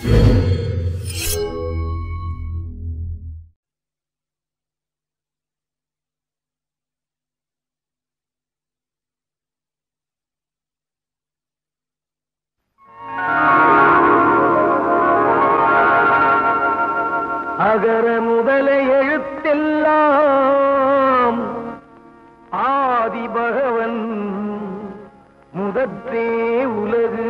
அகர முதல எழுத்தெல்லாம் ஆதி பகவன் முதற்றே உலகு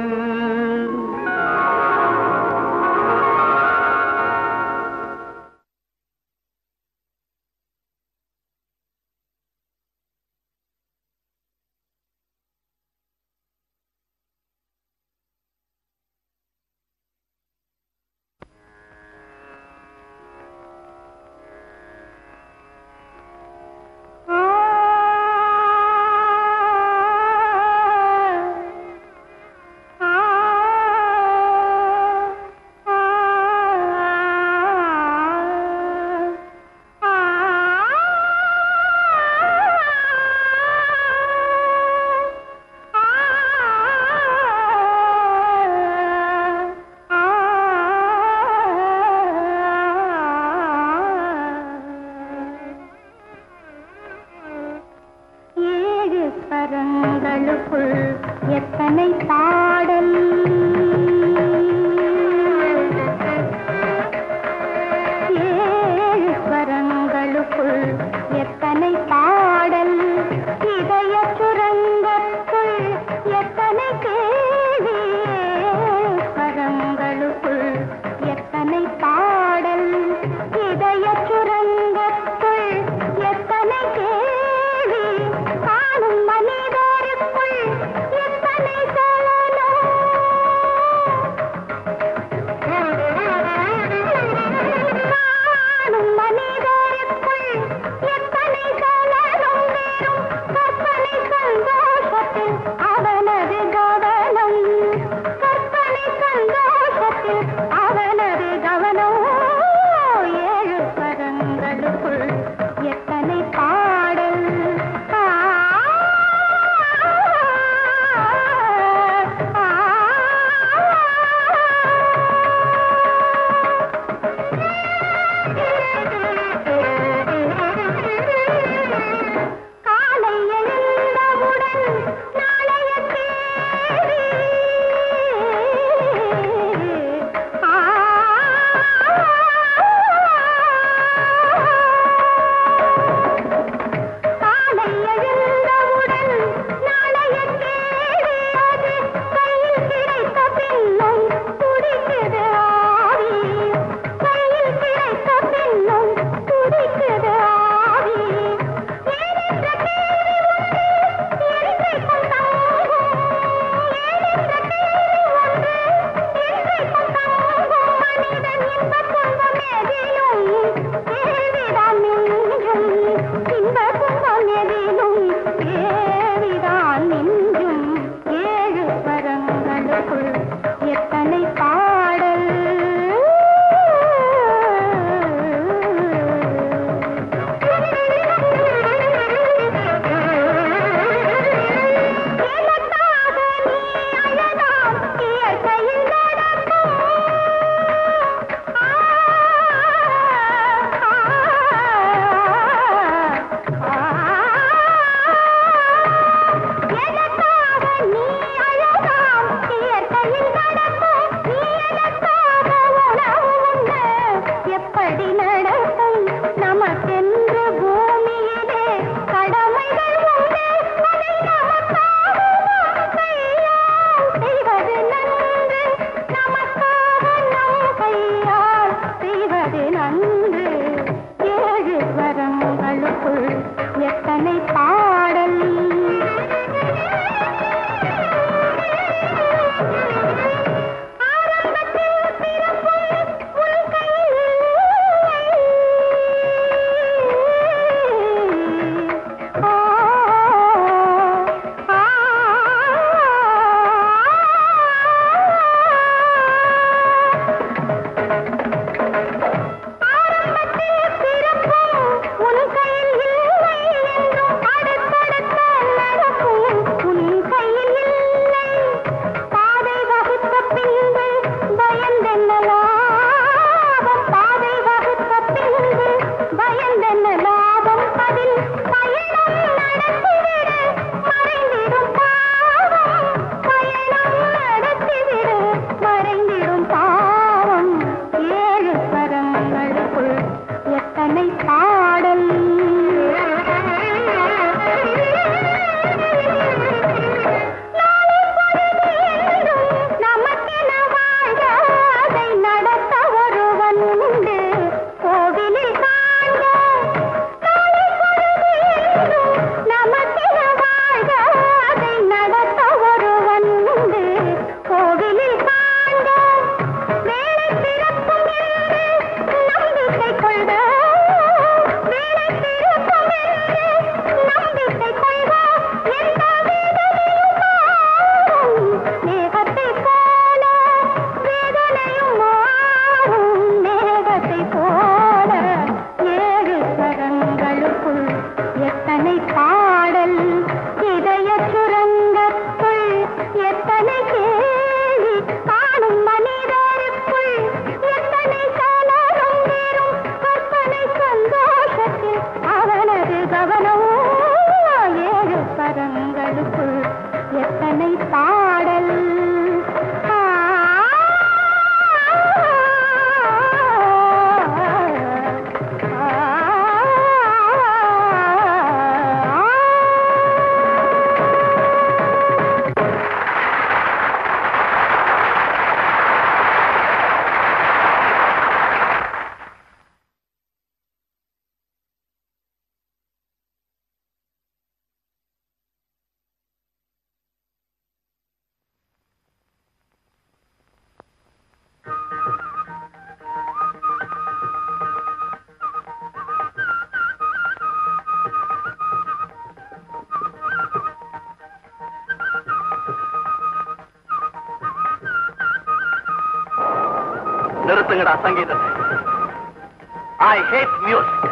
நிறுத்துங்கடா சங்கீதத்தை ஐ ஹேட் மியூசிக்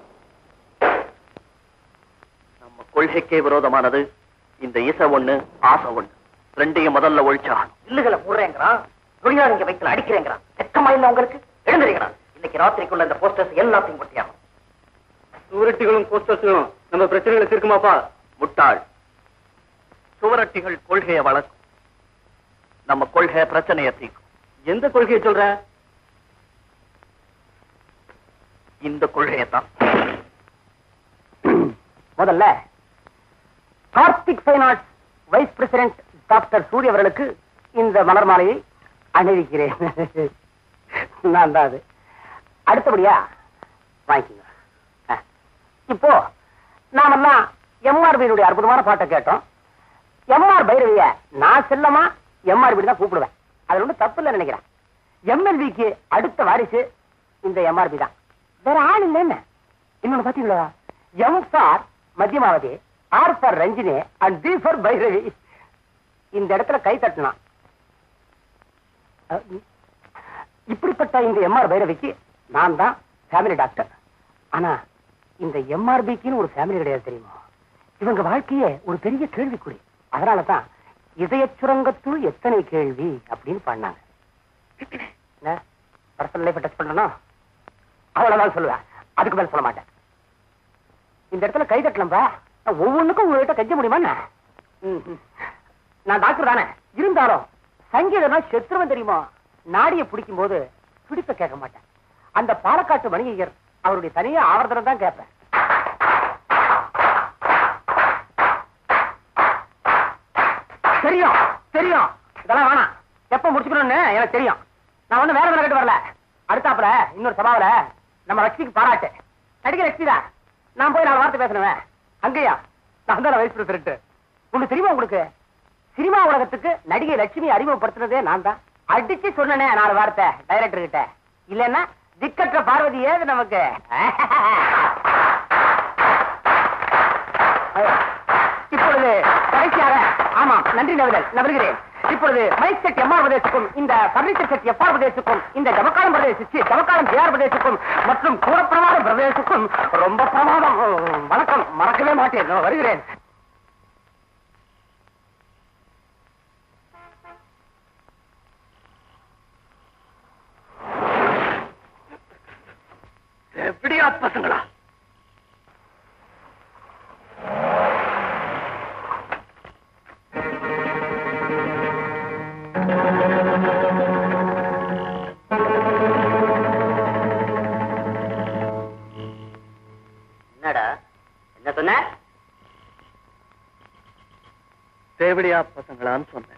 நம்ம கொள்கைக்கே விரோதமானது இந்த இசை ஒண்ணு ஆசை ஒண்ணு ரெண்டையும் முதல்ல ஒழிச்சாகணும் இல்லுகளை போடுறேங்கிறான் தொழிலாளிங்க வயிற்றுல அடிக்கிறேங்கிறான் வெக்கமா இல்ல உங்களுக்கு எழுந்துறீங்கிறான் இன்னைக்கு ராத்திரிக்குள்ள இந்த போஸ்டர்ஸ் எல்லாத்தையும் கொட்டியாகும் சுவரட்டிகளும் போஸ்டர்ஸும் நம்ம பிரச்சனைகளை தீர்க்குமாப்பா முட்டாள் சுவரட்டிகள் கொள்கையை வளர்க்கும் நம்ம கொள்கை பிரச்சனையை தீர்க்கும் எந்த கொள்கையை சொல்ற இந்த கொள்கையை தான் முதல்ல Karthik finance vice president doctor Surya அவர்களுக்கு இந்த மலர் மாலையை அணிவிக்கிறேன் நான் தான் அது அடுத்தபடியா வாங்கிக்கோங்க ஆ. இப்போ நாமெல்லாம் எம்ஆர்பியினுடைய அற்புதமான பாட்டை கேட்டோம் எம்ஆர் பைரவிய நான் செல்லமா எம்ஆர்பி தான் கூப்பிடுவேன் அதுல ஒன்றும் தப்பு இல்லை நினைக்கிறேன் எம்எல்விக்கு அடுத்த வாரிசு இந்த எம்ஆர்பி தான் வேற ஆள் இல்லை என்ன இன்னொன்னு பாத்தீங்களா M for Madhyamavati R for Ranjani and B for Bhairavi இந்த இடத்துல கை தட்டலாம் அஹ், இப்படிப்பட்ட இந்த எம்ஆர் பைரவிக்கு நான் தான் ஃபேமிலி டாக்டர் ஆனா இந்த எம்ஆர்பிக்குன்னு ஒரு ஃபேமிலி கிடையாது தெரியுமா இவங்க வாழ்க்கையே ஒரு பெரிய கேள்விக்குறி அதனால தான் இதய சுரங்கத்துள் எத்தனை கேள்வி அப்படின்னு பண்ணாங்க என்ன பர்சனல் லைஃப் டச் பண்ணணும் அவ்வளவுதான் சொல்லுவேன் அதுக்கு மேல சொல்ல மாட்டேன் இந்த இடத்துல கை தட்டலம்பா நான் ஒவ்வொன்றுக்கும் உங்ககிட்ட கெஞ்ச முடியுமா என்ன? ம், ம். நான் டாக்டர் தானே இருந்தாலும் சங்கீதம்னா செத்துருவன் தெரியுமா நாடியை பிடிக்கும் போது பிடிப்ப கேட்க மாட்டேன் அந்த பாலக்காட்டு வணிகர் அவருடைய தனியா ஆவர்த்தனம் தான் கேட்பேன் தெரியும் தெரியும் இதெல்லாம் வேணாம் எப்ப முடிச்சுக்கணும்னு எனக்கு தெரியும் நான் ஒண்ணு வேற வேலை கேட்டு வரல அடுத்தாப்புல இன்னொரு சபாவில நம்ம லட்சுமிக்கு பாராட்டு நடிகை லட்சுமி தான் நான் போய் நாலு வார்த்தை பேசணுவேன் அங்கேயா நான் தான் வைஸ் பிரசிடென்ட் ஒண்ணு தெரியுமா உங்களுக்கு சினிமா உலகத்துக்கு நடிகை லட்சுமி அறிமுகப்படுத்துனதே நான் தான் அடிச்சு சொன்னனே நாலு வார்த்தை டைரக்டர் கிட்ட இல்லன்னா திக்கற்ற பார்வதி ஏது நமக்கு இப்பொழுது கடைசியாக ஆமாம் நன்றி நவிதல் நவருகிறேன் இப்பொழுது மைக் செட் எம்ஆர் பிரதேசுக்கும் இந்த பர்னிச்சர் செட் எஃப்ஆர் பிரதேசுக்கும் இந்த ஜமக்காலம் பிரதேசிச்சு ஜமக்காலம் ஜேஆர் பிரதேசுக்கும் மற்றும் கூடப்பிரமாதம் பிரதேசுக்கும் ரொம்ப பிரமாதம் வணக்கம் மறக்கவே மாட்டேன் நான் வருகிறேன் எப்படியா பசங்களா என்னடா என்ன சொன்ன தேவடியா பசங்களான்னு சொன்னேன்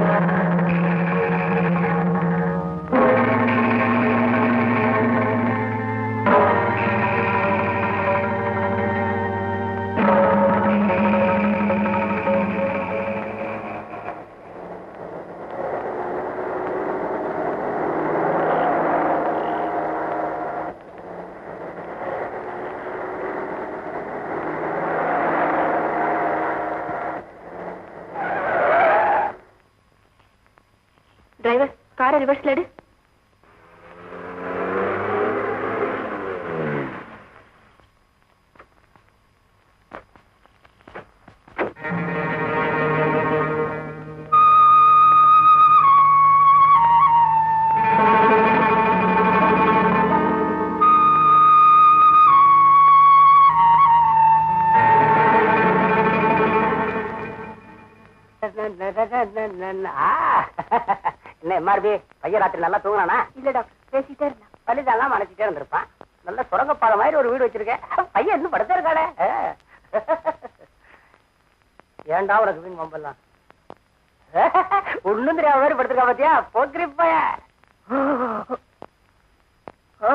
டிரைவர் காரை ரிவர்ஸ்ல எடு என்ன எம்ஆர்பி பையன் ராத்திரி நல்லா தூங்கினானா இல்ல டாக்டர் பேசிட்டே இருந்தான் பள்ளிதான் மறைச்சிட்டே இருந்திருப்பான் நல்ல சுரங்கப்பாதை மாதிரி ஒரு வீடு வச்சிருக்கேன் பையன் இன்னும் படுத்தே இருக்கானே ஏன்டா உனக்கு வீண் மம்பெல்லாம் ஒண்ணும் தெரியாம மாதிரி படுத்திருக்கா பாத்தியா போக்கிரி பையன் ஓ.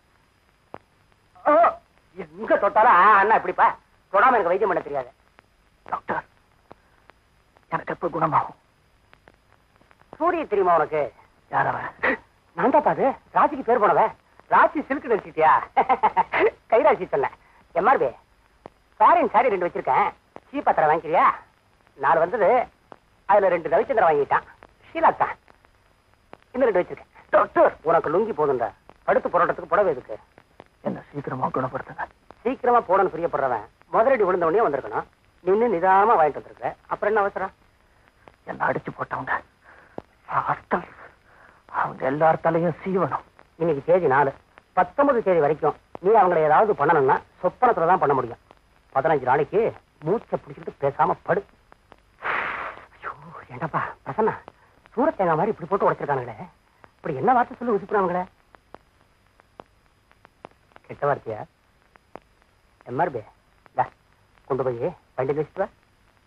ஓ. எங்க தொட்டாலும் ஆ, அண்ணா இப்படிப்பா தொடாம எனக்கு வைத்தியம் பண்ண தெரியாது டாக்டர் எனக்கு எப்ப குணமாகும் சூரிய தெரியுமா உனக்கு யாரவன் நான் தான் பாது ராசிக்கு பேர் போனவன் ராசி சில்க் நினைச்சிட்டியா கைராசி சொன்ன எம்ஆர்பி ஃபாரின் சாரி ரெண்டு வச்சிருக்கேன் சீப்பா தர வாங்கிக்கிறியா நாலு வந்தது அதுல ரெண்டு ரவிச்சந்திரன் வாங்கிட்டான் ஷீலா தான் இன்னும் ரெண்டு வச்சிருக்கேன் டாக்டர் உனக்கு லுங்கி போதுண்டா படுத்து போராட்டத்துக்கு புடவை எதுக்கு என்ன சீக்கிரமா குணப்படுத்துங்க சீக்கிரமா போடணும் பிரியப்படுறவன் முதலடி விழுந்த உடனே வந்திருக்கணும் நின்னு நிதானமா வாங்கிட்டு வந்திருக்க அப்புறம் என்ன அவசரம் என்ன அடிச்சு போட்டவங்க ராஸ்கல்ஸ். அவங்க எல்லார் தலையும் சீவனம் இன்னைக்கு தேதி நாலு பத்தொன்பது தேதி வரைக்கும் நீ அவங்களை ஏதாவது பண்ணணும்னா சொப்பனத்துல தான் பண்ண முடியும் பதினஞ்சு நாளைக்கு மூச்சை பிடிச்சிக்கிட்டு பேசாம படு ஐயோ, ஏண்டாப்பா பிரசன்னா சூரத் தேங்காய் மாதிரி இப்படி போட்டு உடைச்சிருக்காங்களே இப்படி என்ன வார்த்தை சொல்லி உசுப்புறாங்களே கெட்ட வார்த்தையா எம்ஆர்பி கொண்டு போய் வண்டியில் வச்சுட்டு வா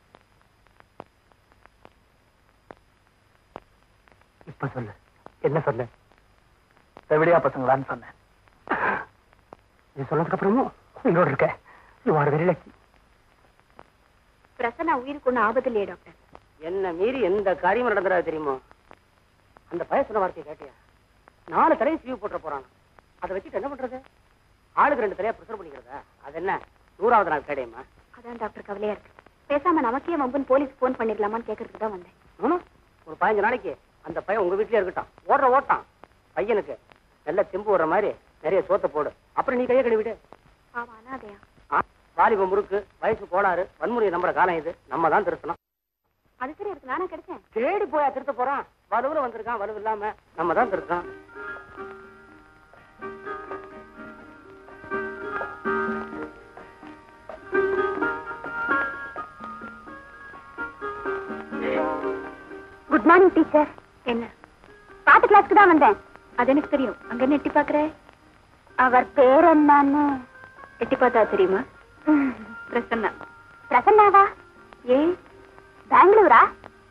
இப்ப சொல்லு என்ன சொல்லு செவிலியா பசங்களான்னு சொன்னேன் இது சொன்னதுக்கு அப்புறமும் உயிரோட இருக்க you are very lucky Prasanna உயிருக்கு ஒன்றும் ஆபத்து இல்லையே டாக்டர் என்ன மீறி எந்த காரியமும் நடந்துடாது தெரியுமோ அந்த பய சொன்ன வார்த்தையை கேட்டியா நாலு தலையை சீவு போட்டுற போறான் அதை வச்சுட்டு என்ன பண்றது ஆளுக்கு ரெண்டு தலையா பிரசர் பண்ணிக்கிறதா அது என்ன நூறாவது நாள் கேடையம்மா அதான் டாக்டர் கவலையா இருக்கு பேசாம நமக்கே வம்புன்னு போலீஸ் ஃபோன் பண்ணிடலாமான்னு கேட்கறதுக்கு தான் வந்தேன் ஆமா ஒரு பதினஞ்சு நாளைக்கு அந்த பையன் உங்க வீட்லயே இருக்கட்டும் ஓடுற ஓட்டான் பையனுக்கு நல்ல தெம்பு வர்ற மாதிரி நிறைய சோத்தை போடு அப்புறம் நீ கையை கழுவிடு பாவம் அனாதையா ஆ, வாலிப முறுக்கு வயசு கோளாறு வன்முறையை நம்புற காலம் இது நம்ம தான் திருத்தணும் அது சரி இருக்கு நானா கிடைச்சேன் தேடி போயா திருத்த போறான் வலுவுல வந்திருக்கான் வலுவு இல்லாம நம்ம தான் திருத்தோம் குட் மார்னிங் டீச்சர் என்ன பாட்டு கிளாஸ்க்கு தான் வந்தேன் அது எனக்கு தெரியும் அங்க என்ன எட்டி பாக்குற அவர் பேர் என்னன்னு எட்டி பார்த்தா தெரியுமா பிரசன்னா பிரசன்னாவா ஏன் பெங்களூரா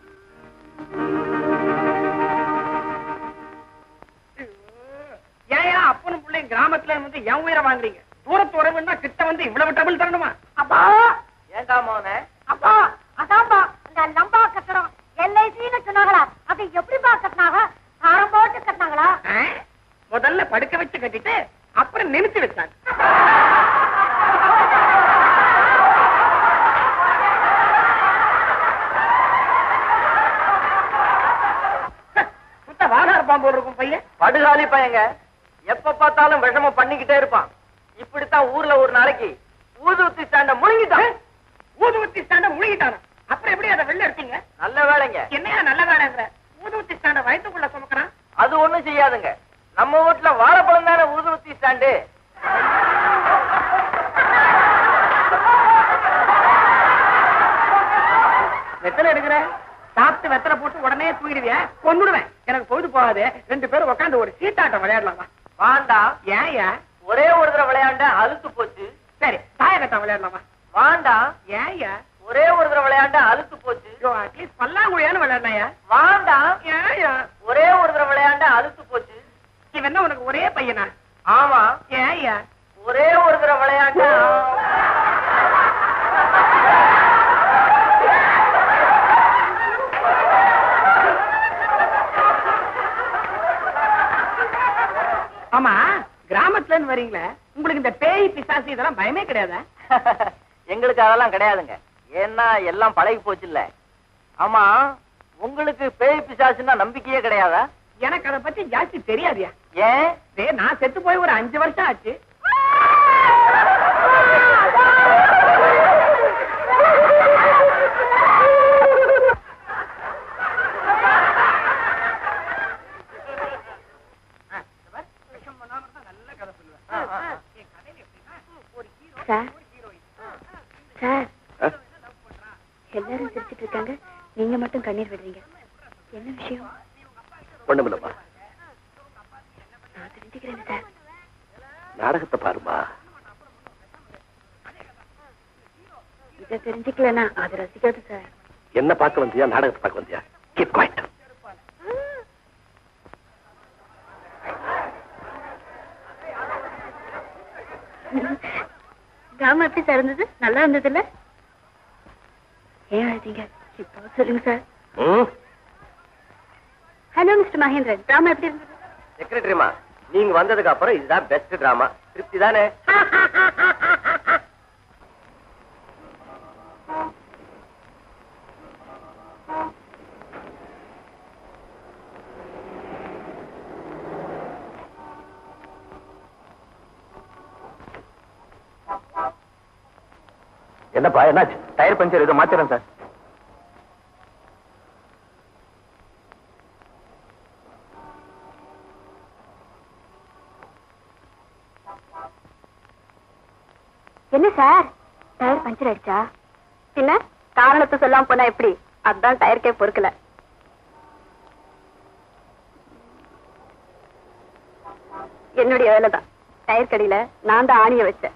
ஏன் அப்பனும் பிள்ளையும் கிராமத்துல வந்து என் உயிரை வாங்குறீங்க தூரத்து உறவுன்னா கிட்ட வந்து இவ்வளவு டபுள் தரணுமா அப்பா ஏண்டா மோனே அப்பா அதான்ப்பா இந்த லம்பா கட்டடம் எல்ஐசின்னு சொன்னாங்களா அது எப்படிப்பா கட்டினாங்க ஆரம் போட்டு கட்டினாங்களா ஆ? முதல்ல படுக்க வச்சு கட்டிட்டு அப்புறம் நிமித்தி வச்சாங்க சுத்த வாழா இருப்பான் போல இருக்கும் பையன் படுகாலி பையங்க எப்ப பார்த்தாலும் விஷமம் பண்ணிக்கிட்டே இருப்பான் இப்படித்தான் ஊர்ல ஒரு நாளைக்கு ஊதுவத்தி ஸ்டாண்ட முழுங்கிட்டான் ஊதுவத்தி ஸ்டாண்ட முழுகிட்டானா அப்புறம் எப்படி அதை வெளில எடுத்தீங்க நல்ல வேலைங்க என்னையா நல்ல வேலைங்கிற ஊதுவத்தி ஸ்டாண்ட வயிற்றுக்குள்ள சுமக்கிறான் அது ஒண்ணும் செய்யாதுங்க நம்ம வீட்டுல வாழைப்பழம் தானே ஊதுவத்தி ஸ்டாண்டு வெத்தலை எடுக்கிற சாப்பிட்டு வெத்தலை போட்டு உடனே தூங்கிடுவிய கொன்னுடுவேன் எனக்கு பொழுது போகாது ரெண்டு பேரும் உட்காந்து ஒரு சீட்டாட்டம் விளையாடலாமா வாண்டாம் ஏன் ஏன் ஒரே ஒரு தடவை விளையாண்ட அழுத்து போச்சு சரி தாயக்கட்டம் விளையாடலாமா வாண்டாம் ஏன் ஏன் ஒரே ஒரு தடவை விளையாண்ட அழுத்து போச்சு அட்லீஸ்ட் பல்லாங்குழியான்னு விளையாடினாயா வாண்டாம் ஏன் ஏன் ஒரே ஒரு தடவை விளையாண்ட அழுத்து போச்சு இவன் என்ன உனக்கு ஒரே பையனா ஆமா ஏன் ஏன் ஒரே ஒரு தடவை விளையாண்ட ஆமா கிராமத்துல இருந்து வரீங்களே உங்களுக்கு இந்த பேய் பிசாசு இதெல்லாம் பயமே கிடையாதா எங்களுக்கு அதெல்லாம் கிடையாதுங்க ஏன்னா எல்லாம் பழகி போச்சு இல்ல ஆமா உங்களுக்கு பேய் பிசாசுன்னா நம்பிக்கையே கிடையாதா எனக்கு அதை பத்தி ஜாஸ்தி தெரியாதியா ஏன் டேய், நான் செத்து போய் ஒரு அஞ்சு வருஷம் ஆச்சு சார் சார் எல்லாரும் சிரிச்சிட்டு இருக்காங்க நீங்க மட்டும் கண்ணீர் விடுறீங்க என்ன விஷயம் ஒண்ணுமில்லம்மா நான் தெரிஞ்சுக்கிறேன் சார் நாடகத்தை பாருமா இதை தெரிஞ்சுக்கலனா அது ரசிக்காது சார் என்ன பார்க்க வந்தியா நாடகத்தை பார்க்க வந்தியா கீப் குவைட் டிராமா எப்படி சார் இருந்தது நல்லா இருந்ததுல்ல ஏன் அழுதீங்க இப்போ சொல்லுங்க sir hello mister Mahendran drama எப்படி இருந்தது செக்ரட்டரிமா நீங்க வந்ததுக்கு அப்புறம் இதுதான் பெஸ்ட் டிராமா திருப்தி தானே என்னப்பா என்னாச்சு டயர் பஞ்சர் ஏதோ மாத்திரம் சார் என்ன சார் டயர் பஞ்சர் ஆயிடுச்சா பின்ன காரணத்தை சொல்லாம போனா எப்படி அதான் டயருக்கே பொறுக்கல என்னுடைய வேலைதான் டயர் கடியில நான் தான் ஆணிய வச்சேன்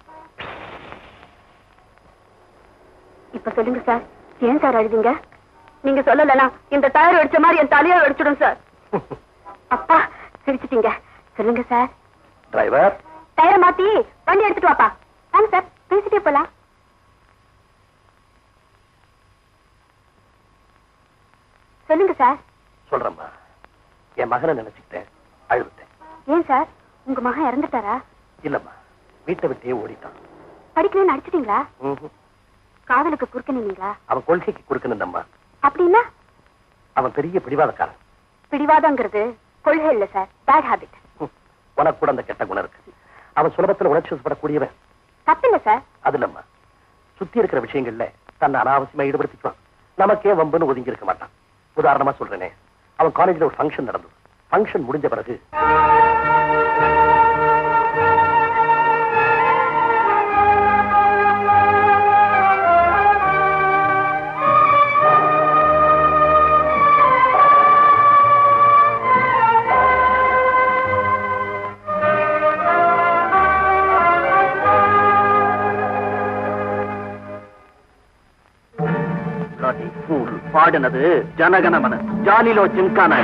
இப்ப சொல்லுங்க சார் ஏன் சார் அழுதீங்க நீங்க சொல்லலனா இந்த டயர் வெடிச்ச மாதிரி என் தலையை வெடிச்சிடும் சார் அப்பா சிரிச்சிட்டீங்க சொல்லுங்க சார் டிரைவர் டயரை மாத்தி வண்டி எடுத்துட்டு வாப்பா வாங்க சார் பேசிட்டே போலாம் சொல்லுங்க சார் சொல்றேம்மா என் மகனை நினைச்சுக்கிட்டேன் அழுதுட்டேன் ஏன் சார் உங்க மகன் இறந்துட்டாரா இல்லம்மா வீட்டை விட்டே ஓடிட்டான் படிக்கணும்னு அடிச்சிட்டீங்களா ம்ஹும். காதலுக்கு குறுக்க நின்னீங்களா அவன் கொள்கைக்கு கொடுக்கணும்மா அப்படின்னா அவன் பெரிய பிடிவாதக்காரன் பிடிவாதங்கிறது கொள்கை இல்ல சார் பேட் ஹாபிட் ம். உனக்கு கூட அந்த கெட்ட குணம் இருக்கு அவன் சுலபத்துல உணர்ச்சி வசப்படக்கூடியவன் தப்பில்ல சார் அது இல்லம்மா சுத்தி இருக்கிற விஷயங்கள்ல தன்னை அனாவசியமா ஈடுபடுத்திக்குவான் நமக்கே வம்புன்னு ஒதுங்கி இருக்க மாட்டான் உதாரணமா சொல்றேனே அவன் காலேஜ்ல ஒரு ஃபங்க்ஷன் நடந்தது ஃபங்க்ஷன் முடிஞ்ச பிறகு Bloody fool. பாடினது ஜனகணமன ஜாலிலோ ஜிம்கான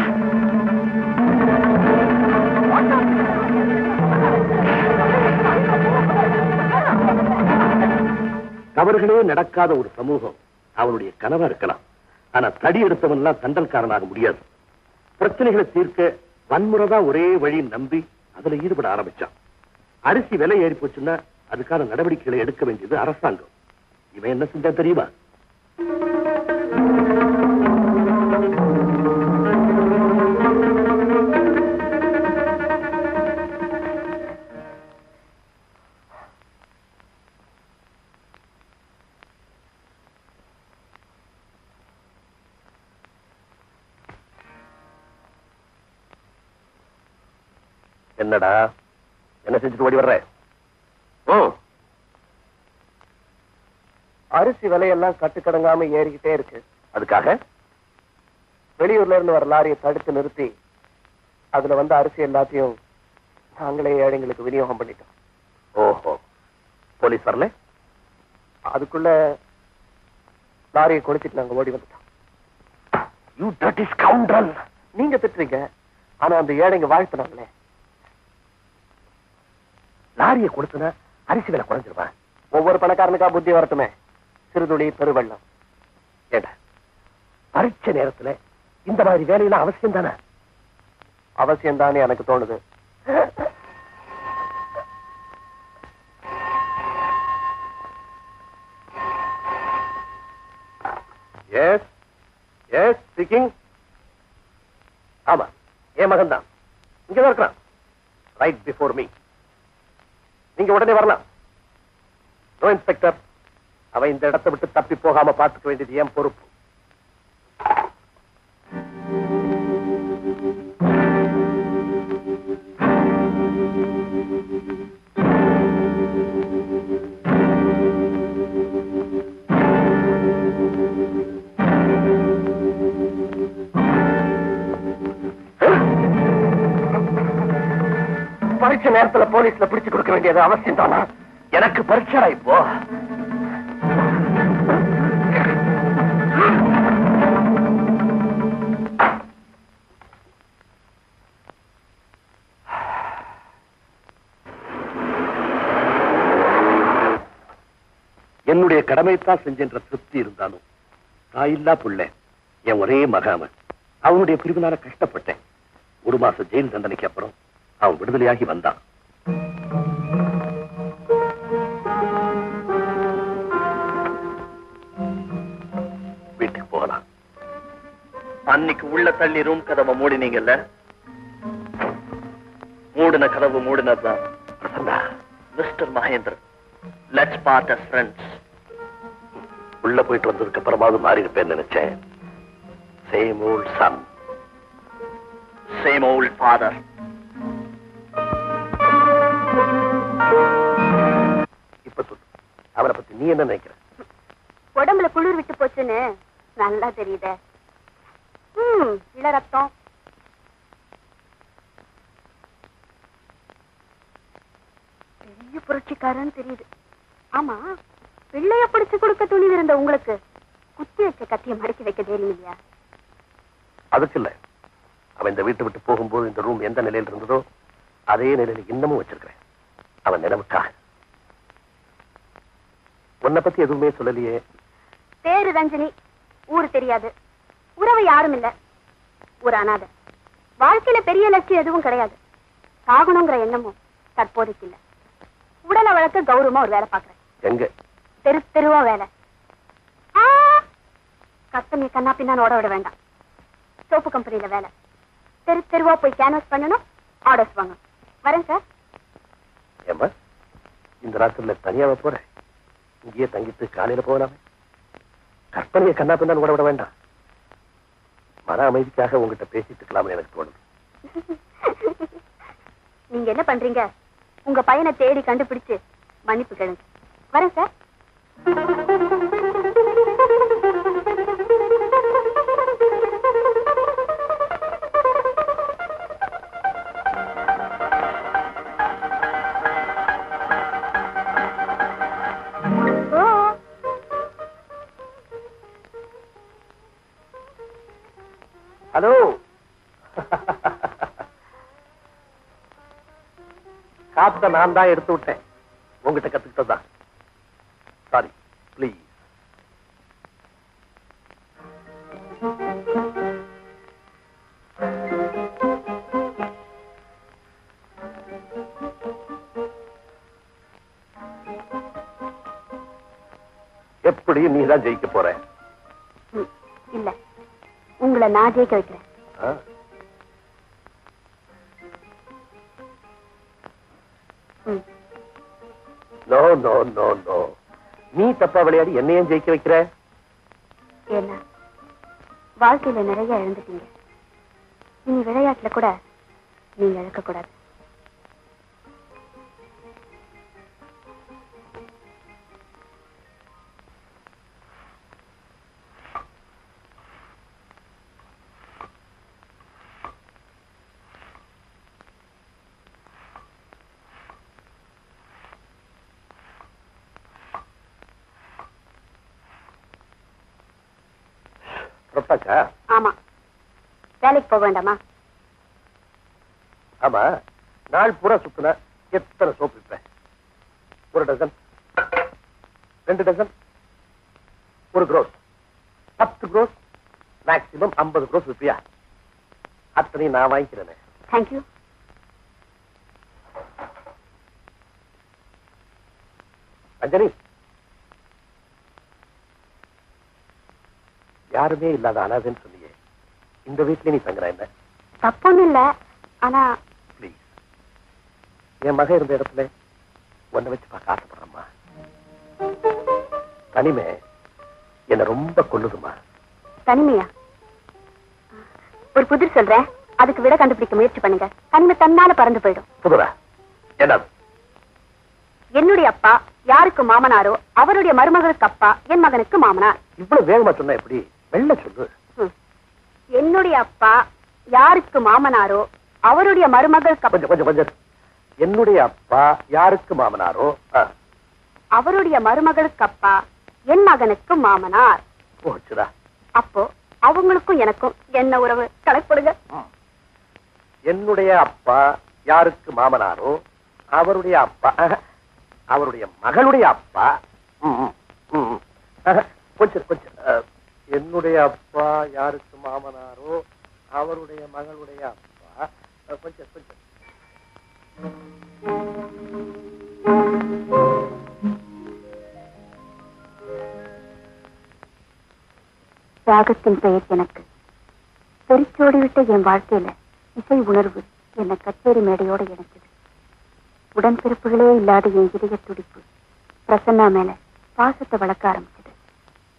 தவறுகளே நடக்காத ஒரு சமூகம் அவனுடைய கனவா இருக்கலாம் ஆனா தடி எடுத்தவன் எல்லாம் தண்டல்காரனாக முடியாது பிரச்சனைகளை தீர்க்க வன்முறை தான் ஒரே வழி நம்பி அதுல ஈடுபட ஆரம்பிச்சான் அரிசி விலை ஏறி போச்சுன்னா அதுக்கான நடவடிக்கைகளை எடுக்க வேண்டியது அரசாங்கம் இவன் என்ன செஞ்சா தெரியுமா என்னடா என்ன செஞ்சுட்டு ஓடி வர்ற ஓ அரிசி விலையெல்லாம் கட்டுக்கடங்காம ஏறிக்கிட்டே இருக்கு அதுக்காக வெளியூர்ல இருந்து வர லாரியை தடுத்து நிறுத்தி அதுல வந்து அரிசி எல்லாத்தையும் நாங்களே ஏழைங்களுக்கு விநியோகம் பண்ணிட்டோம் ஓஹோ போலீஸ் வரல அதுக்குள்ள லாரியை கொளுத்திட்டு நாங்க ஓடி வந்துட்டோம் யூ டர்ட்டி ஸ்கவுண்டரல் நீங்க திட்டுறீங்க ஆனா அந்த ஏழைங்க வாழ்த்துனாங்களே லாரியை கொடுத்தனா அரிசி விலை குறைஞ்சிருவா ஒவ்வொரு பணக்காரனுக்கா புத்தி வரட்டுமே சிறுதுளி பெருவெள்ளம் ஏண்டா பரீட்சை நேரத்துல இந்த மாதிரி வேலையெல்லாம் அவசியம் தானே அவசியம் தானே எனக்கு தோணுது எஸ் எஸ் ஸ்பீக்கிங் ஆமா என் மகன் தான் இங்கதான் இருக்கிறான் ரைட் பிஃபோர் மீ நீங்க உடனே வரலாம் நோ இன்ஸ்பெக்டர் அவன் இந்த இடத்தை விட்டு தப்பி போகாம பார்த்துக்க வேண்டியது என் பொறுப்பு பரீட்சை நேரத்துல போலீஸ்ல பிடிச்சு கொடுக்க வேண்டியது அவசியம் தானா எனக்கு பரீட்சை இப்போ என்னுடைய கடமைத்தான் செஞ்சென்ற திருப்தி இருந்தாலும் தாயில்லா புள்ள என் ஒரே மகாமன் அவனுடைய பிரிவினால கஷ்டப்பட்டேன் ஒரு மாசம் ஜெயில் தண்டனைக்கு அப்புறம் அவன் விடுதலையாகி வந்தான் வீட்டுக்கு போகலாம் அன்னைக்கு உள்ள தள்ளி ரூம் கதவை மூடினீங்கல்ல மூடின கதவு மூடினதுதான் Prasanna mister Mahendran let's part as friends உள்ள போயிட்டு வந்ததுக்கு அப்புறமாவது மாறி இருப்பேன்னு நினைச்சேன் same old son same old father இப்ப சொல்லு அவனை பத்தி நீ என்ன நினைக்கிற உடம்புல குளிர் விட்டு போச்சுன்னு நல்லா தெரியுதே ம் இள ரத்தம் பெரிய புரட்சிக்காரன்னு தெரியுது ஆமா பிள்ளைய பிடிச்சு கொடுக்க துணிவு இருந்த உங்களுக்கு குத்தி வச்ச கத்திய மடக்கி வைக்க தெரியும் இல்லையா அதுக்கு இல்ல அவன் இந்த வீட்டை விட்டு போகும்போது இந்த ரூம் எந்த நிலையில் இருந்ததோ அதே நிலையில இன்னமும் வச்சிருக்கிறேன் அவன் நினைவுக்காக உன்னை பத்தி எதுவுமே சொல்லலையே பேரு ரஞ்சனி ஊரு தெரியாது உறவு யாரும் இல்ல ஒரு அனாதை வாழ்க்கையில பெரிய லட்சியம் எதுவும் கிடையாது சாகணுங்கிற எண்ணமும் தற்போதைக்கு இல்ல உடலை வளர்க்க கௌரவமா ஒரு வேலை பாக்குறேன் எங்க தெரு தெருவா வேலை ஆ! கஸ்டமர் கண்ணா பின்னான்னு ஓட விட வேண்டாம் சோப்பு கம்பெனில வேலை தெரு தெருவா போய் கேன்வாஸ் பண்ணணும் ஆர்டர்ஸ் வாங்கணும் வரேன் சார் ஏம்மா இந்த ராத்திரில தனியாவ போறேன் இங்கேயே தங்கிட்டு காலையில போகலாமே கற்பனையை கண்ணா பின்னான்னு ஓட விட வேண்டாம் மன அமைதிக்காக உங்ககிட்ட பேசிட்டு இருக்கலாம்னு எனக்கு தோணுது நீங்க என்ன பண்றீங்க உங்க பையனை தேடி கண்டுபிடிச்சு மன்னிப்பு கேளுங்க வரேன் சார் ஓ ஹலோ காத்த நான் தான் எடுத்து விட்டேன் உங்ககிட்ட கத்துக்கிட்டதான் சாரி ப்ளீஸ் எப்படி நீ தான் ஜெயிக்க போற ம், இல்ல உங்களை நான் ஜெயிக்க வைக்கிறேன் ஆ? ம். நோ நோ நோ நோ நீ தப்பா விளையாடி என்னையும் ஜெயிக்க வைக்கிற ஏன்னா வாழ்க்கையில நிறைய இழந்துட்டீங்க இனி விளையாட்டுல கூட நீங்க இழக்க கூடாது புறப்பட்டாச்சா ஆமா வேலைக்கு போக வேண்டாமா ஆமா நாள் பூரா சுத்துன எத்தனை சோப்பு விப்ப ஒரு டசன் ரெண்டு டசன் ஒரு க்ரோஸ் பத்து க்ரோஸ் மேக்சிமம் ஐம்பது க்ரோஸ் விப்பியா அத்தனையும் நான் வாங்கிக்கிறேனே தேங்க்யூ அஞ்சலி யாருமே இல்லாத அனாதைன்னு சொன்னியே இந்த வீட்லயே நீ தங்குற என்ன தப்புன்னு இல்ல ஆனா ப்ளீஸ் என் மகன் இருந்த இடத்துல உன்னை வச்சு பார்க்க ஆசைப்படுறேம்மா தனிமை என்ன ரொம்ப கொல்லுதுமா தனிமையா ஒரு புதிர் சொல்றேன் அதுக்கு விட கண்டுபிடிக்க முயற்சி பண்ணுங்க தனிமை தன்னால பறந்து போயிடும் புதுரா என்னது என்னுடைய அப்பா யாருக்கு மாமனாரோ அவருடைய மருமகளுக்கு அப்பா என் மகனுக்கு மாமனார் இவ்வளவு வேகமா சொன்னா எப்படி வெள்ள சொல்லு ம். என்னுடைய அப்பா யாருக்கு மாமனாரோ அவருடைய மருமகளுக்கு அப்பா கொஞ்சம் கொஞ்சம் கொஞ்சம் என்னுடைய அப்பா யாருக்கு மாமனாரோ ஆ, அவருடைய மருமகளுக்கு அப்பா என் மகனுக்கு மாமனார் போச்சுடா அப்போ அவங்களுக்கும் எனக்கும் என்ன உறவு கணக்கு என்னுடைய அப்பா யாருக்கு மாமனாரோ அவருடைய அப்பா ஆஹா, அவருடைய மகளுடைய அப்பா ம், ம், ம், ம். ஆஹா, கொஞ்சம் கொஞ்சம் அஹ், என்னுடைய அப்பா யாருக்கு மாமனாரோ அவருடைய மகளுடைய அப்பா அஹ், கொஞ்சம் கொஞ்சம் தியாகத்தின் பெயர் எனக்கு தெரிச்சோடிவிட்ட என் வாழ்க்கையில இசை உணர்வு என்னை கச்சேரி மேடையோட இணைச்சது உடன்பிறப்புகளே இல்லாத என் இதய துடிப்பு பிரசன்னா மேல பாசத்தை வளர்க்க ஆரம்பிச்சது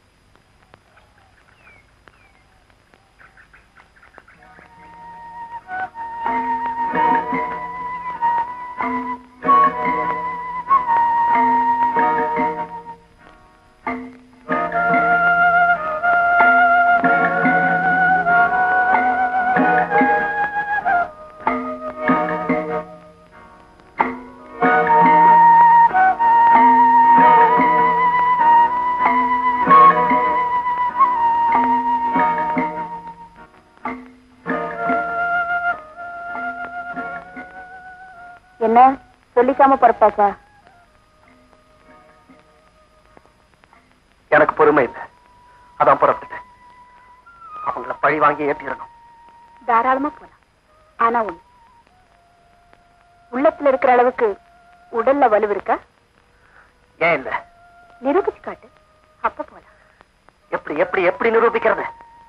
என்ன சொல்லிக்காம பொறுப்பாச்சா எனக்கு பொறுமை இல்லை அதான் புறப்பட்டுட்டேன் அவங்கள பழி வாங்கி ஏற்றிடணும் தாராளமா போலாம் ஆனா ஒண்ணு உள்ளத்துல இருக்கிற அளவுக்கு உடல்ல வலு இருக்கா ஏன் இல்ல நிரூபிச்சு காட்டு அப்ப போலாம் எப்படி எப்படி எப்படி நிரூபிக்கிறது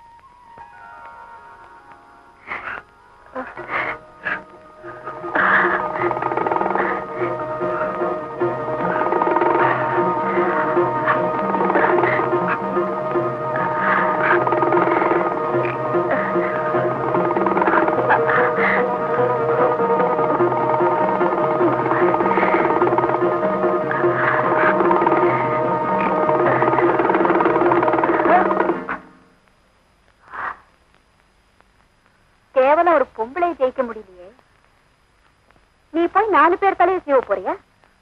கேவலம் ஒரு பொம்பளையை ஜெயிக்க முடியலையே நீ போய் நாலு பேர் தலையை சீவ போறியா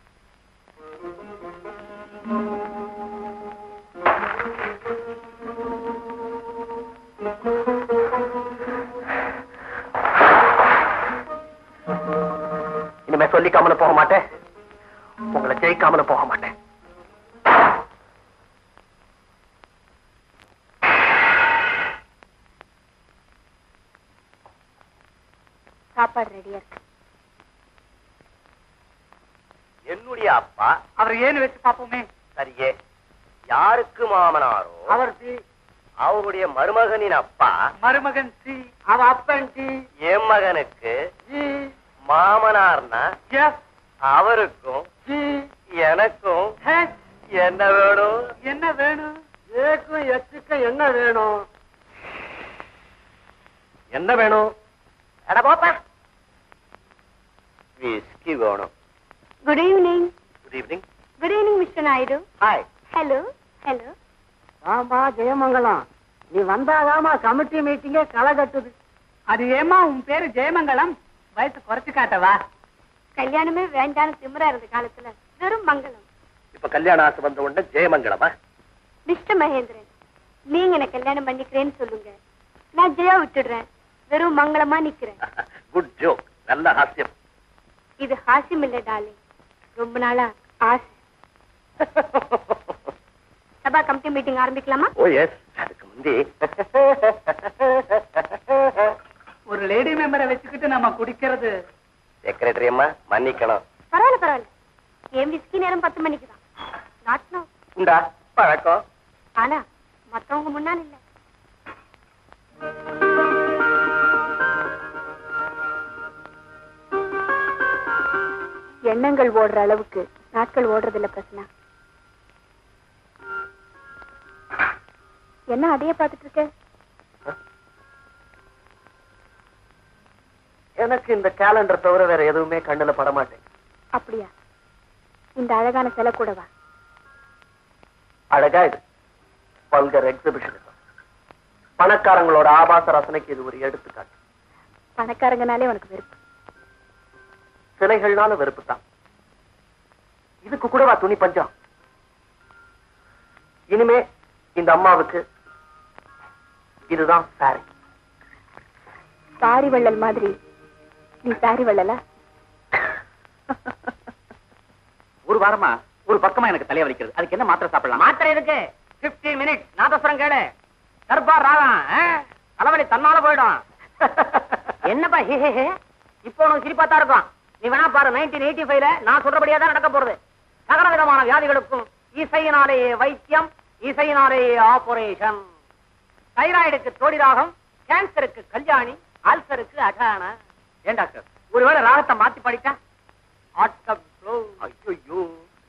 இனிமே சொல்லிக்காமலும் போக மாட்டேன் உங்களை ஜெயிக்காமலும் போக மாட்டேன் சாப்பாடு ரெடியா இருக்கு என்னுடைய அப்பா அவர் ஏன்னு வச்சு பாப்போமே சரியே யாருக்கு மாமனாரோ அவர் சி அவருடைய மருமகனின் அப்பா மருமகன் சி அவ அப்பன் சி என் மகனுக்கு ஜி மாமனார்னா எஸ் அவருக்கும் ஜி எனக்கும் ஹெச் என்ன வேணும் என்ன வேணும் ஏக்கும் எச்சுக்கும் என்ன வேணும் என்ன வேணும் அட போப்பா விஸ்கி வேணும் good evening good evening good evening mister Naidu hi hello hello ஆமா ஜெயமங்கலம் நீ வந்தாதாமா கமிட்டி மீட்டிங்கே களை கட்டுது அது ஏமா உன் பேரு ஜெயமங்கலம் வயசு குறைச்சு காட்டவா கல்யாணமே வேண்டான்னு திமிரா இருந்த காலத்துல வெறும் மங்களம் இப்ப கல்யாண ஆசை வந்த உடனே ஜெயமங்கலமா மிஸ்டர் மகேந்திரன் நீங்க என்ன கல்யாணம் பண்ணிக்கிறேன்னு சொல்லுங்க நான் ஜெயா விட்டுடுறேன் வெறும் மங்களமா நிக்கிறேன் குட் ஜோக் நல்ல ஹாஸ்யம் இது ஹாஸ்யம் இல்ல டாலி ரொம்ப நாளா ஆசை சபா கமிட்டி மீட்டிங் ஆரம்பிக்கலாமா ஓ எஸ் அதுக்கு முந்தி ஒரு லேடி மெம்பரை வச்சுக்கிட்டு நம்ம குடிக்கிறது செக்ரட்டரி அம்மா மன்னிக்கணும் பரவாயில்ல பரவாயில்ல என் விஸ்கி நேரம் பத்து மணிக்கு தான் நாட் நோ உண்டா பழக்கம் ஆனா மத்தவங்க முன்னால் இல்ல எண்ணங்கள் ஓடுற அளவுக்கு நாட்கள் ஓடுறது இல்ல பிரச்சனை என்ன அதையே பார்த்துட்டு இருக்க எனக்கு இந்த கேலண்டர் தவிர வேற எதுவுமே கண்ணுல பட மாட்டேன் அப்படியா இந்த அழகான சிலை கூடவா அழகா இது பல்கர் எக்ஸிபிஷன் பணக்காரங்களோட ஆபாச ரசனைக்கு இது ஒரு எடுத்துக்காட்டு பணக்காரங்கனாலே உனக்கு வெறுப்பு சிலைகள்னால வெறுப்பு தான் இதுக்கு கூடவா துணி பஞ்சம் இனிமே இந்த அம்மாவுக்கு இதுதான் சாரி சாரி வள்ளல் மாதிரி நீ சாரி வள்ளலா ஒரு வாரமா ஒரு பக்கமா எனக்கு தலைய வலிக்கிறது அதுக்கு என்ன மாத்திரை சாப்பிடலாம் மாத்திரை இருக்கு 15 மினிட் நாதஸ்வரம் கேளு தர்பார் ராகம் ஆ? தலைவலி தன்னால போயிடும் என்னப்பா ஹே ஹே ஹே இப்போ உனக்கு சிரிப்பா தான் இருக்கும் நீ வேணா பாரு 1985 எயிட்டி ஃபைவ்ல நான் சொல்றபடியா தான் நடக்க போறது சகல விதமான வியாதிகளுக்கும் இசையினாலேயே வைத்தியம் இசையினாலேயே ஆபரேஷன் தைராய்டுக்கு தோடி ராகம் கேன்சருக்கு கல்யாணி அல்சருக்கு அகான ஏன் டாக்டர் ஒருவேளை ராகத்தை மாத்தி படித்தா ஆட்டம் ஐயோ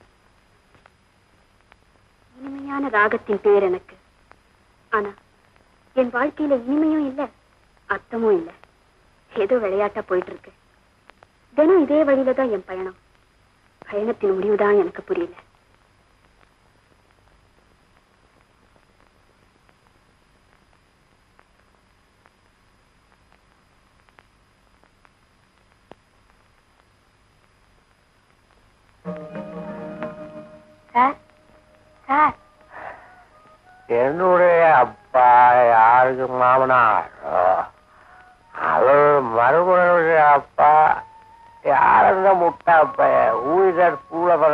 இனிமையான ராகத்தின் பேர் எனக்கு ஆனா என் வாழ்க்கையில இனிமையும் இல்ல அர்த்தமும் இல்ல ஏதோ விளையாட்டா போயிட்டு இருக்கு தினம் இதே வழியில தான் என் பயணம் பயணத்தின் முடிவுதான் எனக்கு புரியல சார் சார் என்னுடைய அப்பா யாருக்கு மாமனாரோ அவர் மருமகனுடைய அப்பா யார் அந்த முட்டா பையன் ஊழல் பூலபல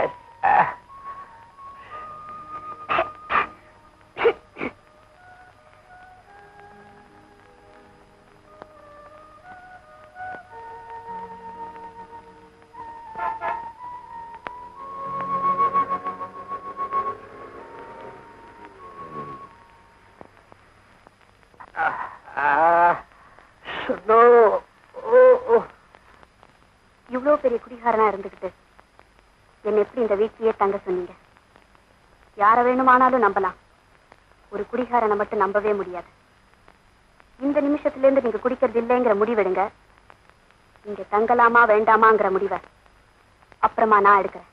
இவ்வளவு பெரிய குடிகாரனா இருந்துகிட்டு என்ன எப்படி இந்த வீட்லயே தங்க சொன்னீங்க யார வேணுமானாலும் நம்பலாம் ஒரு குடிகாரனை மட்டும் நம்பவே முடியாது இந்த நிமிஷத்துல இருந்து நீங்க குடிக்கிறது இல்லைங்கிற முடிவெடுங்க இங்க தங்கலாமா வேண்டாமாங்கிற முடிவை அப்புறமா நான் எடுக்கிறேன்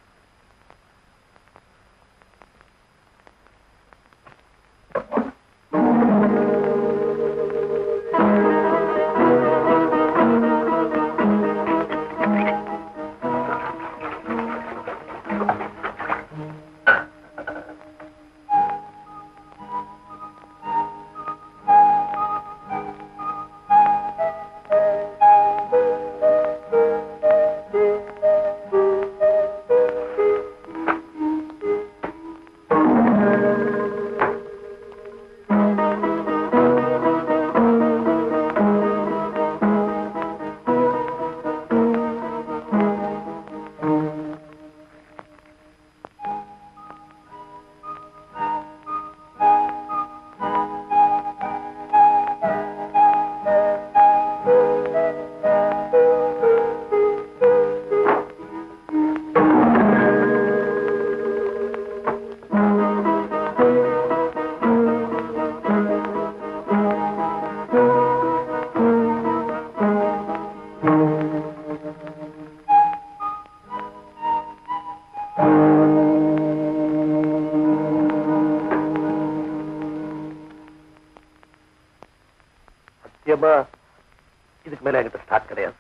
சத்தியமா இதுக்கு மேல என்கிட்ட ஸ்டார்ட் கிடையாது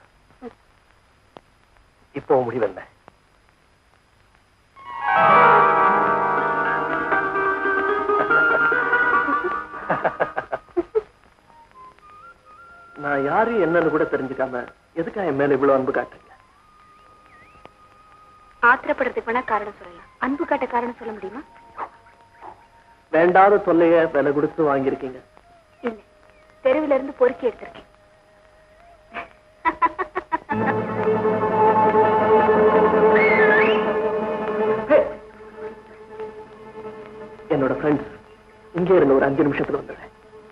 இப்போ உன் முடிவு என்ன நான் யாரு என்னன்னு கூட தெரிஞ்சுக்காம எதுக்கா என் மேல இவ்வளவு அன்பு காட்டுறீங்க ஆத்திரப்படுறதுக்கு வேணா காரணம் சொல்லலாம் அன்பு காட்ட காரணம் சொல்ல முடியுமா வேண்டாத தொல்லைய விலை கொடுத்து வாங்கியிருக்கீங்க இல்லை தெருவில இருந்து பொறுக்கி எடுத்திருக்கேன் என்னோட ஃப்ரெண்ட்ஸ் இங்கே இருந்த ஒரு அஞ்சு நிமிஷத்துல வந்துடுறேன்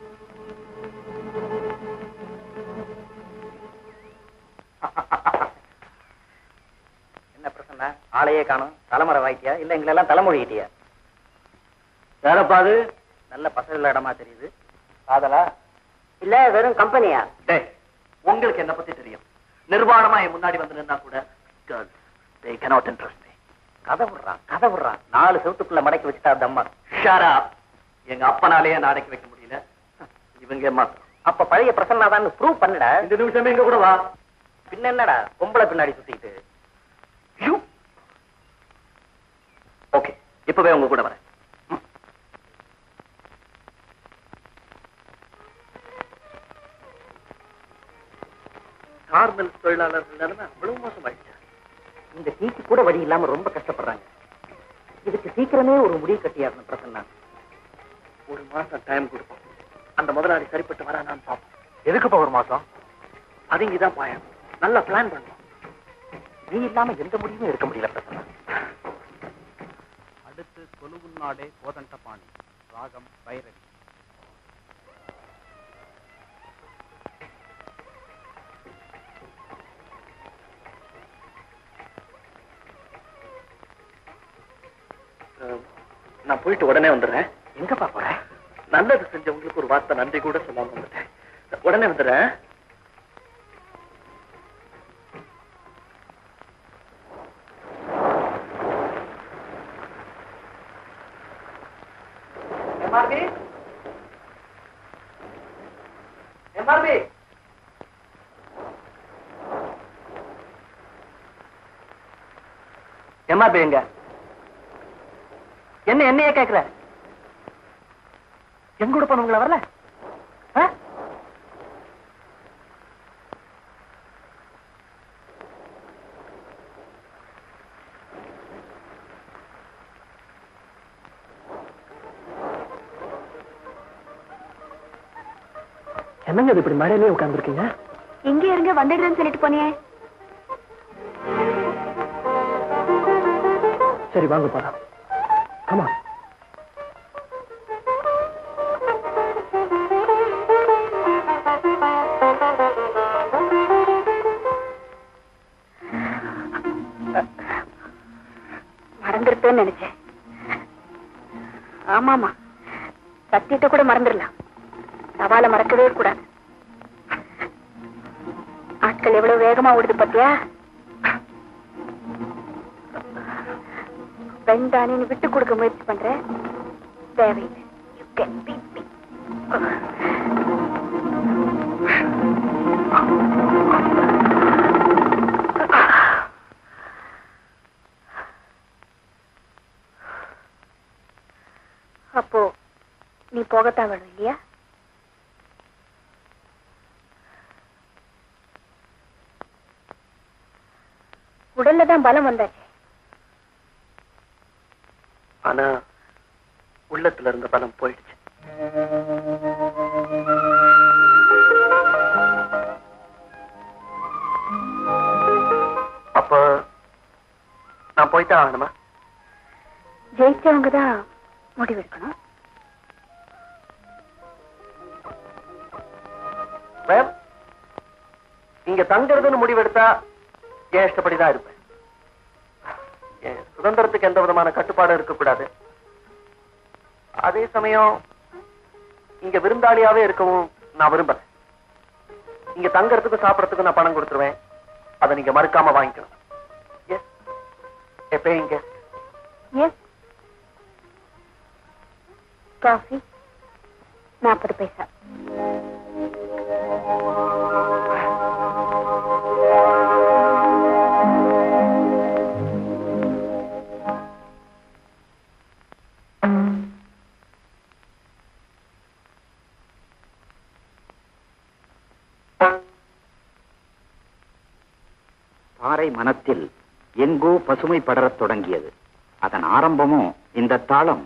என்ன பிரச்சனை ஆளையே காணும் தலைமுறை வாய்க்கியா இல்ல எங்களை எல்லாம் தலைமொழிட்டியா யாரப்பா அது நல்ல பசங்கள இடமா தெரியுது காதலா இல்ல வெறும் கம்பெனியா டேய் உங்களுக்கு என்ன பத்தி தெரியும் நிர்வாணமா என் முன்னாடி வந்து நின்னா கூட girls they cannot interest me கதை விடுறான் கதை விடுறான் நாலு செவத்துக்குள்ள மடக்கி வச்சுட்டா அந்த அம்மா shut up எங்க அப்பனாலேயே நான் அடக்கி வைக்க முடியல இவங்க மாத்திரம் அப்ப பழைய பிரசன்னா தான் ப்ரூவ் பண்ணுடா இந்த நிமிஷமே இங்க கூட வா பின்ன என்னடா பொம்பளை பின்னாடி சுத்திக்கிட்டு யூ ஓகே இப்பவே உங்க கூட வரேன் ம். கார்மெல் தொழிலாளர்கள் நிலைமை அவ்வளவு மோசமாயிடுச்சு இந்த டீக்கு கூட வழி இல்லாம ரொம்ப கஷ்டப்படுறாங்க இதுக்கு சீக்கிரமே ஒரு முடிவு கட்டியாரணும் பிரசன்னா ஒரு மாசம் டைம் கொடுப்போம் அந்த முதலாளி சரிப்பட்டு வரா நான் பார்ப்போம் எதுக்குப்பா ஒரு மாசம் அது இங்கதான் பாயம் நல்லா பிளான் பண்ணுவோம் நீ இல்லாம எந்த முடிவும் எடுக்க முடியல பிரசன்னா அடுத்து தொழுவுன்னாடே கோதண்டபாணி ராகம் பைரவி அஹ், நான் போயிட்டு உடனே வந்துடுறேன் எங்கப்பா போற நல்லது செஞ்சவங்களுக்கு ஒரு வார்த்தை நன்றி கூட சொல்லாம வந்துட்டேன் உடனே வந்துடுறேன் எம்ஆர்பி எம்ஆர்பி எம்ஆர்பி எங்க என்ன என்னையே கேக்குற எங்க கூட போனவங்கள வரல ஆ? என்னங்க இது இப்படி மழையிலே உட்காந்துருக்கீங்க எங்க இருங்க வந்துடுறேன்னு சொல்லிட்டு போனியே சரி வாங்க போலாம் ஆமா மறந்துருப்பேன்னு நினைச்சேன் ஆமாமா சத்தியத்தை கூட மறந்துடலாம் சவாலை மறக்கவே கூடாது ஆட்கள் எவ்வளவு வேகமா ஓடுது பாத்தியா வேண்டானே நீ விட்டு கொடுக்க முயற்சி பண்ற தேவையில்லை You can beat me. அப்போ நீ போகத்தான் வேணும் இல்லையா உடல்ல தான் பலம் வந்தாச்சு ஆனா உள்ளத்துல இருந்த பலம் போயிடுச்சு அப்ப நான் போய்தான் ஆகணுமா ஜெயிச்சவங்க தான் முடிவெடுக்கணும் மேம் இங்க தங்குறதுன்னு முடிவெடுத்தா என் இஷ்டப்படிதான் இருப்பேன் என் சுதந்திரத்துக்கு எந்த விதமான கட்டுப்பாடும் இருக்கக்கூடாது அதே சமயம் இங்க விருந்தாளியாவே இருக்கவும் நான் விரும்புறேன் இங்க தங்கறதுக்கும் சாப்பிடறதுக்கும் நான் பணம் கொடுத்துருவேன் அதை நீங்க மறுக்காம வாங்கிக்கணும் எஸ் எப்பயும் கெஸ்ட் எஸ் காஃபி நாற்பது பைசா பாறை மனத்தில் எங்கோ பசுமை படரத் தொடங்கியது அதன் ஆரம்பமும் இந்த தாளம்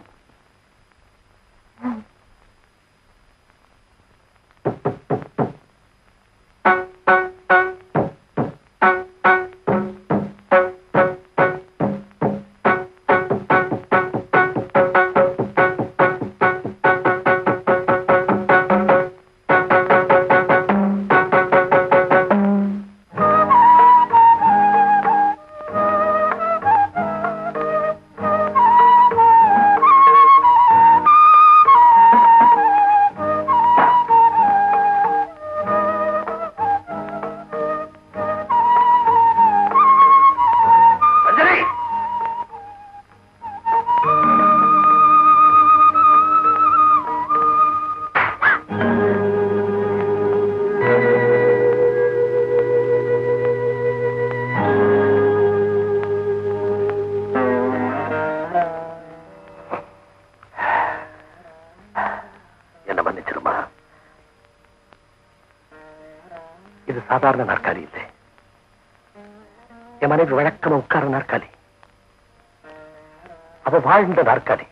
அஞ்சலி என்ன மன்னிச்சிருமா இது சாதாரண நாற்காலி இல்லை என் மனைவி வழக்கமா உட்கார நாற்காலி அவ வாழ்ந்த நாற்காலி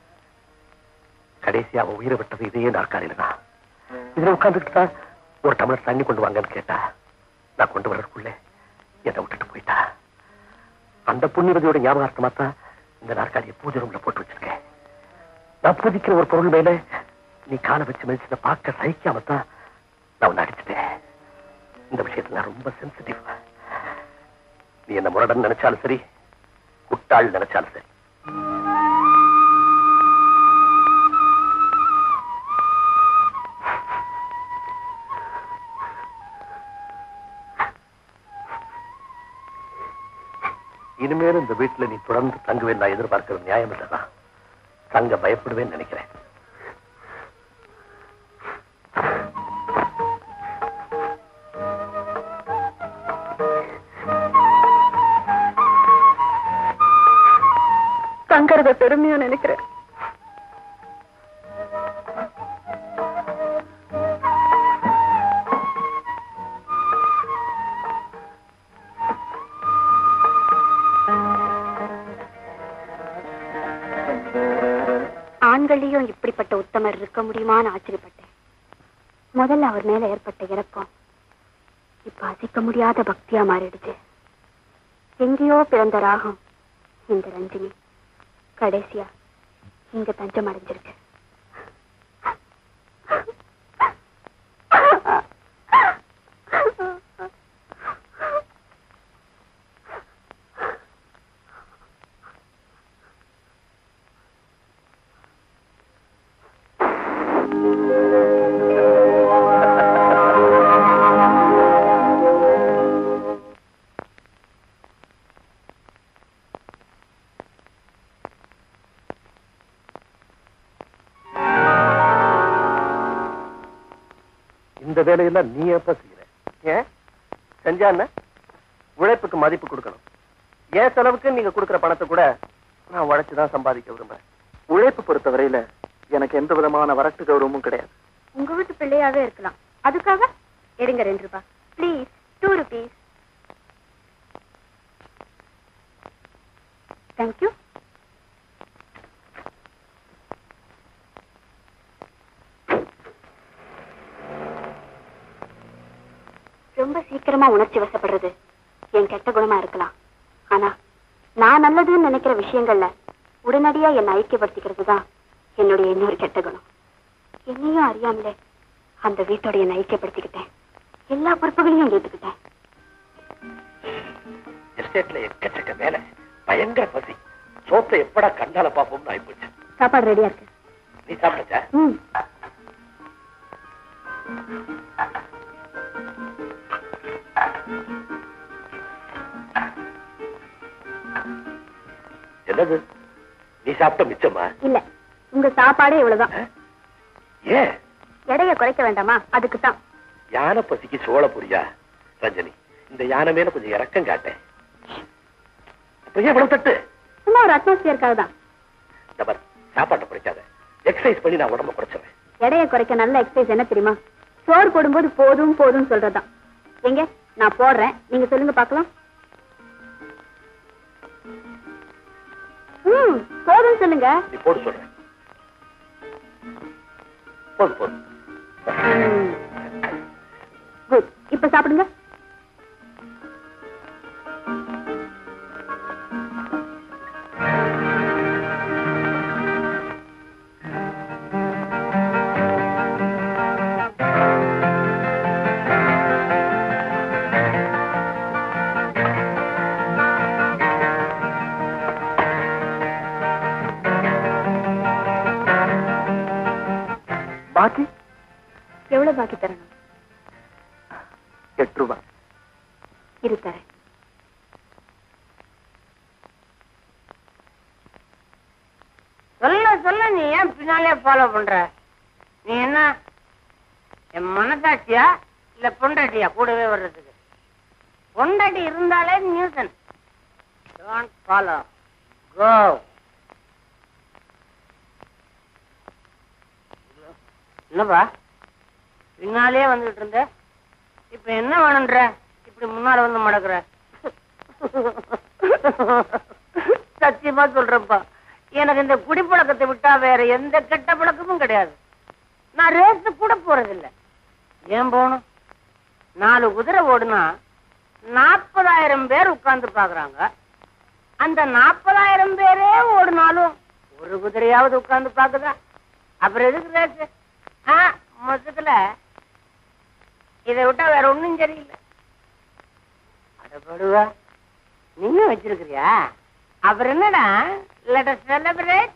கடைசி அவ உயிரை விட்டது இதே நாற்காலியில தான் இதுல உட்கார்ந்துட்டு தான் ஒரு டம்ளர் தண்ணி கொண்டு வாங்கன்னு கேட்டா நான் கொண்டு வர்றதுக்குள்ளே என்னை விட்டுட்டு போயிட்டா அந்த புண்ணியவதியோட ஞாபகார்த்தமா தான் இந்த நாற்காலியை பூஜை ரூம்ல போட்டு வச்சிருக்கேன் நான் பூஜிக்கிற ஒரு பொருள் மேல நீ காலை வச்சு மதிச்சதை பார்க்க சகிக்காம தான் நான் உன்னை அடிச்சிட்டேன் இந்த விஷயத்துல நான் ரொம்ப சென்சிட்டிவ் நீ என்ன முரடன் நினைச்சாலும் சரி குட்டாள் நினைச்சாலும் சரி இனிமேலும் இந்த வீட்டுல நீ தொடர்ந்து தங்குவேன் நான் எதிர்பார்க்கிறது நியாயம் இல்லதான் தங்க பயப்படுவேன்னு நினைக்கிறேன் தங்கறத பெருமையா நினைக்கிறேன் ஆண்கள்லயும் இப்படிப்பட்ட உத்தமர் இருக்க முடியுமான்னு ஆச்சரியப்பட்டேன் முதல்ல அவர் மேல ஏற்பட்ட இறக்கம் இப்ப அசைக்க முடியாத பக்தியா மாறிடுச்சு எங்கேயோ பிறந்த ராகம் இந்த ரஞ்சினி கடைசியா இங்க தஞ்சம் அடைஞ்சிருக்கு இந்த வேலையெல்லாம் நீ எப்ப செய்யற ஏன் செஞ்சா என்ன உழைப்புக்கு மதிப்பு கொடுக்கணும் என் செலவுக்கு நீங்க கொடுக்கிற பணத்தை கூட நான் உழைச்சுதான் சம்பாதிக்க விரும்புறேன் உழைப்பு பொறுத்தவரையில எனக்கு எந்த விதமான வரட்டு கௌரவமும் கிடையாது உங்க வீட்டு பிள்ளையாவே இருக்கலாம் அதுக்காக எடுங்க ரெண்டு ரூபாய் ப்ளீஸ் டூ ருபீஸ் தேங்க்யூ ரொம்ப சீக்கிரமா உணர்ச்சி வசப்படுறது என் கெட்ட குணமா இருக்கலாம் ஆனா நான் நல்லதுன்னு நினைக்கிற விஷயங்கள்ல உடனடியா என்னை ஐக்கியப்படுத்திக்கிறது தான் என்னுடைய இன்னொரு கெட்ட குணம் என்னையும் அறியாமலே அந்த வீட்டோட என்னை ஐக்கியப்படுத்திக்கிட்டேன் எல்லா பொறுப்புகளையும் ஏத்துக்கிட்டேன் எஸ்டேட்ல எக்கச்சக்க வேலை பயங்கர பசி சோத்தை எப்படா கண்டால பாப்போம்னு ஆயிப்போச்சு சாப்பாடு ரெடியா இருக்கு நீ சாப்பிட்டச்சா ம் என்னது நீ சாப்பிட்ட மிச்சமா இல்ல உங்க சாப்பாடே இவ்வளவுதான் ஏன் எடைய குறைக்க வேண்டாமா அதுக்கு தான் யானை பசிக்கு சோள புரியா ரஞ்சனி இந்த யானை மேல கொஞ்சம் இறக்கம் காட்டேன் அப்புறம் ஏன் இவ்வளவு தட்டு சும்மா ஒரு அட்மாஸ்பியருக்காக தான் இந்த பாரு, சாப்பாட்டை குறைக்காத எக்ஸசைஸ் பண்ணி நான் உடம்ப குறைச்சிடுறேன் எடைய குறைக்க நல்ல எக்ஸசைஸ் என்ன தெரியுமா சோறு போடும்போது போதும் போதும் சொல்றதுதான் எங்க நான் போடுறேன் நீங்க சொல்லுங்க பார்க்கலாம் ம் போதும் சொல்லுங்க நீ போடு சொல்றேன் போதும் போதும் குட் இப்ப சாப்பிடுங்க பாக்கி எவ்வளவு பாக்கி தரணும் எட்டு ரூபாய் இரு தரேன் சொல்ல சொல்ல நீ ஏன் பின்னாலே ஃபாலோ பண்ற நீ என்ன என் மனசாட்சியா இல்ல பொண்டாட்டியா கூடவே வர்றதுக்கு பொண்டாட்டி இருந்தாலே நியூசன் டோன்ட் ஃபாலோ கோ என்னப்பா பின்னாலே வந்துகிட்டு இருந்த இப்ப என்ன வேணுன்ற இப்படி முன்னால வந்து மடக்குற சத்தியமா சொல்றேன்ப்பா எனக்கு இந்த குடிப்பழக்கத்தை விட்டா வேற எந்த கெட்ட பழக்கமும் கிடையாது நான் ரேஸ் கூட போறதில்ல ஏன் போகணும் நாலு குதிரை ஓடுனா நாற்பதாயிரம் பேர் உட்கார்ந்து பாக்குறாங்க அந்த நாற்பதாயிரம் பேரே ஓடுனாலும் ஒரு குதிரையாவது உட்கார்ந்து பாக்குதா அப்புறம் எதுக்கு ரேஸ் ஆ மொத்தத்துல இதை விட்டா வேற ஒண்ணும் சரியில்லை அடப்படுவா நீங்க வச்சிருக்கிறியா அப்புறம் என்னடா லெட் அஸ் செலிப்ரேட்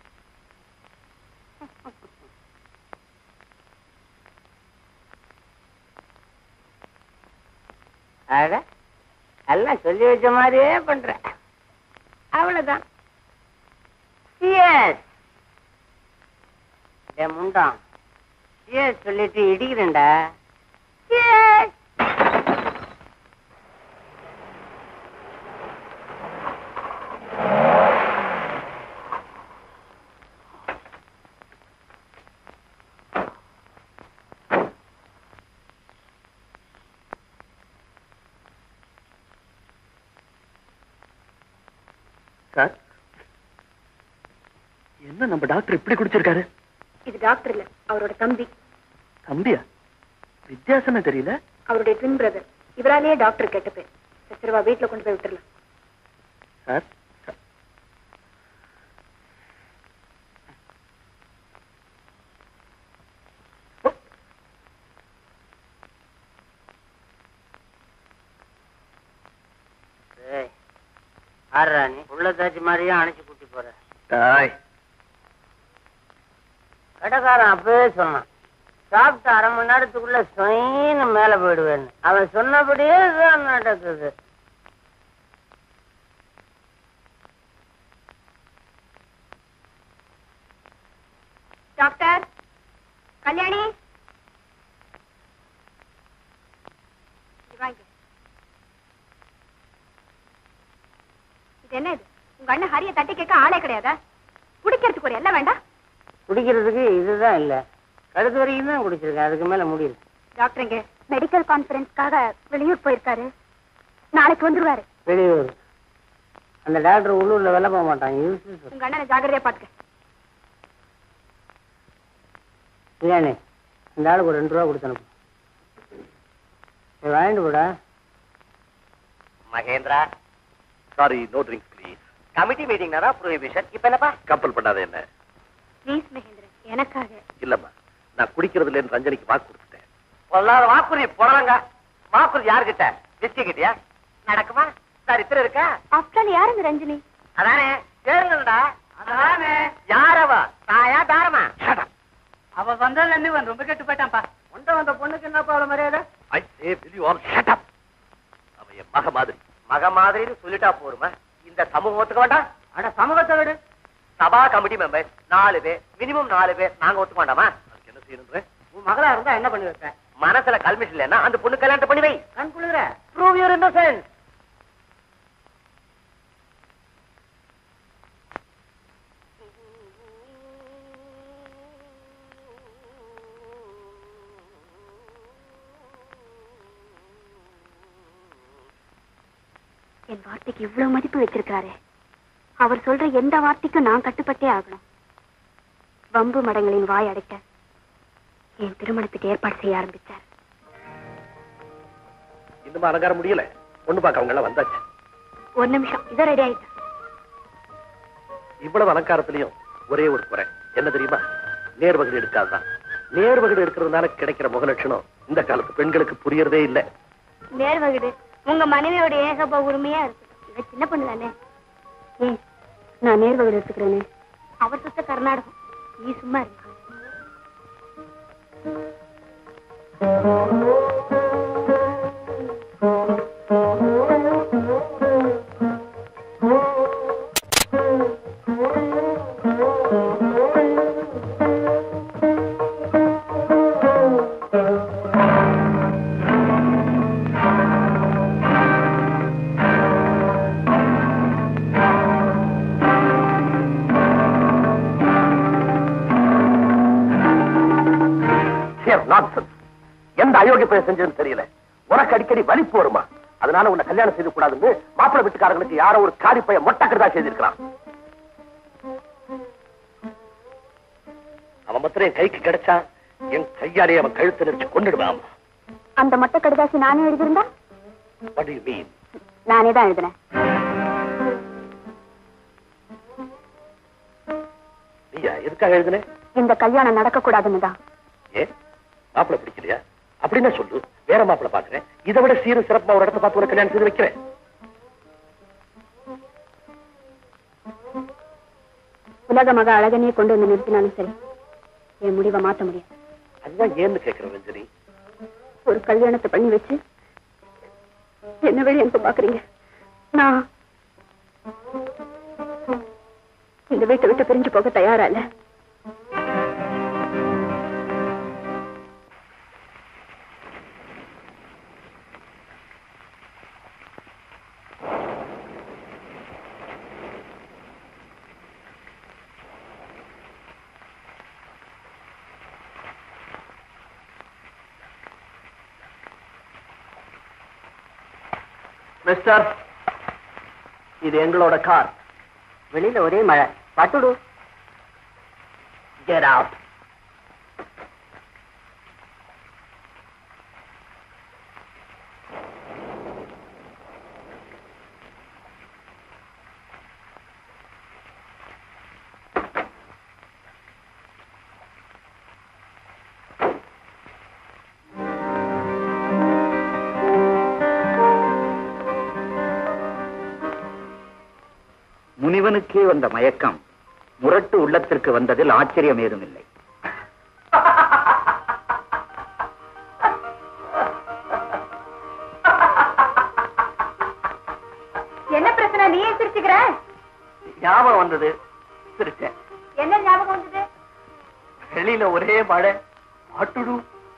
அட எல்லாம் சொல்லி வச்ச மாதிரியே பண்ற அவ்வளவுதான் சிஎஸ் முண்டான் சிஎஸ் சொல்லிட்டு இடிக்கிறேன்டா சிஎஸ் சார் என்ன நம்ம டாக்டர் இப்படி குடிச்சிருக்காரு இது டாக்டர் இல்ல அவரோட தம்பி தம்பியா வித்தியாசமே தெரியல அவருடைய ட்வின் பிரதர் இவராலேயே டாக்டர் கெட்ட பேர் சரி வா வீட்டுல கொண்டு போய் விட்டுறலாம் சார் ஏய், ஆடுறா நீ உள்ளதாச்சு மாதிரியே அணைச்சு கூட்டி போற தாய் கடைக்காரன் அப்பவே சொன்னான் சாப்பிட்டு அரை மணி நேரத்துக்குள்ள சொயின்னு மேல போயிடுவேன்னு அவன் சொன்னபடியே தான் நடக்குது டாக்டர் கல்யாணி இது வாங்க இது என்ன இது உங்க அண்ணன் ஹரிய தட்டி கேட்க ஆளே கிடையாதா குடிக்கிறதுக்கு ஒரு எல்லாம் வேண்டாம் குடிக்கிறதுக்கு இதுதான் இல்ல கழுத்து வரைக்கும் தான் குடிச்சிருக்கேன் அதுக்கு மேல முடியல டாக்டர் இங்க மெடிக்கல் கான்ஃபரன்ஸ்க்காக வெளியூர் போயிருக்காரு நாளைக்கு வந்துருவாரு வெளியூர் அந்த டாக்டர் உள்ளூர்ல வேலை போக மாட்டான் யூஸ் உங்க அண்ணனை ஜாக்கிரதையா பாத்துக்க இல்லையானே இந்த ஆளுக்கு ஒரு ரெண்டு ரூபா கொடுத்து அனுப்பு சரி, வாங்கிட்டு போடா Mahendra sorry no drinks please committee மீட்டிங்னா ப்ரொஹிபிஷன் இப்ப என்னப்பா கம்பல் பண்ணாத என்ன ப்ளீஸ் மகேந்திரன் எனக்காக இல்லம்மா நான் குடிக்கிறதுல இருந்து ரஞ்சனிக்கு வாக்கு கொடுத்துட்டேன் பொல்லாத வாக்குறுதி புடலங்க வாக்குறுதி யாருகிட்ட விஸ்கி கிட்டயா நடக்குமா சரித்திரம் இருக்கா ஆஃப்டர் யார் இந்த ரஞ்சினி அதானே கேளுங்கடா அதானே யாரவா தாயா தாரமா அவ வந்ததுல இருந்து இவன் ரொம்ப கெட்டு போயிட்டான்ப்பா உண்ட வந்த பொண்ணுக்கு என்னப்பா அவ்வளவு மரியாதை I say will you all shut up அவன் என் மக மாதிரி மக மாதிரின்னு சொல்லிட்டா போருமா இந்த சமூகத்துக்கு வேண்டாம் அட சமூகத்தை விடு சபா கமிட்டி மெம்பர்ஸ் நாலு பேர் மினிமம் நாலு பேர் நாங்க ஒத்துக்க வேண்டாமா அதுக்கு என்ன செய்யணுன்ற உன் மகளா இருந்தா என்ன பண்ணி வைப்ப மனசுல கல்மிஷன் இல்லைன்னா அந்த பொண்ணு கல்யாணத்தை பண்ணி வை கண் குளிர ப்ரூவ் யூர் இன்னசென்ஸ் என் வார்த்தைக்கு இவ்வளவு மதிப்பு வச்சிருக்காரு அவர் சொல்ற எந்த வார்த்தைக்கும் நான் கட்டுப்பட்டே ஆகணும் வம்பு மடங்களின் வாய் அடைக்க என் திருமணத்துக்கு ஏற்பாடு செய்ய ஆரம்பிச்சார் இன்னும் அலங்காரம் முடியல பொண்ணு பார்க்க அவங்க எல்லாம் வந்தாச்சு ஒரு நிமிஷம் இதோ ரெடி ஆயிட்டேன் இவ்வளவு அலங்காரத்திலையும் ஒரே ஒரு குறை என்ன தெரியுமா நேர்வகடு எடுக்காதுதான் நேர்வகடு எடுக்கிறதுனால கிடைக்கிற முகலட்சணம் இந்த காலத்து பெண்களுக்கு புரியறதே இல்ல நேர்வகுடு உங்க மனைவியோட ஏகப்ப உரிமையா இருக்கு இவ சின்ன பொண்ணு தானே ஏன் நான் நேர்வகுடு எடுத்துக்கிறேனே அவர் சுத்த கர்நாடகம் நீ சும்மா இருக்க நான்சென்ஸ் எந்த அயோக்கிய பையன் செஞ்சதுன்னு தெரியல உனக்கு அடிக்கடி வலிப்பு வருமா அதனால உன்னை கல்யாணம் செய்து கூடாதுன்னு மாப்பிள்ளை வீட்டுக்காரங்களுக்கு யாரோ ஒரு காரி பையன் மொட்டக்கிறதா செய்திருக்கிறான் அவன் மாத்திரம் என் கைக்கு கிடைச்சா என் கையாலே அவன் கழுத்து நெரிச்சு கொண்டுடுவான் அந்த மொட்டை கடிதாசி நானே எழுதியிருந்தா What do you mean? நானே தான் எழுதினேன் நீயா எதுக்காக எழுதுனே இந்த கல்யாணம் நடக்க கூடாதுன்னு தான் ஏ மாப்பிள்ளை பிடிக்கலையா அப்படின்னா சொல்லு வேற மாப்பிள்ளை பாக்குறேன் இதை விட சீரும் சிறப்பா ஒரு இடத்த பார்த்து ஒரு கல்யாணம் செய்து வைக்கிறேன் உலக மக அழகனே கொண்டு வந்து நிறுத்தினாலும் சரி என் முடிவை மாத்த முடியாது அதுதான் ஏன்னு கேட்கிறேன் ரஞ்சனி ஒரு கல்யாணத்தை பண்ணி வச்சு என்ன வெளியே அனுப்ப பாக்குறீங்க நான் இந்த வீட்டை விட்டு பிரிஞ்சு போக தயாரா இல்ல மிஸ்டர் இது எங்களோட கார் வெளியில ஒரே மழை பட்டுடு Get out. முனிவனுக்கே வந்த மயக்கம் முரட்டு உள்ளத்திற்கு வந்ததில் ஆச்சரியம் ஏதுமில்லை என்ன பிரச்சனை நீ சிரிச்சுக்கிற ஞாபகம் வந்தது சிரிச்சேன் என்ன ஞாபகம் வந்தது வெளியில ஒரே மழை பாட்டுடு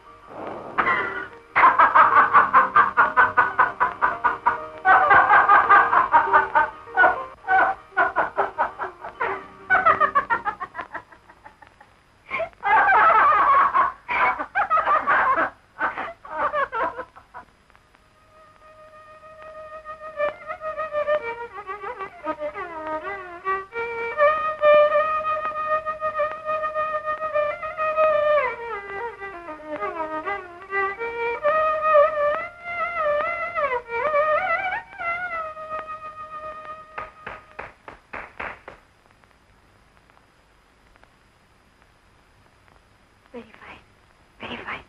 வெரி ஃபைன் வெரி ஃபைன்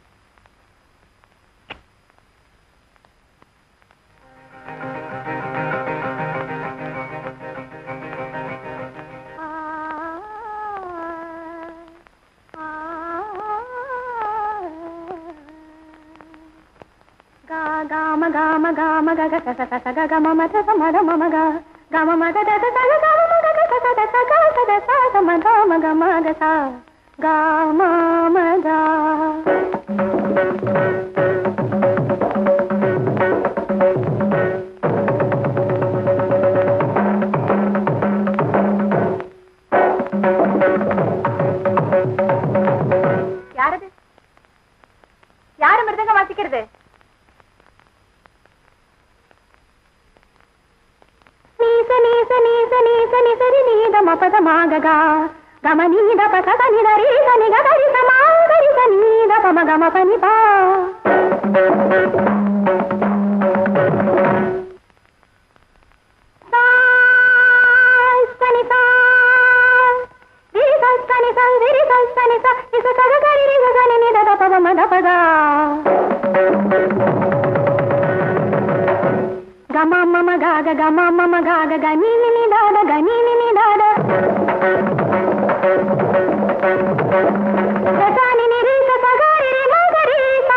గామ గామ గామ గగ స స స గ గమ మద స మద మమ గ గమ మద ద ద స గ గమ మగ గ స స ద స గ స ద స స మ గ మ గ మ గ స గ మ మ గ யாரது யாரு மிருதங்க வாசிக்கிறது நீச நீச நீச நீச நிசரி நீத மபத மாககா கம நீத பசக நிதரி சனி கரி சமாகரி சனீத பம கம பனி பா சனி சா விரி சனி சா விரி சனி சா இச கக கரி ரி சனி நித பத மத பதா గమ మమ గాగ గమ మమ గాగ గని నిని దాద గని నిని దాద గసాని నిరి సగారి రి మగరి సా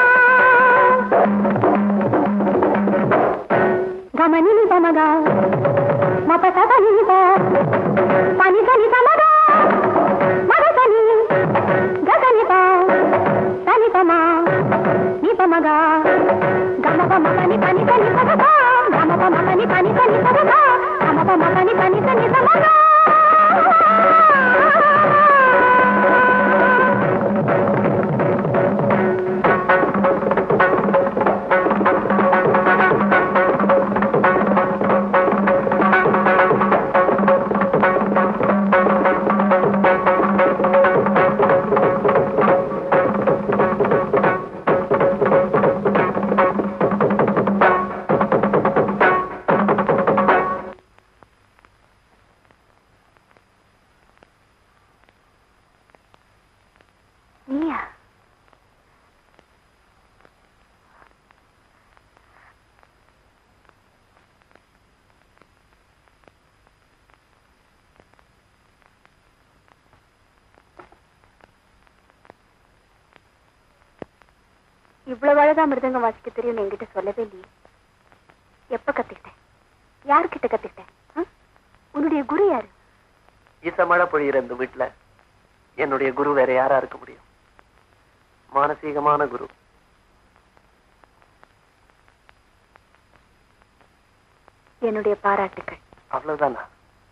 గమ నిని పమగ మప సద నిని ప పని సని సమగ మగ సని గగని ప సని పమ ని పమగ గమ పమ పని పని పని పదప గమ పమ పని పని పని పదప గమ పమ పని పని పని సమగ நீயா இவ்வளவு அழகா மிருதங்கம் வாசிக்க தெரியும் என்கிட்ட சொல்லவே இல்லையே எப்ப கத்துக்கிட்டேன் யாருக்கிட்ட கத்துக்கிட்டேன் ஆ? உன்னுடைய குரு யாரு ஈச மழை பொழியிற இந்த வீட்டுல என்னுடைய குரு வேற யாரா இருக்க முடியும் மானசீகமான குரு என்னுடைய பாராட்டுக்கள் அவ்வளவுதானா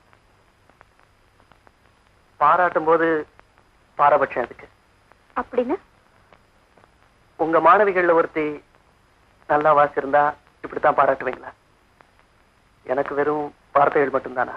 பாராட்டும் போது பாரபட்சம் எதுக்கு அப்படின்னு உங்க மாணவிகள்ல ஒருத்தி நல்லா வாசிருந்தா இப்படித்தான் பாராட்டுவீங்களா எனக்கு வெறும் வார்த்தைகள் மட்டும்தானா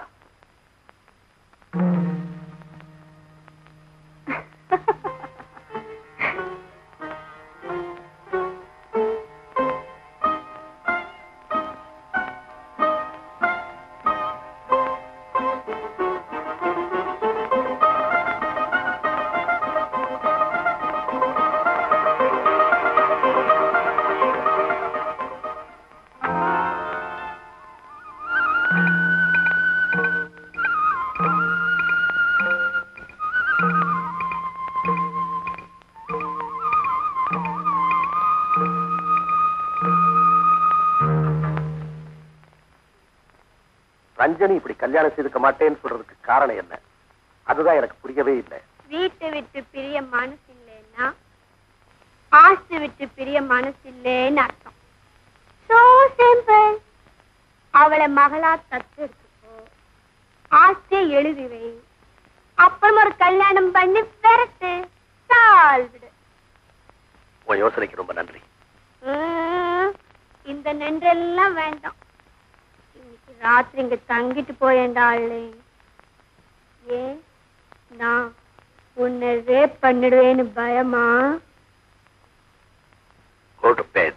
ரஞ்சனி இப்படி கல்யாணம் செய்துக்க மாட்டேன்னு சொல்றதுக்கு காரணம் என்ன அதுதான் எனக்கு புரியவே இல்லை வீட்டை விட்டு பிரிய மனசு இல்லைன்னா ஆஸ்தி விட்டு பிரிய மனசு இல்லைன்னு அர்த்தம் சோ சிம்பிள் அவளை மகளா தத்து எடுத்துக்கோ ஆஸ்தியை எழுதி வை அப்புறம் ஒரு கல்யாணம் பண்ணி பெருத்து சால்விடு உன் யோசனைக்கு ரொம்ப நன்றி ம், இந்த நன்றெல்லாம் வேண்டாம் இன்னைக்கு ராத்திரி இங்க தங்கிட்டு போயேண்டாளே ஏன் நான் உன்னை ரேப் பண்ணிடுவேன்னு பயமா கோ டு பெட்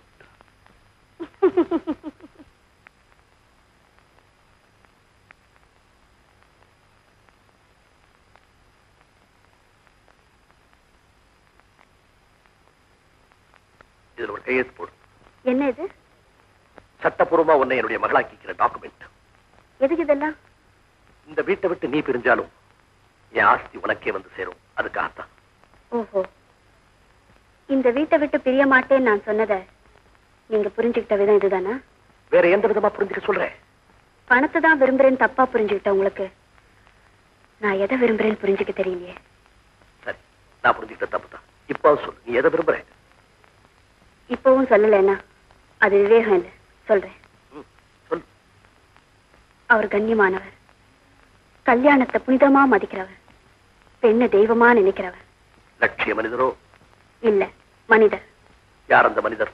இதுல ஒரு கையெழுத்து போடு என்ன இது சட்டப்பூர்வமா உன்னை என்னுடைய மகளாக்கிக்கிற டாக்குமெண்ட் எதுக்கு இதெல்லாம் இந்த வீட்டை விட்டு நீ பிரிஞ்சாலும் என் ஆஸ்தி உனக்கே வந்து சேரும் அதுக்காகத்தான் ஓஹோ இந்த வீட்டை விட்டு பிரிய மாட்டேன்னு நான் சொன்னதை நீங்க புரிஞ்சுக்கிட்ட விதம் இதுதானா வேற எந்த விதமா புரிஞ்சுக்க சொல்றேன் பணத்தை தான் விரும்புறேன்னு தப்பா புரிஞ்சுக்கிட்ட உங்களுக்கு நான் எதை விரும்புறேன்னு புரிஞ்சுக்க தெரியலையே சரி நான் புரிஞ்சுக்கிட்ட தப்பு தான் இப்போ சொல்லு நீ எதை விரும்புற இப்பவும் சொல்லலைன்னா அது விவேகம் இல்லை சொல்றேன் ம், சொல்லு அவர் கண்ணியமானவர் கல்யாணத்தை புனிதமா மதிக்கிறவர் பெண்ணை தெய்வமா நினைக்கிறவர் லட்சிய மனிதரோ இல்ல மனிதர் யார் அந்த மனிதர்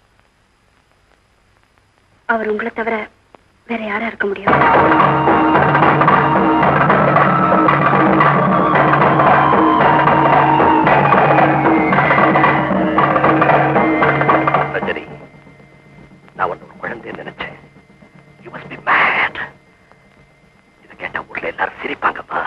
அவர் உங்களை தவிர வேற யாரா இருக்க முடியும் ரஜினி நான் உன்னை ஒரு குழந்தைன்னு நினைச்சேன் யூ மஸ்ட் பி மேட் இதை கேட்டா ஊர்ல எல்லாரும் சிரிப்பாங்கப்பா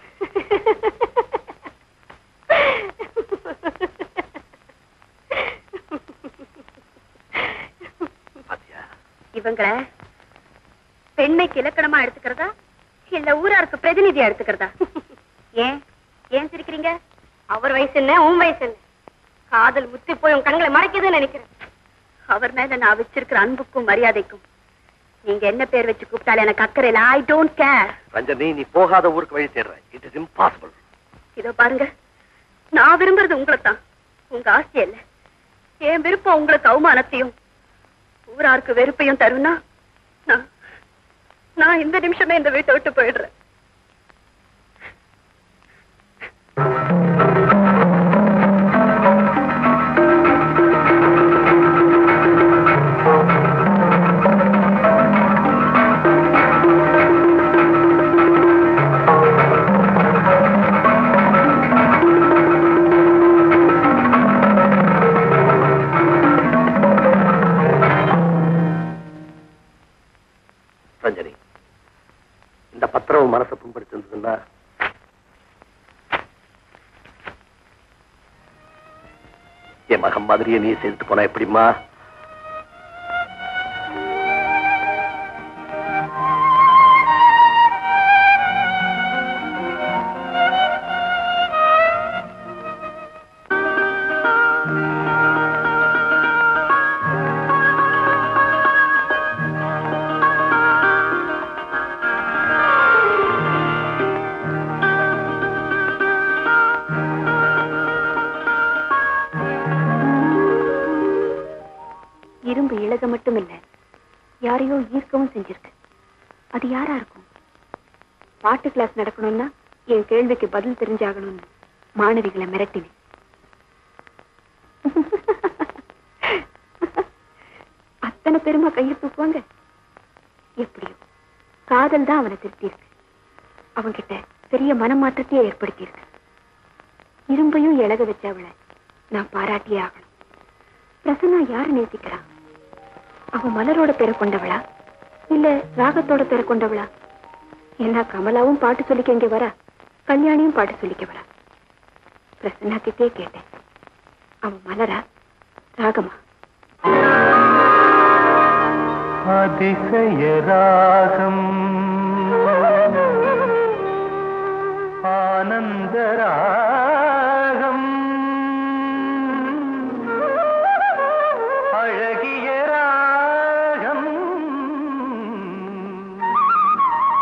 பாத்தியா இவங்கள பெண்மைக்கு இலக்கணமா எடுத்துக்கிறதா இல்ல ஊராருக்கு பிரதிநிதியா எடுத்துக்கிறதா ஏன் ஏன் சிரிக்கிறீங்க அவர் வயசு என்ன உன் வயசு என்ன காதல் முத்தி போய் உன் கண்களை மறைக்குதுன்னு நினைக்கிறேன் அவர் மேல நான் வச்சிருக்கிற அன்புக்கும் மரியாதைக்கும் நீங்க என்ன பேர் வச்சு கூப்பிட்டாலும் எனக்கு அக்கறை இல்ல ஐ டோன்ட் கேர் ரஞ்சனி நீ போகாத ஊருக்கு வழி தேடுற இட் இஸ் இம்பாசிபிள் இதோ பாருங்க நான் விரும்புறது உங்களைத்தான் உங்க ஆசை இல்ல என் விருப்பம் உங்களுக்கு அவமானத்தையும் ஊராருக்கு வெறுப்பையும் தரும்னா நான் நான் இந்த நிமிஷமே இந்த வீட்டை விட்டு போயிடுறேன் ரஞ்சனி இந்த பத்திரம் உன் மனசை புண்படுத்திருந்ததுன்னா என் மகன் மாதிரியே நீ செய்துட்டு போனா எப்படிம்மா இரும்பு இழக மட்டும் இல்ல யாரையோ ஈர்க்கவும் செஞ்சிருக்கு அது யாரா இருக்கும் பாட்டு கிளாஸ் நடக்கணும்னா என் கேள்விக்கு பதில் தெரிஞ்சாகணும்னு மாணவிகளை மிரட்டினேன் அத்தனை பெருமா கையை தூக்குவாங்க எப்படியோ காதல் தான் அவனை திருத்தியிருக்கு அவன்கிட்ட பெரிய மனமாற்றத்தையே ஏற்படுத்தியிருக்கு இரும்பையும் இழக வச்ச அவளை நான் பாராட்டியே ஆகணும் பிரசன்னா யாரு நேசிக்கிறா அவ மலரோட பேரை கொண்டவளா இல்ல ராகத்தோட பேரை கொண்டவளா என்ன கமலாவும் பாட்டு சொல்லிக்க இங்க வரா கல்யாணியும் பாட்டு சொல்லிக்க வரா பிரசன்னா கிட்டே கேட்டேன் அவன் மலரா ராகமா அதிசய ராகம் ஆனந்த ராகம் அழகிய ராகம்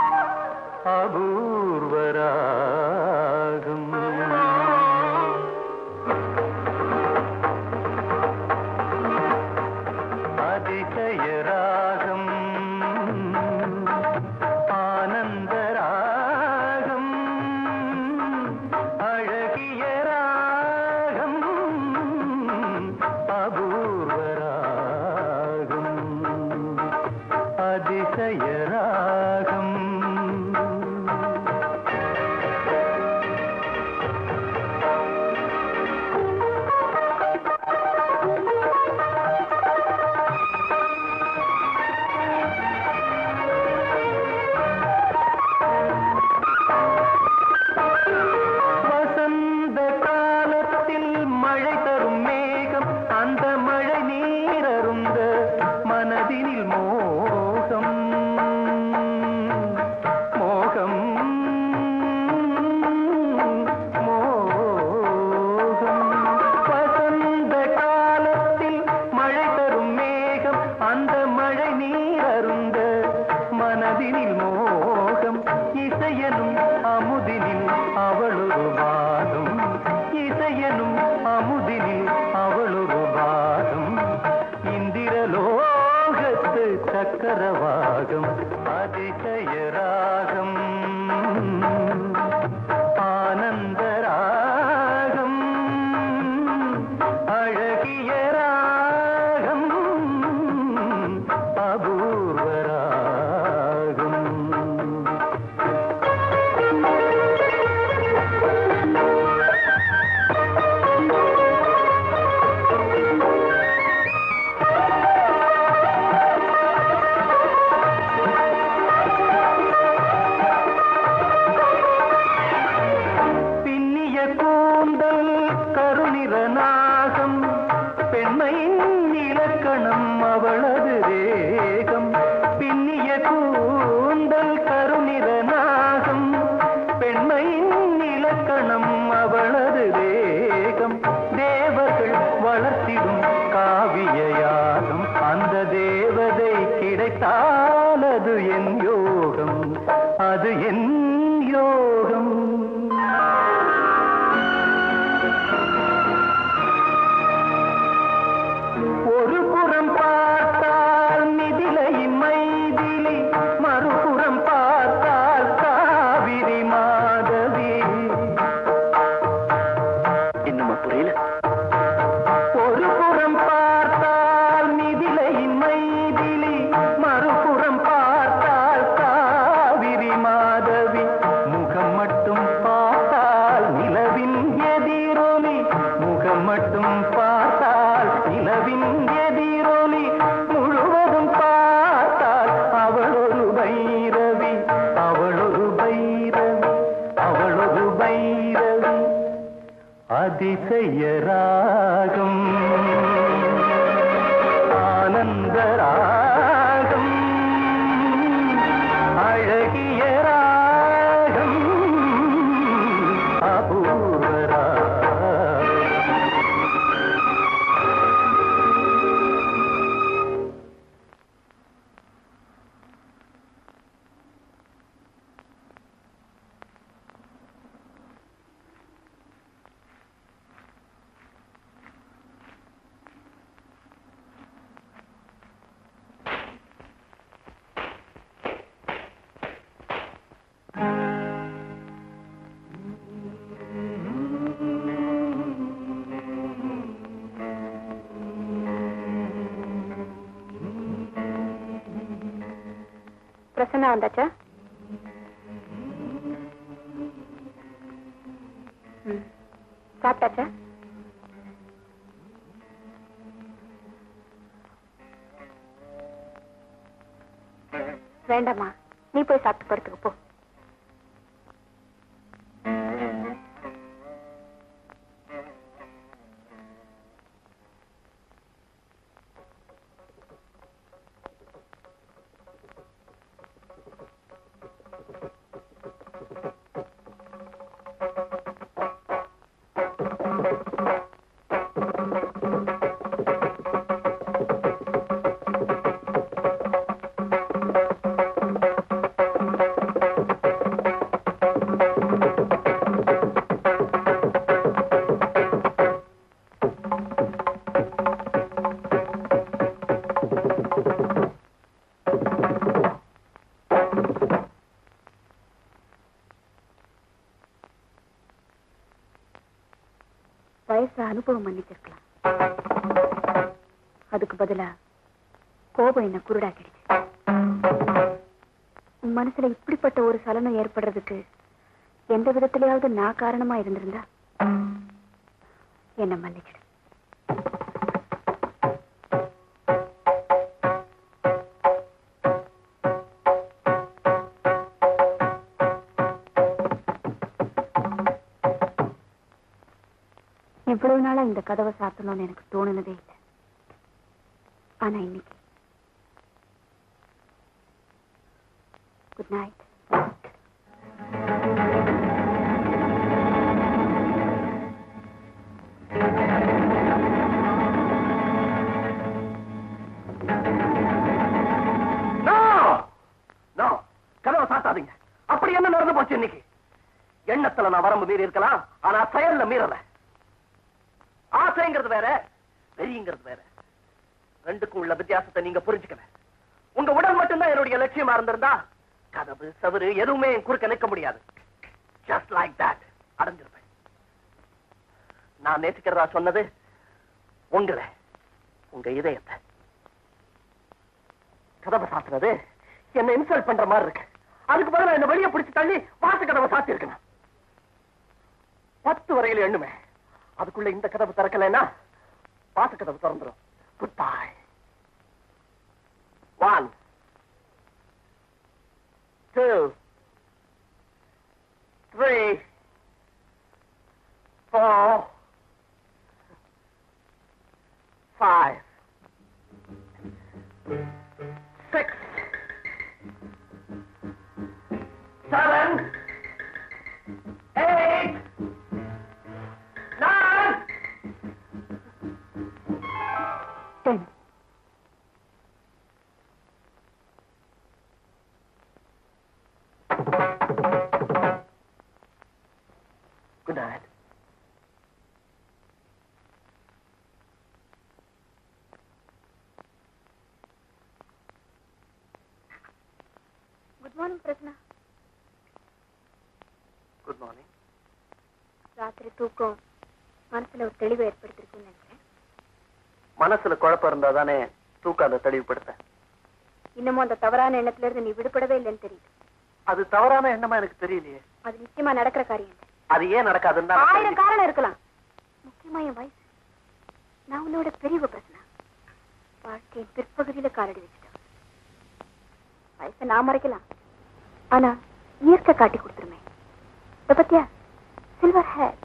அதிசயராகம் வசந்த காலத்தில் மழை தரும் மேகம் அந்த மழை நீரருந்த மனதினில் மோகம் மோகம் மோகம் வசந்த காலத்தில் மழை தரும் மேகம் அந்த மழை நீரருந்த மனதினில் மோகம் இசையனும் அமுதினில் அவளொரு வாதம் இசையனும் அமுதினில் அவளொரு வாதம் இந்திரலோகத்து சக்கரவாகம் அதிசயராகம் ஆனந்தராகம் அழகிய ராகம் அபூர்வராகம் பின்னிய கூந்தல் கருநிற நாகம் பெண்மையின் இலக்கணம் அவளது வேகம் பின்னிய கூந்தல் கருநிற நாகம் பெண்மையின் இலக்கணம் அவளது வேகம் தேவர்கள் வளர்த்திடும் காவிய யாகம் அந்த தேவதை கிடைத்தால் அது என் யோகம் அது என் யோகம் ஒரு புறம் பார்த்தால் மிதிலையின் மைதிலி மறுபுறம் பார்த்தால் காவிரி மாதவி இன்னும் புரியல ஒரு புறம் பார்த்தால் மிதிலையின் மைதிலி மறுபுறம் பார்த்தால் காவிரி மாதவி முகம் மட்டும் பார்த்தால் நிலவின் எதிரொலி முகம் மட்டும் பார்த்தால் நிலவின் எதிரொலி முழுவதும் பார்த்தால் அவளொரு பைரவி அவளொரு பைரவி அவளொரு பைரவி அதிசயராகம் ஆனந்தராகம் அழகிய ராகம் அபூர்வராகம் பிரசன்னா வந்தாச்சா ம். சாப்பிட்டாச்சா வேண்டாம்மா நீ போய் சாப்பிட்டு போறதுக்கு போ வயசு அனுபவம் மன்னிச்சிருக்கலாம் அதுக்கு பதிலா கோபம் என்ன குருடாக்கிடுச்சு மனசுல இப்படிப்பட்ட ஒரு சலனம் ஏற்படுறதுக்கு எந்த விதத்திலேயாவது நான் காரணமா இருந்திருந்தா என்ன மன்னிச்சிடு இவ்வளவு நாளா இந்த கதவை சாத்தணும்னு எனக்கு தோணுனதே இல்லை ஆனா இன்னைக்கு குட் நைட் No! No! கதவை சாத்தாதீங்க அப்படி என்ன நடந்து போச்சு இன்னைக்கு எண்ணத்துல நான் வரம்பு மீறி இருக்கலாம் ஆனா செயல்ல மீறல ஆசைங்கிறது வேற வெறிங்கிறது வேற ரெண்டுக்கும் உள்ள வித்தியாசத்தை நீங்க புரிஞ்சுக்கல உங்க உடல் மட்டும்தான் என்னுடைய லட்சியமா இருந்திருந்தா கதவு சவுரு எதுவுமே என் குறுக்க நிற்க முடியாது ஜஸ்ட் லைக் தட் அடைஞ்சிருப்பேன் நான் நேசிக்கிறதா சொன்னது உங்களை உங்க இதயத்தை கதவை சாத்துறது என்ன இன்சல்ட் பண்ற மாதிரி இருக்கு அதுக்கு பதிலா என்ன வெளியே பிடிச்சு தள்ளி வாசு கதவை சாத்தி இருக்கணும் பத்து வரையில எண்ணுமே அதுக்குள்ள இந்த கதவு திறக்கலைன்னா வாசு கதவு திறந்துரும் good bye one two three four five six, seven, eight, nine. Ten Good night. Good morning Prasanna Good morning. ராத்திரி தூக்கம் மனசுல ஒரு தெளிவை ஏற்படுத்திருக்குன்னு நினைக்கிறேன் மனசுல குழப்பம் இருந்தா தானே தூக்கம் அதை தெளிவுபடுத்த இன்னமும் அந்த தவறான எண்ணத்துல இருந்து நீ விடுபடவே இல்லைன்னு தெரியுது அது தவறான எண்ணமா எனக்கு தெரியலையே அது நிச்சயமா நடக்கிற காரியம் இல்லை அது ஏன் நடக்காதுன்னு தான் நான் ஆயிரம் காரணம் இருக்கலாம் முக்கியமா என் வயசு நான் உன்னோட பெரியவ பிரச்சனை வாழ்க்கையின் பிற்பகுதியில காலடி வச்சுட்டேன் வயசை நான் மறைக்கலாம் ஆனா இயற்கை காட்டி கொடுத்துருமே இத பத்தியா சில்வர் ஹேர்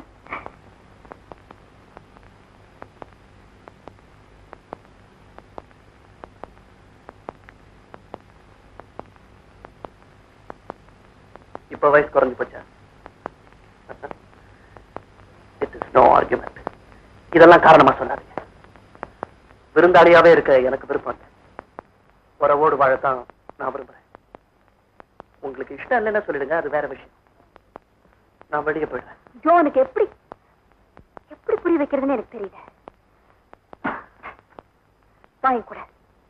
இப்ப வயசு குறைஞ்சு போச்சா இட் இஸ் நோ ஆர்குமெண்ட் இதெல்லாம் காரணமா சொல்லாதீங்க விருந்தாளியாவே இருக்க எனக்கு விருப்பம் இல்லை உறவோடு வாழத்தான் நான் விரும்புறேன் உங்களுக்கு இஷ்டம் இல்லைன்னா சொல்லிடுங்க அது வேற விஷயம் நான் வெளியே போயிடுறேன் ஜோ உனக்கு எப்படி எப்படி புரிய வைக்கிறதுன்னு எனக்கு தெரியல வாங்கி கூட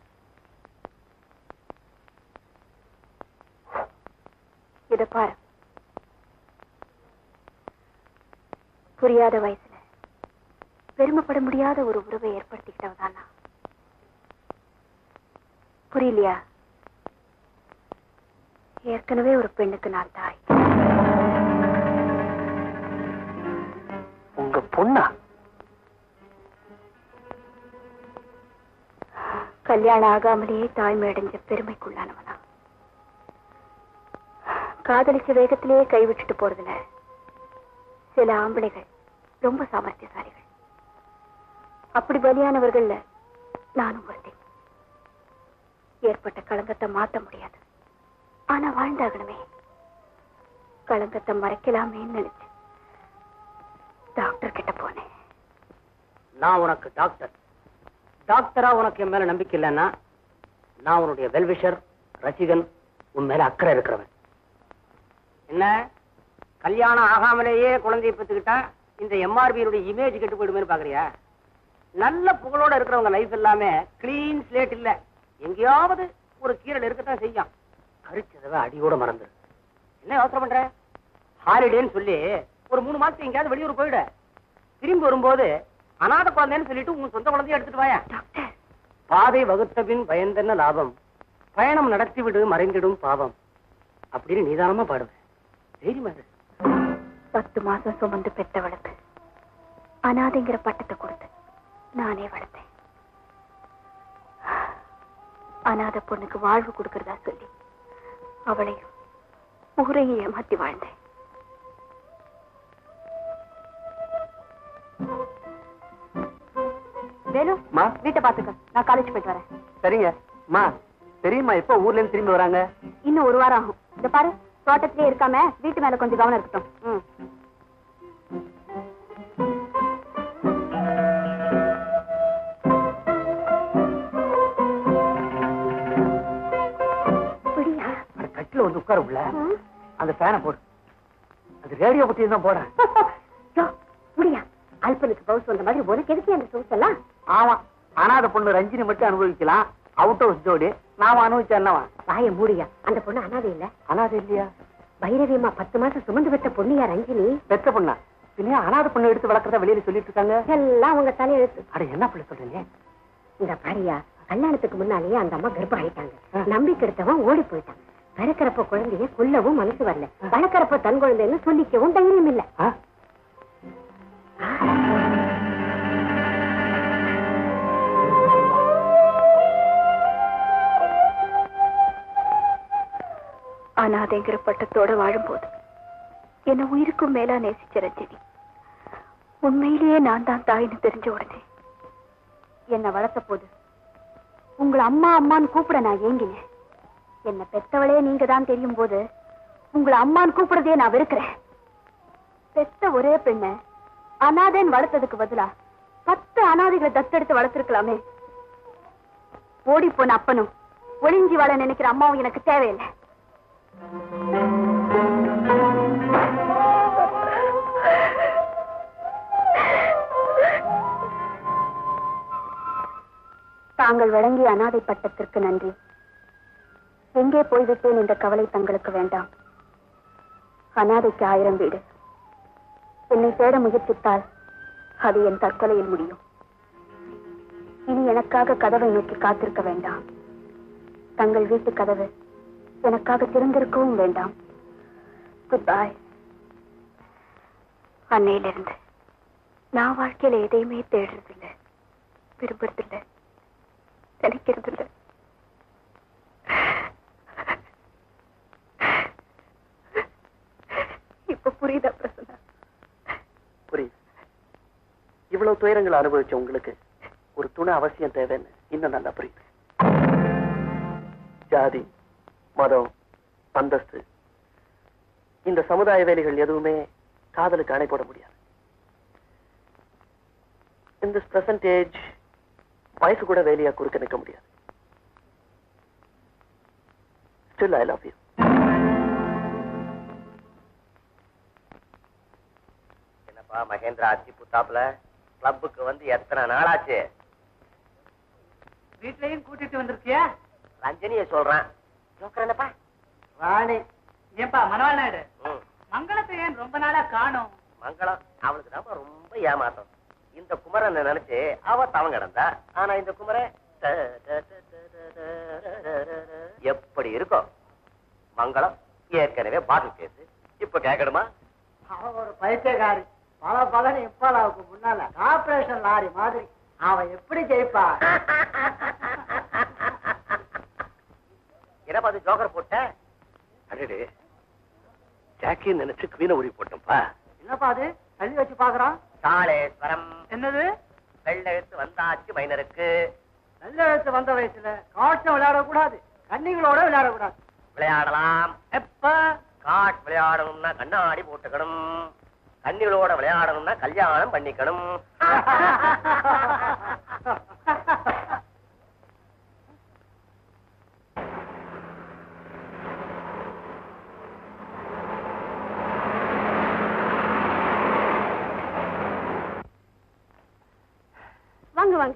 இத பாரு புரியாத வயசுல பெருமைப்பட முடியாத ஒரு உறவை ஏற்படுத்திக்கிட்டவதான் நான் புரியலையா ஏற்கனவே ஒரு பெண்ணுக்கு நான் தாய் உங்க பொண்ணா கல்யாணம் ஆகாமலேயே தாய்மை அடைஞ்ச பெருமைக்குள்ளானவனா காதலிச்ச வேகத்திலேயே கைவிட்டுட்டு போறதுல சில ஆம்பளைகள் ரொம்ப சாமர்த்தியசாலிகள் அப்படி பலியானவர்கள்ல நானும் ஒருத்தி ஏற்பட்ட களங்கத்தை மாத்த முடியாது ஆனா வாழ்ந்தாகணுமே களங்கத்தை மறைக்கலாமேன்னு நினைச்சு டாக்டர் கிட்ட போனேன் நான் உனக்கு டாக்டர் டாக்டரா உனக்கு என் மேல நம்பிக்கை இல்லைன்னா நான் உன்னுடைய வெல்விஷர் ரசிகன் உன் மேல அக்கறை இருக்கிறவன் என்ன கல்யாணம் ஆகாமலேயே குழந்தையை பெற்றுக்கிட்டா இந்த எம்ஆர்பியினுடைய இமேஜ் கெட்டு போயிடுமேன்னு பாக்குறியா நல்ல புகழோட இருக்கிறவங்க லைஃப் எல்லாமே கிளீன் ஸ்லேட் இல்ல எங்கேயாவது ஒரு கீரல் இருக்கத்தான் செய்யும் கரிச்சதவை அடியோட மறந்துரு என்ன யோசனை பண்ற ஹாலிடேன்னு சொல்லி ஒரு மூணு மாசத்துக்கு எங்கேயாவது வெளியூர் போயிடு திரும்பி வரும்போது அநாத குழந்தைன்னு சொல்லிட்டு உங்க சொந்த குழந்தைய எடுத்துட்டு வாயா டாக்டர் பாதை வகுத்த பின் பயந்தென்ன லாபம் பயணம் நடத்திவிடு மறைந்திடும் பாவம் அப்படின்னு நிதானமா பாடுவேன் தைரியமா இரு. பத்து மாசம் சுமந்து பெற்றவளுக்கு அனாதைங்கிற பட்டத்தை கொடுத்து நானே வளர்த்தேன் அனாதை பொண்ணுக்கு வாழ்வு கொடுக்கறதா சொல்லி அவளையும் ஊரையும் ஏமாத்தி வாழ்ந்தேன் வேலு மா வீட்டை பாத்துக்க நான் காலேஜ் போயிட்டு வரேன் சரிங்க மா தெரியுமா எப்போ ஊர்ல இருந்து திரும்பி வராங்க இன்னும் ஒரு வாரம் ஆகும் இந்த பாரு தோட்டத்திலே இருக்காம வீட்டு மேல கொஞ்சம் கவனம் இருக்கட்டும் ம். பிடியா? அந்த கட்டில வந்து உட்கார உள்ள ம். அந்த ஃபேனை போடு அது ரேடியோ பத்தி தான் போடுறேன் யோ, முடியா அல்பனுக்கு பவுஸ் வந்த மாதிரி உனக்கு எதுக்கு அந்த சோஸ் எல்லாம் ஆமா அனாதை பொண்ணு ரஞ்சினி மட்டும் அனுபவிக்கலாம் அவுட் ஹவுஸ் ஜோடி நாம அனுபவிச்சா என்னவா வாய மூடியா அந்த பொண்ணு அனாதை இல்ல அனாதை இல்லையா பைரவியம்மா பத்து மாசம் சுமந்து பெற்ற பொண்ணியா ரஞ்சினி பெத்த பொண்ணா பின்ன அனாதை பொண்ணு எடுத்து வளர்க்கறதா வெளியில சொல்லிட்டு இருக்காங்க எல்லாம் உங்க தலையெழுத்து அட என்ன பிள்ளை சொல்றீங்க இந்த பாரியா கல்யாணத்துக்கு முன்னாலேயே அந்த அம்மா கர்ப்பம் ஆயிட்டாங்க நம்பிக்கை எடுத்தவன் ஓடி போயிட்டான் பிறக்கிறப்ப குழந்தைய கொல்லவும் மனசு வரல வளர்க்கறப்ப தன் குழந்தைன்னு சொல்லிக்கவும் தைரியம் இல்ல ஆ? அனாதைங்கிற பட்டத்தோட வாழும்போது என்ன உயிருக்கும் மேலா நேசிச்ச ரஞ்சினி உண்மையிலேயே நான் தான் தாயின்னு தெரிஞ்ச உடனே என்ன வளர்த்த போது உங்களை அம்மா அம்மான்னு கூப்பிட நான் ஏங்கினேன் என்ன பெத்தவளே நீங்க தான் தெரியும் போது உங்களை அம்மான்னு கூப்பிடுறதே நான் வெறுக்கிறேன் பெத்த ஒரே பெண்ண அனாதைன்னு வளர்த்ததுக்கு பதிலா பத்து அனாதைகளை தத்தெடுத்து வளர்த்திருக்கலாமே ஓடி போன அப்பனும் ஒளிஞ்சி வாழ நினைக்கிற அம்மாவும் எனக்கு தேவையில்லை தாங்கள் வழங்கிய அனாதை பட்டத்திற்கு நன்றி எங்கே போய்விட்டேன் என்ற கவலை தங்களுக்கு வேண்டாம் அனாதைக்கு ஆயிரம் வீடு என்னை தேட முயற்சித்தால் அது என் தற்கொலையில் முடியும் இனி எனக்காக கதவை நோக்கி காத்திருக்க வேண்டாம் தங்கள் வீட்டு கதவு எனக்காக திறந்திருக்கவும் வேண்டாம் குட் பாய் அன்னையிலிருந்து நான் வாழ்க்கையில எதையுமே தேடுறதில்ல விரும்புறதில்ல நினைக்கிறதில்ல இப்ப புரியுதா பிரசன்னா புரியுது இவ்வளவு துயரங்களை அனுபவிச்ச உங்களுக்கு ஒரு துணை அவசியம் தேவைன்னு இன்னும் நல்லா புரியுது ஜாதி மதம் அந்தஸ்து இந்த சமுதாய வேலைகள் எதுவுமே காதலுக்கு அணை போட முடியாது இந்த பிரசன்ட் ஏஜ் வயசு கூட வேலையா குறுக்க நிற்க முடியாது ஸ்டில் ஐ லவ் யூ என்னப்பா மகேந்திரா அத்தி புத்தாப்புல கிளப்புக்கு வந்து எத்தனை நாளாச்சு வீட்லயும் கூட்டிட்டு வந்திருக்கியா ரஞ்சனிய சொல்றேன் ஜோக்கரனப்பா ராணி ஏன்பா மனவாள் நாயுடு ம் மங்களத்தை ஏன் ரொம்ப நாளா காணும் மங்களம் அவளுக்கு தான் ரொம்ப ஏமாத்தம் இந்த குமரன் நினைச்சு அவ தவம் கிடந்தா ஆனா இந்த குமரன் ட, ட, ட, ட, ட, ட, ட, ட, ட. எப்படி இருக்கும் மங்களம் ஏற்கனவே பாட்டில் கேஸ் இப்ப கேட்கணுமா அவன் ஒரு பைத்தியக்காரி பல பலன் இப்பாலாவுக்கு முன்னால கார்பரேஷன் லாரி மாதிரி அவன் எப்படி ஜெயிப்பா என்ன பார்த்து ஜோக்கர் போட்ட அடடே ஜாக்கின்னு நினைச்சு குவீன உரி போட்டோம்ப்பா என்னப்பா அது தள்ளி வச்சு பாக்குறான் காளேஸ்வரம் என்னது வெள்ளெழுத்து வந்தாச்சு மைனருக்கு நல்ல எழுத்து வந்த வயசுல காட்சம் விளையாடக்கூடாது கன்னிகளோட விளையாடக்கூடாது விளையாடலாம் எப்ப காட் விளையாடணும்னா கண்ணாடி போட்டுக்கணும் கண்ணிகளோட விளையாடணும்னா கல்யாணம் பண்ணிக்கணும் வாங்க வாங்க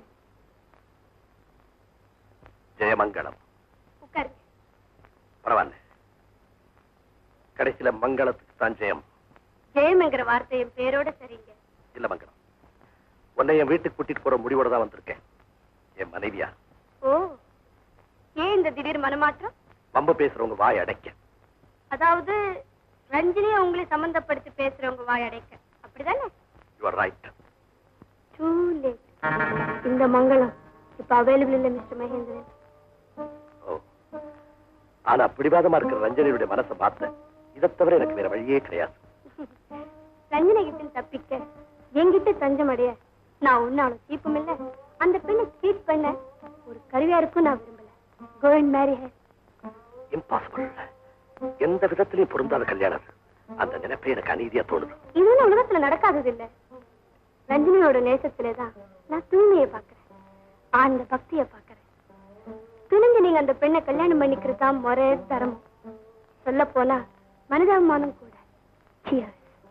ஜெயமங்கலம் உட்காருங்க பரவாயில்ல கடைசியில மங்களத்துக்கு தான் ஜெயம் ஜெயம்ங்கிற வார்த்தை என் பேரோட சரிங்க இல்ல மங்களம் உன்னை என் வீட்டுக்கு கூட்டிட்டு போற முடிவோட தான் வந்திருக்கேன் என் மனைவியா ஓ ஏன் இந்த திடீர் மனமாற்றம் வம்பு பேசுறவங்க வாய் அடைக்க அதாவது ரஞ்சினியை உங்களை சம்பந்தப்படுத்தி பேசுறவங்க வாய் அடைக்க அப்படிதானே you are right too late இந்த மங்களம் இப்ப அவைலபிள் இல்ல மிஸ்டர் மகேந்திரன் ஓ ஆனா பிடிவாதமா இருக்கிற ரஞ்சனியுடைய மனசை பார்த்தேன் இதை தவிர எனக்கு வேற வழியே கிடையாது ரஞ்சனை கிட்ட தப்பிக்க என்கிட்ட தஞ்சம் அடைய நான் ஒன்னாலும் சீப்பும் இல்ல அந்த பெண்ணை சீட் பண்ண ஒரு கருவியாருக்கும் நான் விரும்பல go and marry her impossible எந்த விதத்திலையும் பொருந்தாத கல்யாணம் அது. அந்த நினைப்பே எனக்கு அநீதியா தோணுது இது ஒண்ணும் உலகத்துல நடக்காதது இல்ல ரஞ்சினியோட நேசத்துலதான் நான் தூய்மையை பாக்குறேன் ஆழ்ந்த பக்திய பாக்குறேன் துணிஞ்சு நீங்க அந்த பெண்ணை கல்யாணம் பண்ணிக்கிறது தான் முறை தரமும் சொல்ல போனா மனிதாபிமானம் கூட Cheers.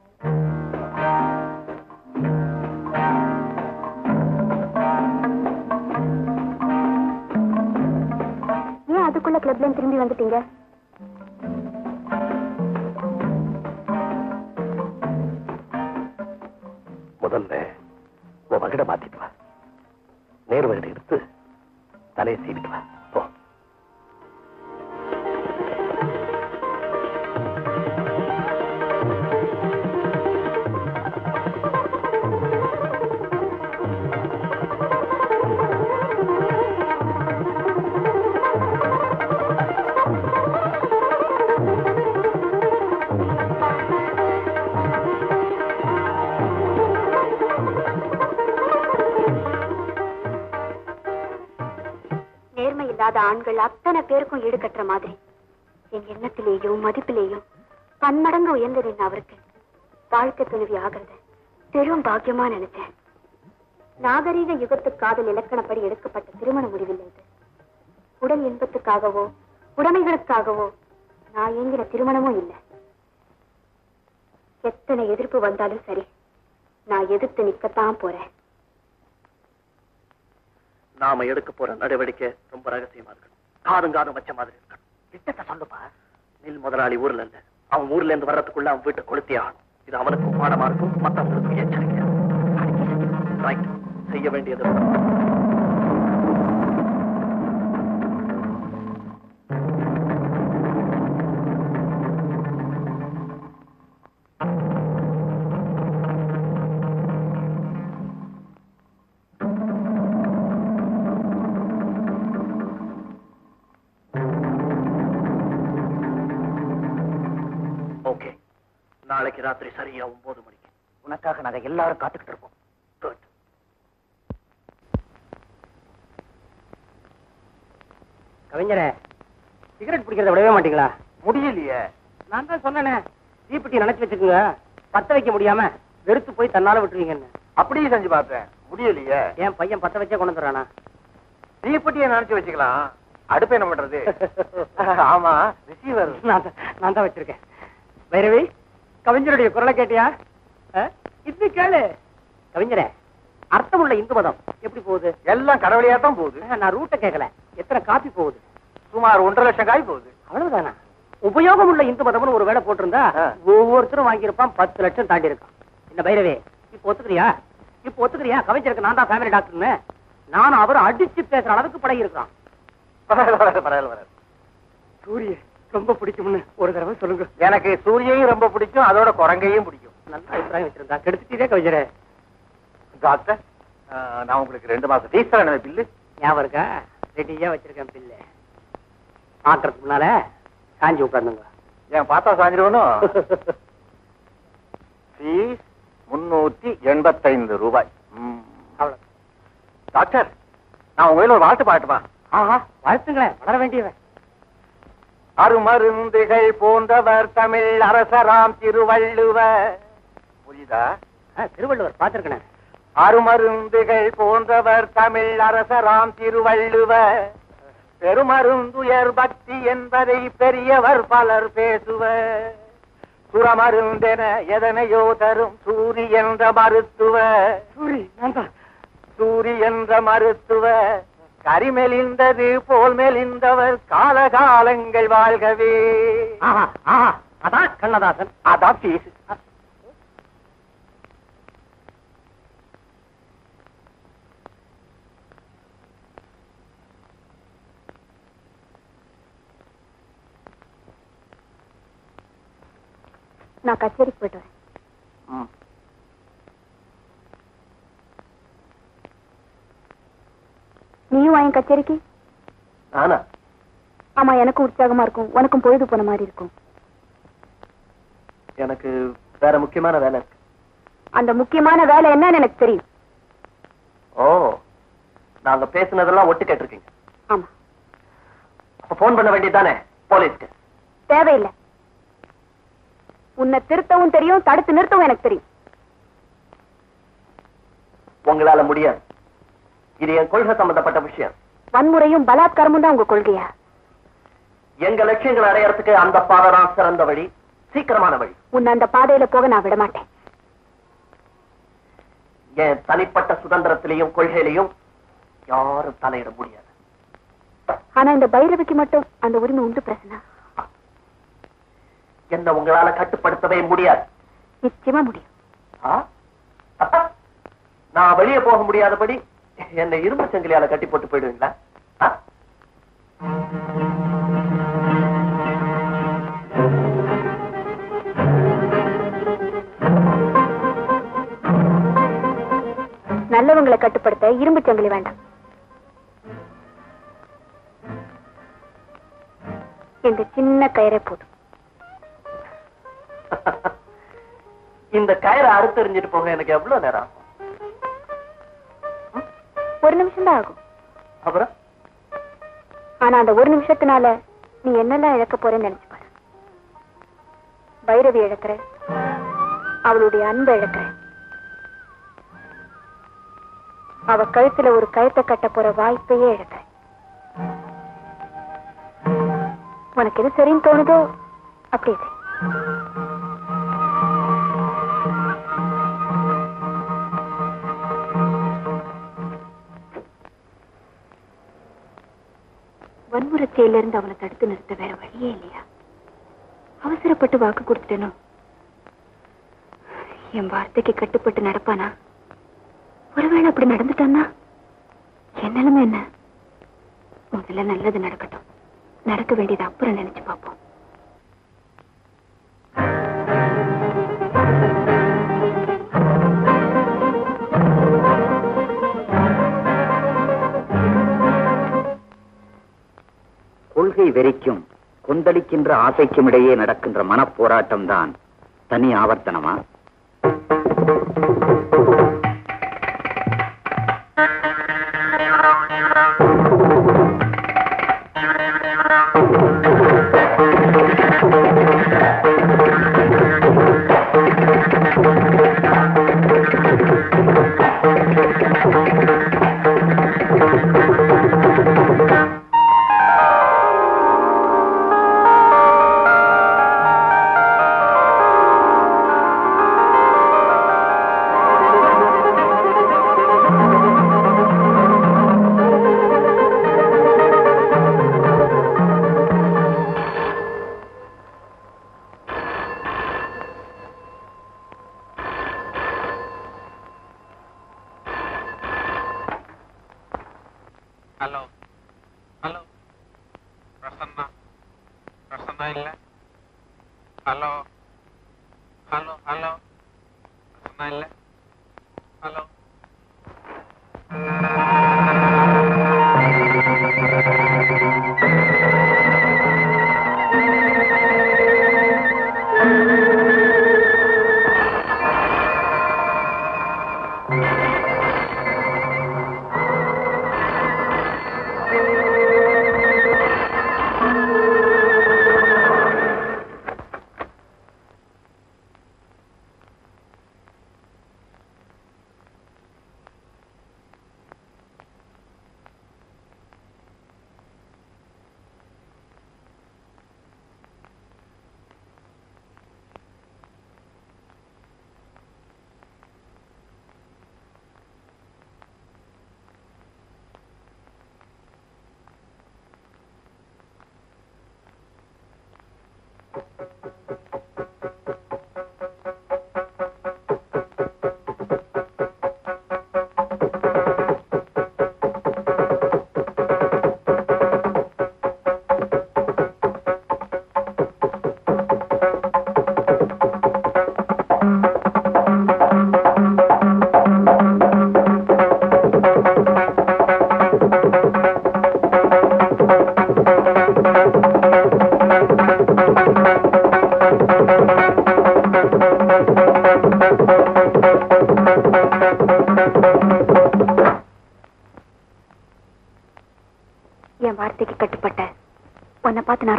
ஏன் அதுக்குள்ள கிளப்ல திரும்பி வந்துட்டீங்க முதல்ல உன் மகிட மாத்திட்டு வா நேர் வகிட எடுத்து தலையை சீவிட்டு வா போ நேர்மை இல்லாத ஆண்கள் அத்தனை பேருக்கும் ஈடுகட்டுற மாதிரி என் எண்ணத்திலேயும் மதிப்பிலேயும் பன்மடங்கு உயர்ந்தது என்ன அவருக்கு வாழ்க்கை துணைவி ஆகிறது பெரும் பாக்கியமா நினைச்சேன் நாகரீக யுகத்து காதல் இலக்கணப்படி எடுக்கப்பட்ட திருமண முடிவில்லை இது உடல் இன்பத்துக்காகவோ உடைமைகளுக்காகவோ நான் ஏங்கின திருமணமும் இல்லை எத்தனை எதிர்ப்பு வந்தாலும் சரி நான் எதிர்த்து நிக்கத்தான் போறேன் நாம எடுக்க போற நடவடிக்கை ரொம்ப ரகசியமா இருக்கணும் காதும் காதும் வச்ச மாதிரி இருக்கணும் திட்டத்தை சொல்லுப்பா மில் முதலாளி ஊர்ல இல்ல அவன் ஊர்ல இருந்து வர்றதுக்குள்ள அவன் வீட்டை கொளுத்தி ஆகணும் இது அவனுக்கும் பாடமா இருக்கும் மத்தவங்களுக்கும் எச்சரிக்கை ரைட் செய்ய வேண்டியது ஓகே நாளைக்கு ராத்திரி சரியா ஒன்பது மணிக்கு உனக்காக நாங்க எல்லாரும் காத்துக்கிட்டு இருப்போம் குட் கவிஞரே சிகரெட் பிடிக்கிறத விடவே மாட்டீங்களா முடியலையே நான் தான் சொன்னேனே தீப்பெட்டி நினைச்சு வச்சுக்கோங்க பத்த வைக்க முடியாம வெறுத்து போய் தன்னால விட்டுருவீங்கன்னு அப்படியே செஞ்சு பார்த்தேன் முடியலையே என் பையன் பத்த வச்சே கொண்டு வந்துடுறானா தீப்பெட்டியை நினைச்சு வச்சுக்கலாம் அடுப்பு என்ன பண்றது ஆமா ரிசீவர் நான் தான் நான் தான் வச்சிருக்கேன் பைரவி கவிஞருடைய குரலை கேட்டியா அஹ்? இது கேளு கவிஞரே அர்த்தமுள்ள இந்து மதம் எப்படி போகுது எல்லாம் கடவுளையா தான் போகுது அஹ், நான் ரூட்டை கேட்கல எத்தனை காப்பி போகுது சுமார் ஒன்றரை லட்சம் காய் போகுது அவ்வளவுதானா உபயோகம் உள்ள இந்து மதம்னு ஒரு வேலை போட்டிருந்தா ஆ. ஒவ்வொருத்தரும் வாங்கியிருப்பான் பத்து லட்சம் தாண்டி இருக்கான் என்ன பைரவே இப்ப ஒத்துக்கிறியா இப்ப ஒத்துக்கிறியா கவிஞருக்கு நான் தான் ஃபேமிலி டாக்டர்னு நானும் அவரும் அடிச்சு பேசுற அளவுக்கு பழகி இருக்கான் பரவாயில்ல பரவாயில்ல பரவாயில்ல சூரிய ரொம்ப பிடிக்கும்னு ஒரு தடவை சொல்லுங்க எனக்கு சூரியையும் ரொம்ப பிடிக்கும் அதோட குரங்கையும் பிடிக்கும் நல்ல அபிப்பிராயம் வச்சிருந்தா கெடுத்துட்டே கவிஞரே டாக்டர் ஆ, நான் உங்களுக்கு ரெண்டு மாசம் ஃபீஸ் தரேன் பில்லு ஞாபகம் இருக்கா ரெடியா வச்சிருக்கேன் பில்லு பாக்குறதுக்கு முன்னால காஞ்சி உட்கார்ந்துங்க ஏன் பார்த்தா சாஞ்சிருவனும் ஃபீஸ் முன்னூத்தி எண்பத்தைந்து ரூபாய் ம். அவ்வளவு டாக்டர் நான் உங்க கையில ஒரு வாழ்த்து பாட்டுமா ஆஹா வாழ்த்துங்களேன் வளர வேண்டியவன் அருமருந்துகள் போன்றவர் தமிழ் அரசராம் திருவள்ளுவர் புரியுதா ஆ, திருவள்ளுவர் பார்த்திருக்கேன் அருமருந்துகள் போன்றவர் தமிழ் அரசராம் திருவள்ளுவர் பெருமருந்துயர் பக்தி என்பதை பெரியவர் பலர் பேசுவர் சுரமருந்தென எதனையோ தரும் சூரி என்ற மருத்துவர் சூரி நான் தான் சூரி என்ற மருத்துவர் கரிமெலிந்தது போல் மெலிந்தவர் காலகாலங்கள் வாழ்கவே ஆஹா ஆஹா அதான் கண்ணதாசன் அதான் ஃபீஸ் நான் கச்சேரிக்கு போயிட்டு வரேன் ம். நீயும் வாங்க கச்சேரிக்கு நானா ஆமா எனக்கும் உற்சாகமா இருக்கும் உனக்கும் பொழுது போன மாதிரி இருக்கும் எனக்கு வேற முக்கியமான வேலை இருக்கு அந்த முக்கியமான வேலை என்னன்னு எனக்கு தெரியும் ஓ நாங்க பேசுனதெல்லாம் ஒட்டு கேட்டிருக்கீங்க ஆமா அப்ப போன் பண்ண வேண்டியதானே போலீஸ்க்கு தேவையில்லை உன்னை திருத்தவும் தெரியும் தடுத்து நிறுத்தவும் எனக்கு தெரியும் உங்களால முடியாது இது என் கொள்கை சம்பந்தப்பட்ட விஷயம் வன்முறையும் பலாத்காரமும் தான் உங்க கொள்கையா எங்க லட்சியங்களை அடையறதுக்கு அந்த பாதை தான் சிறந்த வழி சீக்கிரமான வழி உன்னை அந்த பாதையில போக நான் விட மாட்டேன் என் தனிப்பட்ட சுதந்திரத்திலையும் கொள்கையிலையும் யாரும் தலையிட முடியாது ஆனா இந்த பைரவிக்கு மட்டும் அந்த உரிமை உண்டு பிரசனா என்ன உங்களால கட்டுப்படுத்தவே முடியாது நிச்சயமா முடியும் ஆ? நான் வெளியே போக முடியாதபடி என்னை இரும்பு சங்கிலியால கட்டி போட்டு போயிடுவீங்களா ஆ? நல்லவங்களை கட்டுப்படுத்த இரும்பு சங்கிலி வேண்டாம் இந்த சின்ன கயிறே போதும் இந்த கயிறை அறுத்தெறிஞ்சிட்டு போக எனக்கு எவ்வளவு நேரம் ஆகும் ஒரு நிமிஷம் தான் ஆகும் அப்புறம் ஆனா அந்த ஒரு நிமிஷத்தினால நீ என்னெல்லாம் இழக்க போறேன்னு நினைச்சு பாரு பைரவி இழக்கிற அவளுடைய அன்பை இழக்கிற அவ கழுத்துல ஒரு கழுத்தை கட்ட போற வாய்ப்பையே இழக்கிற உனக்கு எது சரின்னு தோணுதோ அப்படியே செய். வன்முறை செயலிருந்து அவளை தடுத்து நிறுத்த வேற வழியே இல்லையா அவசரப்பட்டு வாக்கு கொடுத்துட்டேனோ என் வார்த்தைக்கு கட்டுப்பட்டு நடப்பானா ஒருவேளை அப்படி நடந்துட்டான்னா என் நிலைமை என்ன முதல்ல நல்லது நடக்கட்டும் நடக்க வேண்டியது அப்புறம் நினைச்சு பார்ப்போம் கொள்கை வெறிக்கும் கொந்தளிக்கின்ற ஆசைக்கும் இடையே நடக்கின்ற மனப்போராட்டம் தான் தனி ஆவர்த்தனமா ಹಲೋ ಹಲೋ ಪ್ರಸನ್ನ ಪ್ರಸನ್ನ ಇಲ್ಲ ಹಲೋ ಹಲೋ ಹಲೋ ಪ್ರಸನ್ನ ಇಲ್ಲ ಹಲೋ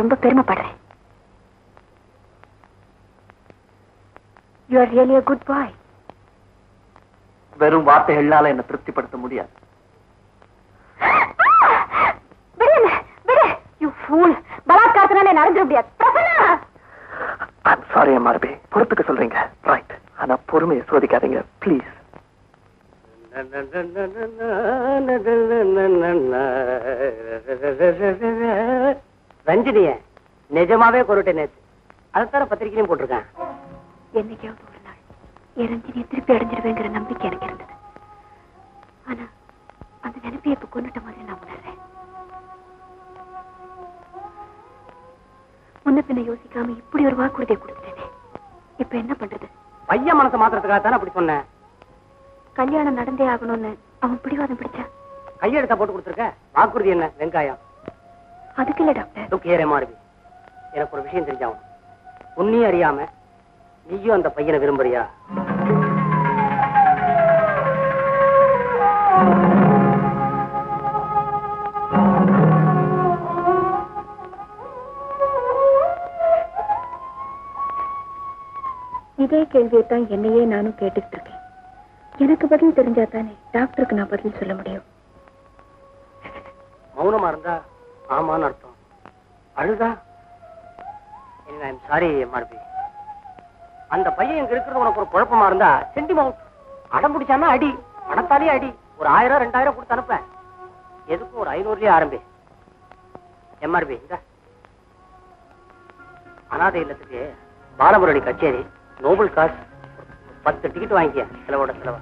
ரொம்ப பெருமைப்படுறேன் you are really a good boy வெறும் வார்த்தைகளால என்ன திருப்திப்படுத்த முடியாது விடு விடு யூ ஃபூல் பலாத்காரத்தினால என்ன அறிஞ்சிட முடியாது பிரசன்னா ஐம் சாரி எம்ஆர்பி பொறுத்துக்க சொல்றீங்க ரைட் ஆனா பொறுமையை சோதிக்காதீங்க ப்ளீஸ் ரஞ்சினிய நிஜமாவே கொருட்டேன் நேத்து அதுதான பத்திரிக்கையிலும் போட்டிருக்கேன் என்னைக்காவது ஒரு நாள் என் ரஞ்சினியை திருப்பி அடைஞ்சிடுவேங்கிற நம்பிக்கை எனக்கு இருந்தது ஆனா அந்த நினைப்பை இப்ப கொண்டுட்ட மாதிரி நான் உணர்றேன் முன்ன பின்ன யோசிக்காம இப்படி ஒரு வாக்குறுதியை கொடுத்துட்டேனே இப்ப என்ன பண்றது பையன் மனசை மாத்துறதுக்காக தானே அப்படி சொன்னேன் கல்யாணம் நடந்தே ஆகணும்னு அவன் பிடிவாதம் பிடிச்சா கையெழுத்த போட்டு கொடுத்துருக்க வாக்குறுதி என்ன வெங்காயம் அதுக்கு இல்ல டாக்டர் லுக் ஹியர் எம்ஆர்பி எனக்கு ஒரு விஷயம் தெரிஞ்சாகும் உன்னையும் அறியாம நீயும் அந்த பையனை விரும்புறியா இதே கேள்வியை தான் என்னையே நானும் கேட்டுக்கிட்டு இருக்கேன் எனக்கு பதில் தெரிஞ்சா தானே டாக்டருக்கு நான் பதில் சொல்ல முடியும் மௌனமா இருந்தா ஆமான்னு அர்த்தம் அழுதா ஐம் சாரி எம்ஆர்பி அந்த பையன் இங்க இருக்கிறது உனக்கு ஒரு குழப்பமா இருந்தா சென்டி மவுண்ட் அடம் பிடிச்சானா அடி பணத்தாலே அடி ஒரு ஆயிரம் ரெண்டாயிரம் கொடுத்து அனுப்ப எதுக்கும் ஒரு ஐநூறுலயே ஆரம்பி எம்ஆர்பி இந்த அனாதை இல்லத்துக்கு பாலமுரளி கச்சேரி நோபல் காசு பத்து டிக்கெட் வாங்கிக்க செலவோட செலவா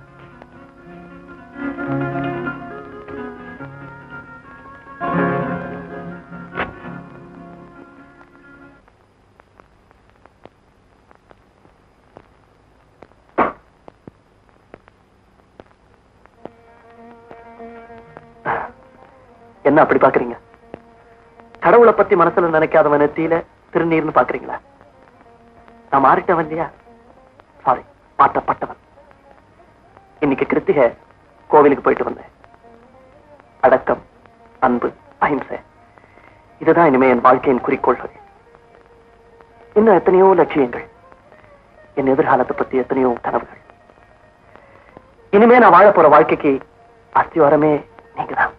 என்ன அப்படி பாக்குறீங்க கடவுளை பத்தி மனசுல நினைக்காதவன் நெத்தியில திருநீர்னு பாக்குறீங்களா நான் மாறிட்டவன் இல்லையா சாரி மாற்றப்பட்டவன் இன்னைக்கு கிருத்திகை கோவிலுக்கு போயிட்டு வந்தேன் அடக்கம் அன்பு அஹிம்சை இதுதான் இனிமே என் வாழ்க்கையின் குறிக்கோள்கள் இன்னும் எத்தனையோ லட்சியங்கள் என் எதிர்காலத்தை பத்தி எத்தனையோ கனவுகள் இனிமே நான் வாழ போற வாழ்க்கைக்கு அஸ்திவாரமே நீங்கதான்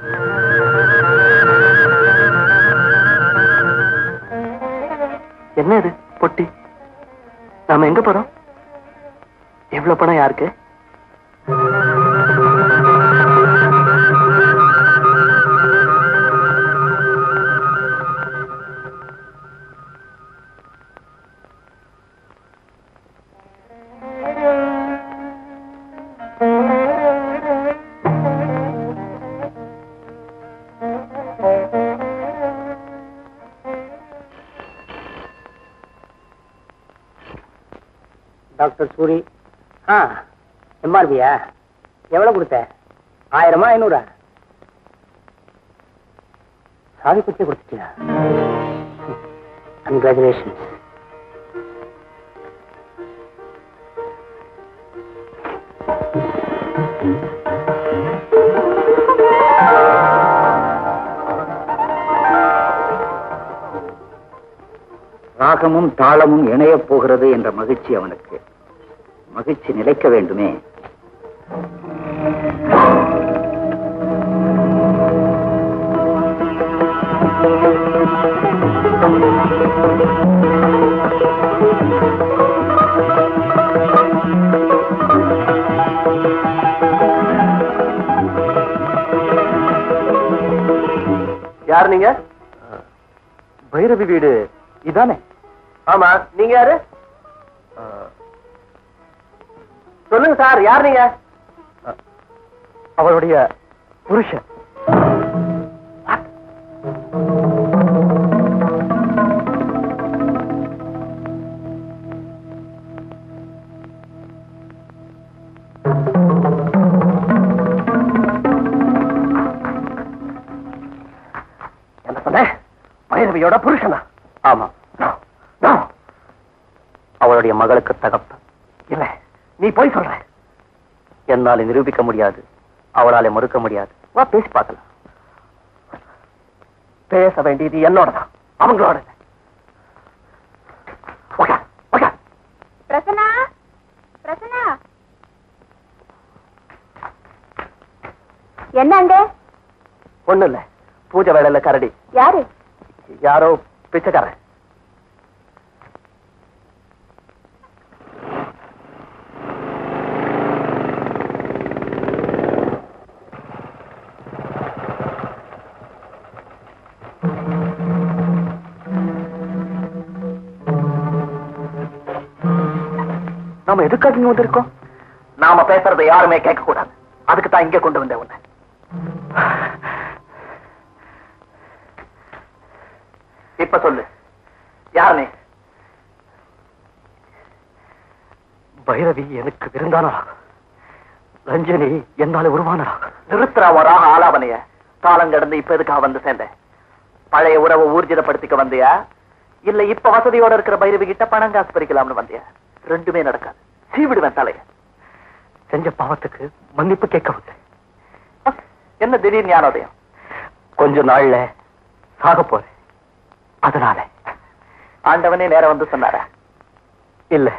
என்ன இது பொட்டி நாம எங்க போறோம் எவ்வளவு பணம் யாருக்கு டாக்டர் சூரி ஆ எம்ஆர்பியா எவ்வளவு கொடுத்த ஆயிரமா ஐநூறா சாவி பத்தி கொடுத்துட்டியா கங்க்ராச்சுலேஷன் ராகமும் தாளமும் இணையப் போகிறது என்ற மகிழ்ச்சி அவனுக்கு மகிழ்ச்சி நிலைக்க வேண்டுமே யார் நீங்க பைரவி வீடு இதானே ஆமா நீங்க யாரு சொல்லுங்க சார் யார் நீங்க அவளுடைய புருஷன் என்ன சொன்ன பைரவியோட புருஷனா ஆமா No, no. அவளுடைய மகளுக்கு தகப்பன் இல்ல நீ போய் சொல்ற என்னால நிரூபிக்க முடியாது அவளால மறுக்க முடியாது வா பேசி பார்க்கலாம் பேச வேண்டியது என்னோட தான் அவங்களோட இல்ல. உட்கார், உட்கார். பிரசன்னா பிரசன்னா என்ன அங்க ஒண்ணும் இல்ல பூஜை வேலையில கரடி யாரு யாரோ பிச்சைக்காரன் நாம எதுக்காக இங்க வந்திருக்கோம் நாம பேசுறதை யாருமே கேட்க கூடாது அதுக்கு தான் இங்க கொண்டு வந்தேன் உன்னை இப்ப சொல்லு யார் நீ பைரவி எனக்கு விருந்தானரா ரஞ்சனி என்னால உருவானரா நிறுத்துறா வராக ஆலாபனைய காலம் கடந்து இப்ப எதுக்காக வந்து சேர்ந்தேன் பழைய உறவை ஊர்ஜிதப்படுத்திக்க வந்தியா இல்ல இப்ப வசதியோட இருக்கிற பைரவி கிட்ட பணம் காசு பறிக்கலாம்னு வந்தியா ரெண்டுமே நடக்காது சீவிடுவேன் தலைய செஞ்ச பாவத்துக்கு மன்னிப்பு கேட்க வந்தேன் அஹ், என்ன திடீர் ஞானோதயம் கொஞ்ச நாள்ல சாக போறேன் அதனால ஆண்டவனே நேரம் வந்து சொன்னாரா இல்ல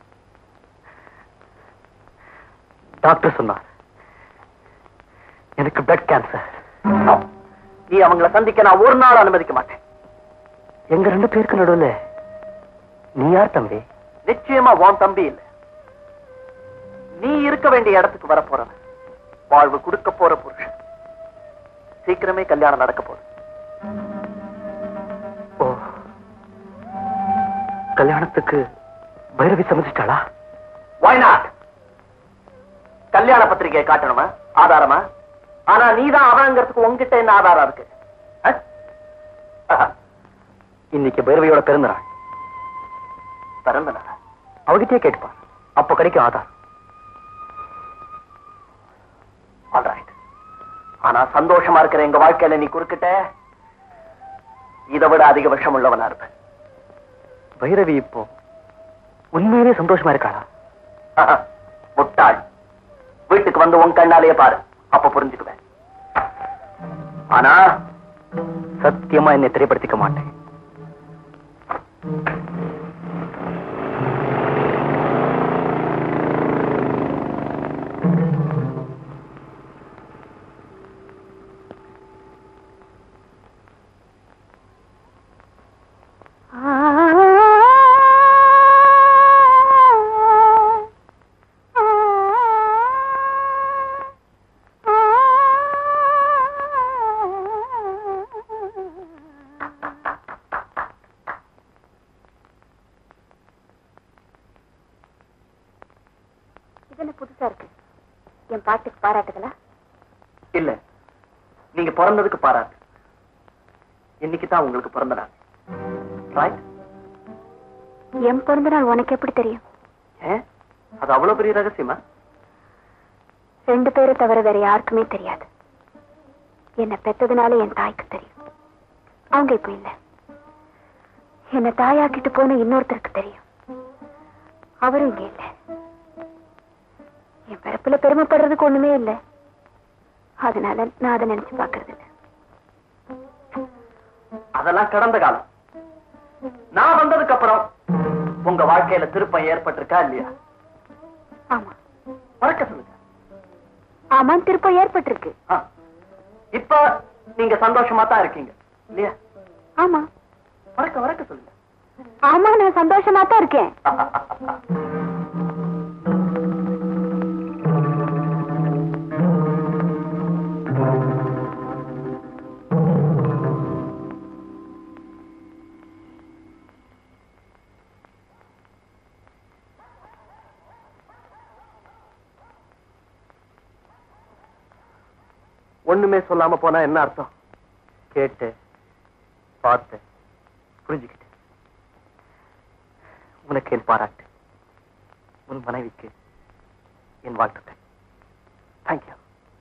டாக்டர் சொன்னார் எனக்கு பிளட் கேன்சர் நீ அவங்கள சந்திக்க நான் ஒரு நாள் அனுமதிக்க மாட்டேன் எங்க ரெண்டு பேருக்கு நடுவுல நீ யார் தம்பி நிச்சயமா உன் தம்பி இல்ல நீ இருக்க வேண்டிய இடத்துக்கு வர போறவன் வாழ்வு கொடுக்க போற புருஷன் சீக்கிரமே கல்யாணம் நடக்க போகுது ஓ கல்யாணத்துக்கு பைரவி சம்மதிச்சிட்டாளா Why not? கல்யாண பத்திரிகையை காட்டணுமா ஆதாரமா ஆனா நீதான் அவங்கிறதுக்கு உங்ககிட்ட என்ன ஆதாரம் இருக்கு அஹ்? ஆஹா. இன்னைக்கு பைரவியோட பிறந்த நாள் பிறந்த நாள் அவகிட்டே கேட்டுப்பா அப்போ கிடைக்கும் ஆதாரம் ஆல்ரைட் ஆனா சந்தோஷமா இருக்கிற எங்க வாழ்க்கையில நீ குறுக்கிட்ட இதை விட அதிக விஷம் உள்ளவனா இருப்ப பைரவி இப்போ உண்மையிலே சந்தோஷமா இருக்காளா ஆஹா, முட்டாள் வீட்டுக்கு வந்து உன் கண்ணாலேயே பாரு அப்ப புரிஞ்சுக்குவேன் ஆனா சத்தியமா என்னை திரைப்படுத்திக்க மாட்டேன் இது என்ன புதுசா இருக்கு என் பாட்டுக்கு பாராட்டுகளா இல்ல நீங்க பிறந்ததுக்கு பாராட்டு இன்னைக்கு தான் உங்களுக்கு பிறந்த நாள் ரைட் என் பிறந்த நாள் உனக்கு எப்படி தெரியும் ஏன் அது அவ்வளவு பெரிய ரகசியமா ரெண்டு பேரை தவிர வேற யாருக்குமே தெரியாது என்னை பெத்ததுனால என் தாய்க்கு தெரியும் அவங்க இப்ப இல்ல என்னை தாயாக்கிட்டு போன இன்னொருத்தருக்கு தெரியும் அவரும் இங்க இல்ல என் பிறப்புல பெருமைப்படுறதுக்கு ஒண்ணுமே இல்ல அதனால நான் அதை நினைச்சு பாக்குறது இல்ல அதெல்லாம் கடந்த காலம் நான் வந்ததுக்கு அப்புறம் உங்க வாழ்க்கையில திருப்பம் ஏற்பட்டிருக்கா இல்லையா ஆமா மறக்க சொல்லுங்க ஆமா திருப்பம் ஏற்பட்டிருக்கு ஆ. இப்ப நீங்க சந்தோஷமா தான் இருக்கீங்க இல்லையா ஆமா மறக்க மறக்க சொல்லுங்க ஆமா நான் சந்தோஷமா தான் இருக்கேன் ஒண்ணுமே சொல்லாம போனா என்ன அர்த்தம் கேட்டு பார்த்து புரிஞ்சுக்கிட்டு உனக்கு என் பாராட்டு உன் மனைவிக்கு என் வாழ்த்துக்கள் தேங்க்யூ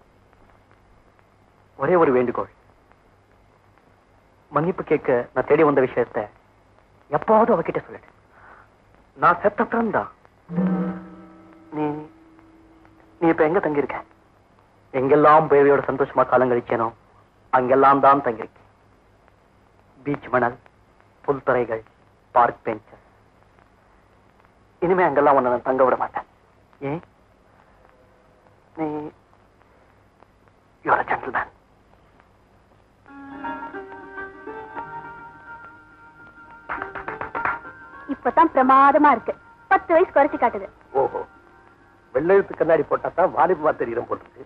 ஒரே ஒரு வேண்டுகோள் மன்னிப்பு கேட்க நான் தேடி வந்த விஷயத்த எப்பாவது அவகிட்ட சொல்லிடு நான் செத்தப்புறம் தான் நீ நீ இப்ப எங்க தங்கியிருக்க எங்கெல்லாம் பேவையோட சந்தோஷமா காலம் கழிச்சேனோ அங்கெல்லாம் தான் தங்கியிருக்கேன் பீச் மணல் புல்தரைகள் பார்க் பெஞ்சஸ் இனிமே அங்கெல்லாம் உன்னை நான் தங்க விட மாட்டேன் ஏன் நீ யூஆர் ஜென்டில்மேன் இப்பதான் பிரமாதமா இருக்கு பத்து வயசு குறைச்சு காட்டுது ஓஹோ வெள்ளெழுத்து கண்ணாடி போட்டா தான் வாலிபமா தெரியும் போட்டுருக்கு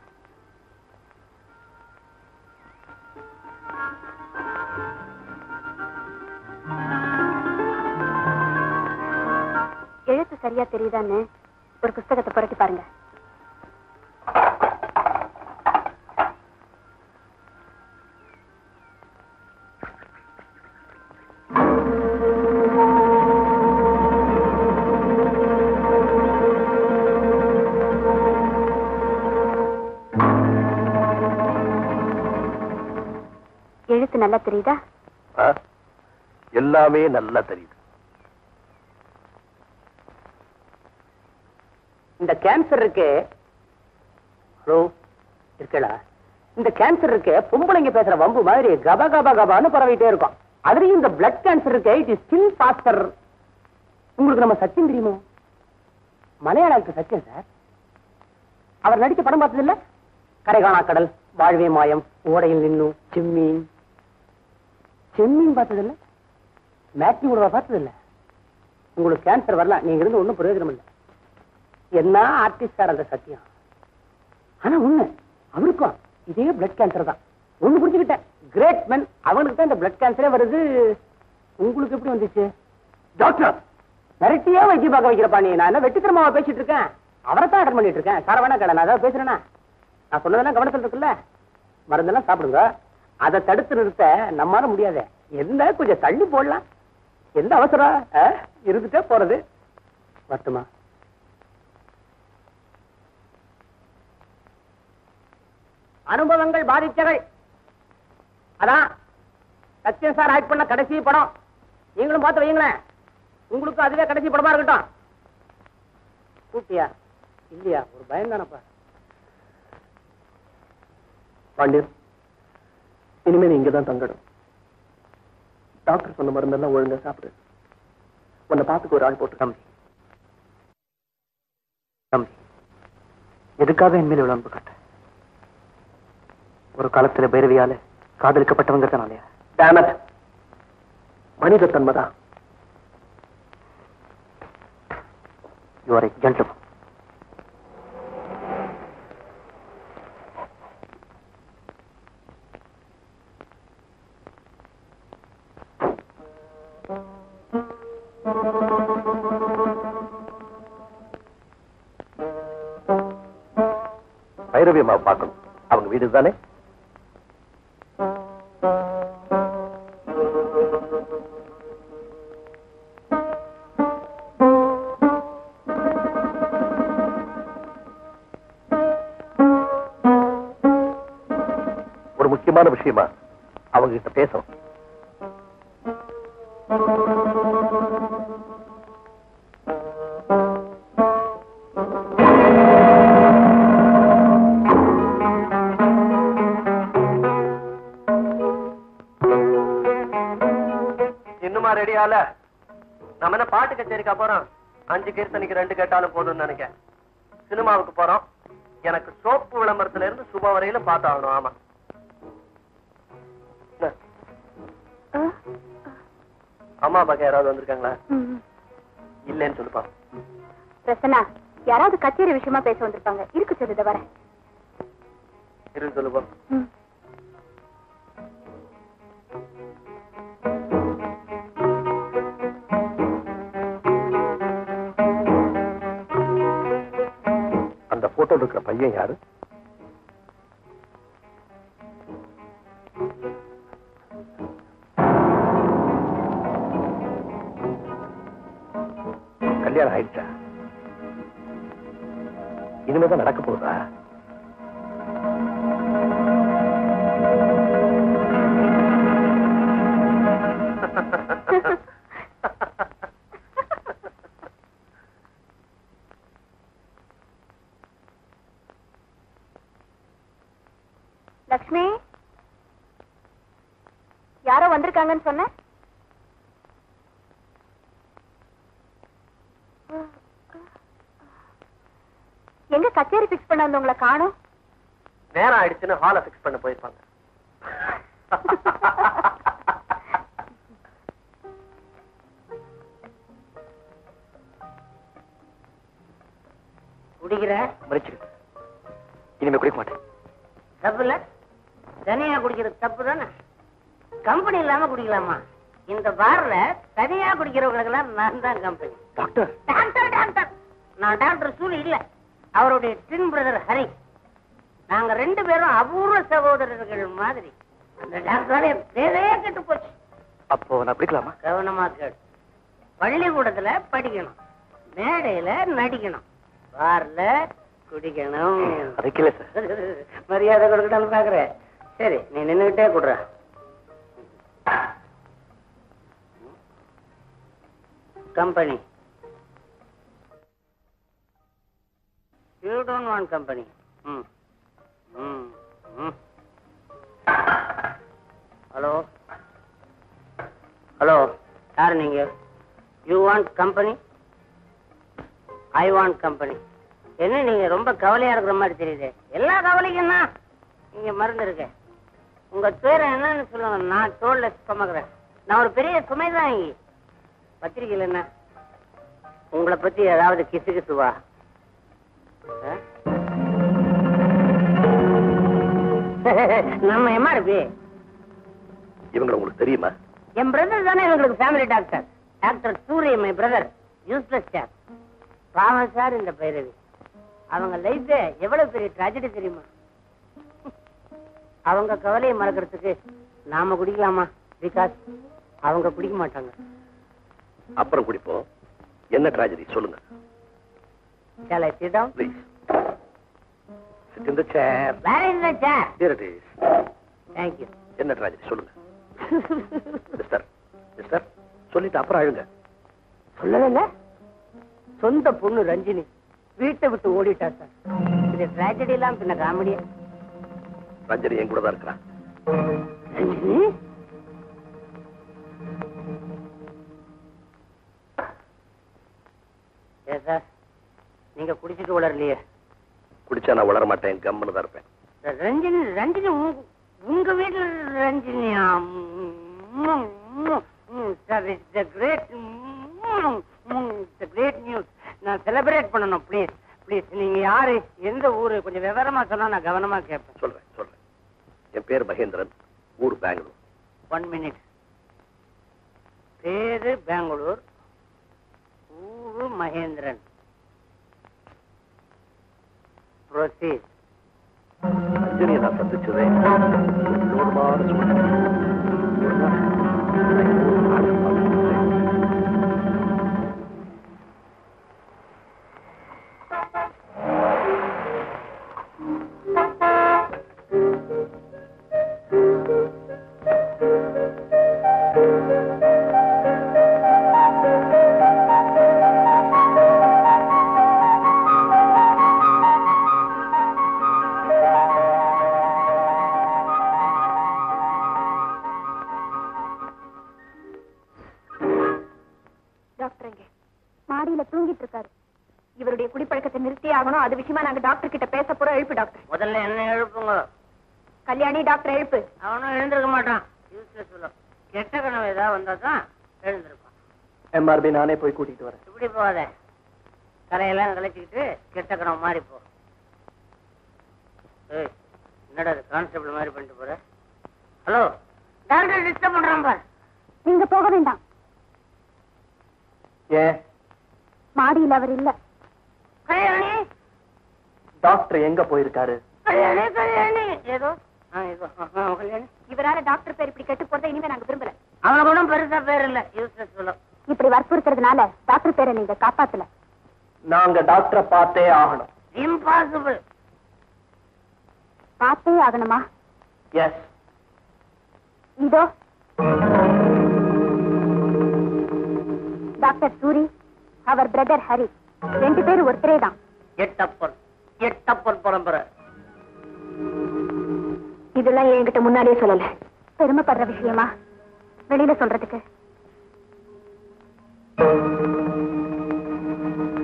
எழுத்து சரியா தெரியுதான்னு ஒரு புஸ்தகத்தை புரட்டி பாருங்க எழுத்து நல்லா தெரியுதா ஆ? எல்லாமே நல்லா தெரியுது இந்த கேன்சர் இருக்கு ஹலோ இருக்கலா இந்த கேன்சர் இருக்கு பொம்பளைங்க பேசுற வம்பு மாதிரி கப கப கபான்னு பரவிட்டே இருக்கும் அதுலயும் இந்த பிளட் கேன்சர் இருக்கு இட் இஸ் ஸ்டில் பாஸ்டர் உங்களுக்கு நம்ம சச்சின் தெரியுமோ மலையாள actor சச்சின் சார் அவர் நடிச்ச படம் பார்த்தது இல்ல கரைகாணா கடல் வாழ்வே மாயம் ஓடையில் நின்னும் செம்மீன் செம்மீன் பார்த்தது இல்ல மேட்னி உடவா பார்த்தது இல்ல உங்களுக்கு கேன்சர் வரலாம் நீங்க இருந்து ஒண்ணும் பிரயோஜனம் இல்லை என்ன ஆர்டிஸ்ட் சார் அந்த சத்தியம் ஆனா உண்மை அவருக்கும் இதே பிளட் கேன்சர் தான் ஒண்ணு புரிஞ்சுக்கிட்டேன் கிரேட் men அவனுக்கு தான் இந்த பிளட் கேன்சரே வருது உங்களுக்கு எப்படி வந்துச்சு டாக்டர் மிரட்டியே வைத்தியம் பார்க்க வைக்கிறப்பா நீ நான் என்ன வெட்டித்தனமாவா பேசிட்டு இருக்கேன் அவரை தான் அட்டன் பண்ணிட்டு இருக்கேன் சார் வேணா கடை நான் ஏதாவது பேசுறேன்னா நான் சொன்னதெல்லாம் கவனத்தில் இருக்குல்ல மருந்தெல்லாம் சாப்பிடுங்க அதை தடுத்து நிறுத்த நம்மால முடியாது எந்த கொஞ்சம் தள்ளி போடலாம் எந்த அவசரம் ஆ? இருந்துட்டே போறது வரட்டுமா அனுபவங்கள் பாதித்தவை அதான் சத்யன் சார் ஆக்ட் பண்ண கடைசி படம் நீங்களும் பார்த்து வையுங்களேன் உங்களுக்கு அதுவே கடைசி படமா இருக்கட்டும் கூட்டியா இல்லையா ஒரு பயம் தானப்பா பாண்டியன் இனிமே நீ இங்கதான் தங்கணும் டாக்டர் சொன்ன மருந்தெல்லாம் ஒழுங்கா சாப்பிடு உன்னை பார்த்துக்க ஒரு ஆள் போட்டு தம்பி தம்பி எதுக்காக என் மேல இவ்வளவு அன்பு காட்ட ஒரு காலத்துல பைரவியால காதலிக்கப்பட்டவங்கிறதுனாலயா டேமட் மனித தன்மைதான் யூ ஆர் ஜென்டில்மன் பைரவி அம்மா பார்க்கணும் அவங்க வீடு தானே ஒரு முக்கியமான விஷயமா அவங்க கிட்ட பேசணும் இன்னுமா ரெடி ஆல நம்ம என்ன பாட்டு கச்சேரிக்கா போறோம் அஞ்சு கீர்த்தனைக்கு ரெண்டு கேட்டாலும் போதும்னு நினைக்கிறேன் சினிமாவுக்கு போறோம் எனக்கு சோப்பு விளம்பரத்துல இருந்து சுப வரையில பார்த்தாகணும் ஆமா என்ன? அம்மா அப்பாக்கு யாராவது வந்திருக்காங்களா இல்லைன்னு சொல்லுப்பா பிரசன்னா யாராவது கச்சேரி விஷயமா பேச வந்திருப்பாங்க இருக்கு சொல்லுத வரேன் இருந்து சொல்லுப்பா ம். அந்த போட்டோல இருக்கிற பையன் யாரு கல்யாணம் ஆயிடுச்சா இனிமேதான் நடக்க போகுதா லக்ஷ்மி யாரோ வந்திருக்காங்கன்னு சொன்ன எங்க கச்சேரி பிக்ஸ் பண்ண வந்தவங்களை காணும் நேரம் ஆயிடுச்சுன்னு ஹாலை ஃபிக்ஸ் பண்ண போயிருப்பாங்க குடிக்கிற மறைச்சிருக்கு இனிமே குடிக்க மாட்டேன் தப்பு இல்ல தனியா குடிக்கிறது தப்பு தானே கம்பெனி இல்லாம குடிக்கலாமா இந்த பார்ல தனியா குடிக்கிறவங்களுக்கு எல்லாம் நான் தான் கம்பெனி டாக்டர் டாக்டர் டாக்டர் நான் டாக்டர் சூலி இல்ல அவருடைய ட்வின் பிரதர் ஹரி நாங்க ரெண்டு பேரும் அபூர்வ சகோதரர்கள் மாதிரி அந்த டாக்டரால என் பேரே கெட்டு போச்சு அப்போ நான் குடிக்கலாமா கவனமா கேடு பள்ளிக்கூடத்துல படிக்கணும் மேடையில நடிக்கணும் பார்ல குடிக்கணும் அதுக்கு இல்ல சார் மரியாதை கொடுக்கட்டாலும் பாக்குறேன் சரி நீ நின்னுகிட்டே குடுற company you don't want company ம் ம் ம் ஹலோ ஹலோ யார் நீங்க you want company I want company என்ன நீங்க ரொம்ப கவலையா இருக்கிற மாதிரி தெரியுது எல்லா கவலைக்கும் தான் இங்க மருந்து இருக்கு உங்க பேரை என்னன்னு சொல்லுங்க நான் தோல்ல சுமக்கிறேன் நான் ஒரு பெரிய சுமை தான் இங்க பத்திரிக்கையில் என்ன உங்களை பத்தி ஏதாவது கிசு கிசுவா ஆ? நம்ம எம்ஆர்பி இவங்க உங்களுக்கு தெரியுமா என் பிரதர் தானே எங்களுக்கு family doctor doctor Surya my brother useless sir பாவம் சார் இந்த பைரவி அவங்க லைஃப் எவ்வளவு பெரிய ட்ராஜடி தெரியுமா அவங்க கவலையை மறக்கிறதுக்கு நாம குடிக்கலாமா பிகாஸ் அவங்க குடிக்க மாட்டாங்க அப்புறம் குடிப்போம் என்ன ட்ராஜடி சொல்லுங்க Shall I sit down? Please sit in the chair Where is the chair? Here it is Thank you. என்ன ட்ராஜடி சொல்லுங்க மிஸ்டர் மிஸ்டர் சொல்லிட்டு அப்புறம் அழுங்க சொல்லல சொந்த பொண்ணு ரஞ்சினி வீட்டை விட்டு ஓடிட்டா சார் இது ட்ராஜடி எல்லாம் பின்ன காமெடியா ரஞ்சனி என் கூட தான் இருக்கிறான் ரஞ்சினி ஏ சார் நீங்க குடிச்சிட்டு வளரலையே குடிச்சா நான் வளர மாட்டேன் கம்முன்னு தான் இருப்பேன் ரஞ்சினி ரஞ்சினி உங்க- உங்க வீட்டுல ரஞ்சினியா sir it's the great great news நான் செலிப்ரேட் பண்ணணும் ப்ளீஸ் ப்ளீஸ் நீங்க யாரு எந்த ஊரு கொஞ்சம் விவரமா சொன்னா நான் கவனமா கேட்பேன் சொல்றேன் சொல்றேன் என் பேர் மகேந்திரன் ஊர் பெங்களூர் ஒன் மினிட் பேரு பெங்களூர் ஊரு மகேந்திரன் ப்ரொசீட் ரஞ்சனியை நான் சந்திச்சதே ஒரு வினோதமான சூழ்நிலை. ஒரு நாள் நான் என் ஊர் நாடகம் பார்த்துட்டு இருந்தேன். டாக்டர் எங்க மாடியில தூங்கிட்டு இருக்காரு இவருடைய குடிப்பழக்கத்தை நிறுத்தி ஆகணும் அது விஷயமா நாங்க டாக்டர் கிட்ட பேச போறோம் எழுப்பு டாக்டர் முதல்ல என்ன எழுப்புங்க கல்யாணி டாக்டர் எழுப்பு அவனும் எழுந்திருக்க மாட்டான் யூஸ்லெஸ் சொல்லும் கெட்ட கனவு ஏதாவது வந்தா தான் எழுந்திருப்பான் எம்ஆர்பி நானே போய் கூட்டிட்டு வரேன் இப்படி போகாத கரையெல்லாம் கலைச்சிக்கிட்டு கெட்ட கனவு மாறி போ ஏய் என்னடா அது கான்ஸ்டபிள் மாதிரி பண்ணிட்டு போற ஹலோ டாக்டர் டிஸ்டர்ப் பண்றான் பார் நீங்க போக வேண்டாம் ஏன் மாடியில் அவர் இல்ல கல்யாணி டாக்டர் எங்க போயிருக்காரு கல்யாணி கல்யாணி ஏதோ ஆ ஏதோ ஆ, ஆ, கல்யாணி இவரால டாக்டர் பேர் இப்படி கெட்டு போறதை இனிமே நாங்க விரும்பல அவனுக்கு ஒன்றும் பெருசா பேர் இல்ல யூஸ்லெஸ் சொல்லும் இப்படி வற்புறுத்துறதுனால டாக்டர் பேரை நீங்க காப்பாத்தல நாங்க டாக்டரை பார்த்தே ஆகணும் இம்பாசிபிள் பார்த்தே ஆகணுமா எஸ் இதோ டாக்டர் சூரி அவர் பிரதர் ஹரி ரெண்டு பேரும் ஒருத்தரே தான் எட்டப்பன் எட்டப்பன் பரம்பரை இதெல்லாம் என்கிட்ட முன்னாடியே சொல்லல பெருமைப்படுற விஷயமா வெளியில சொல்றதுக்கு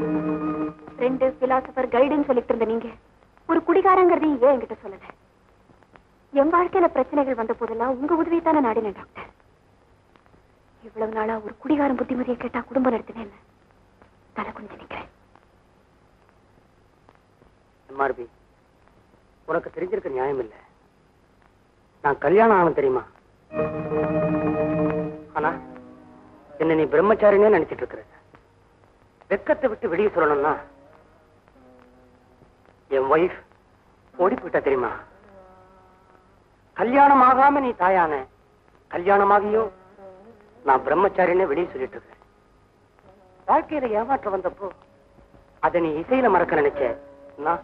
ஃப்ரெண்டு பிலாசபர் கைடுன்னு சொல்லிட்டு இருந்த நீங்க ஒரு குடிகாரங்கிறதையும் ஏன் என்கிட்ட சொல்லல என் வாழ்க்கையில பிரச்சனைகள் வந்த போதெல்லாம் உங்க உதவியை தானே நாடினேன் டாக்டர் இவ்வளவு நாளா ஒரு குடிகாரன் புத்திமதியை கேட்டா குடும்பம் நடத்தினேன்னு தலை குனிஞ்சு நிக்கிறேன் எம்ஆர்பி உனக்கு தெரிஞ்சிருக்க நியாயம் இல்ல நான் கல்யாணம் ஆன தெரியுமா ஆனா என்ன நீ பிரம்மச்சாரினே நினைச்சிட்டு இருக்கிற வெக்கத்தை விட்டு வெளியே சொல்லணும்னா என் ஒய்ஃப் ஓடி போயிட்டா தெரியுமா கல்யாணம் ஆகாம நீ தாயான கல்யாணமாகியும் நான் பிரம்மச்சாரினே வெளியே சொல்லிட்டு இருக்கேன் வாழ்க்கையில ஏமாற்றம் வந்தப்போ அதை நீ இசையில மறக்க நினைச்ச நான்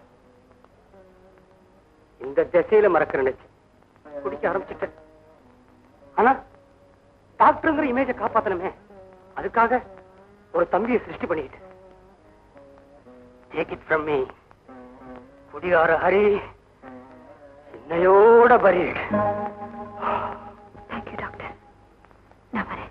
இந்த திசையில மறக்க நினைச்சேன் குடிக்க ஆரம்பிச்சுட்டேன் ஆனா டாக்டருங்கிற இமேஜ காப்பாத்தணுமே அதுக்காக ஒரு தம்பியை சிருஷ்டி பண்ணிக்கிட்டேன் டேக் இட் ஃப்ரம் மீ குடிகார ஹரி என்னையோட பரீட் தேங்க்யூ டாக்டர் நான் வரேன்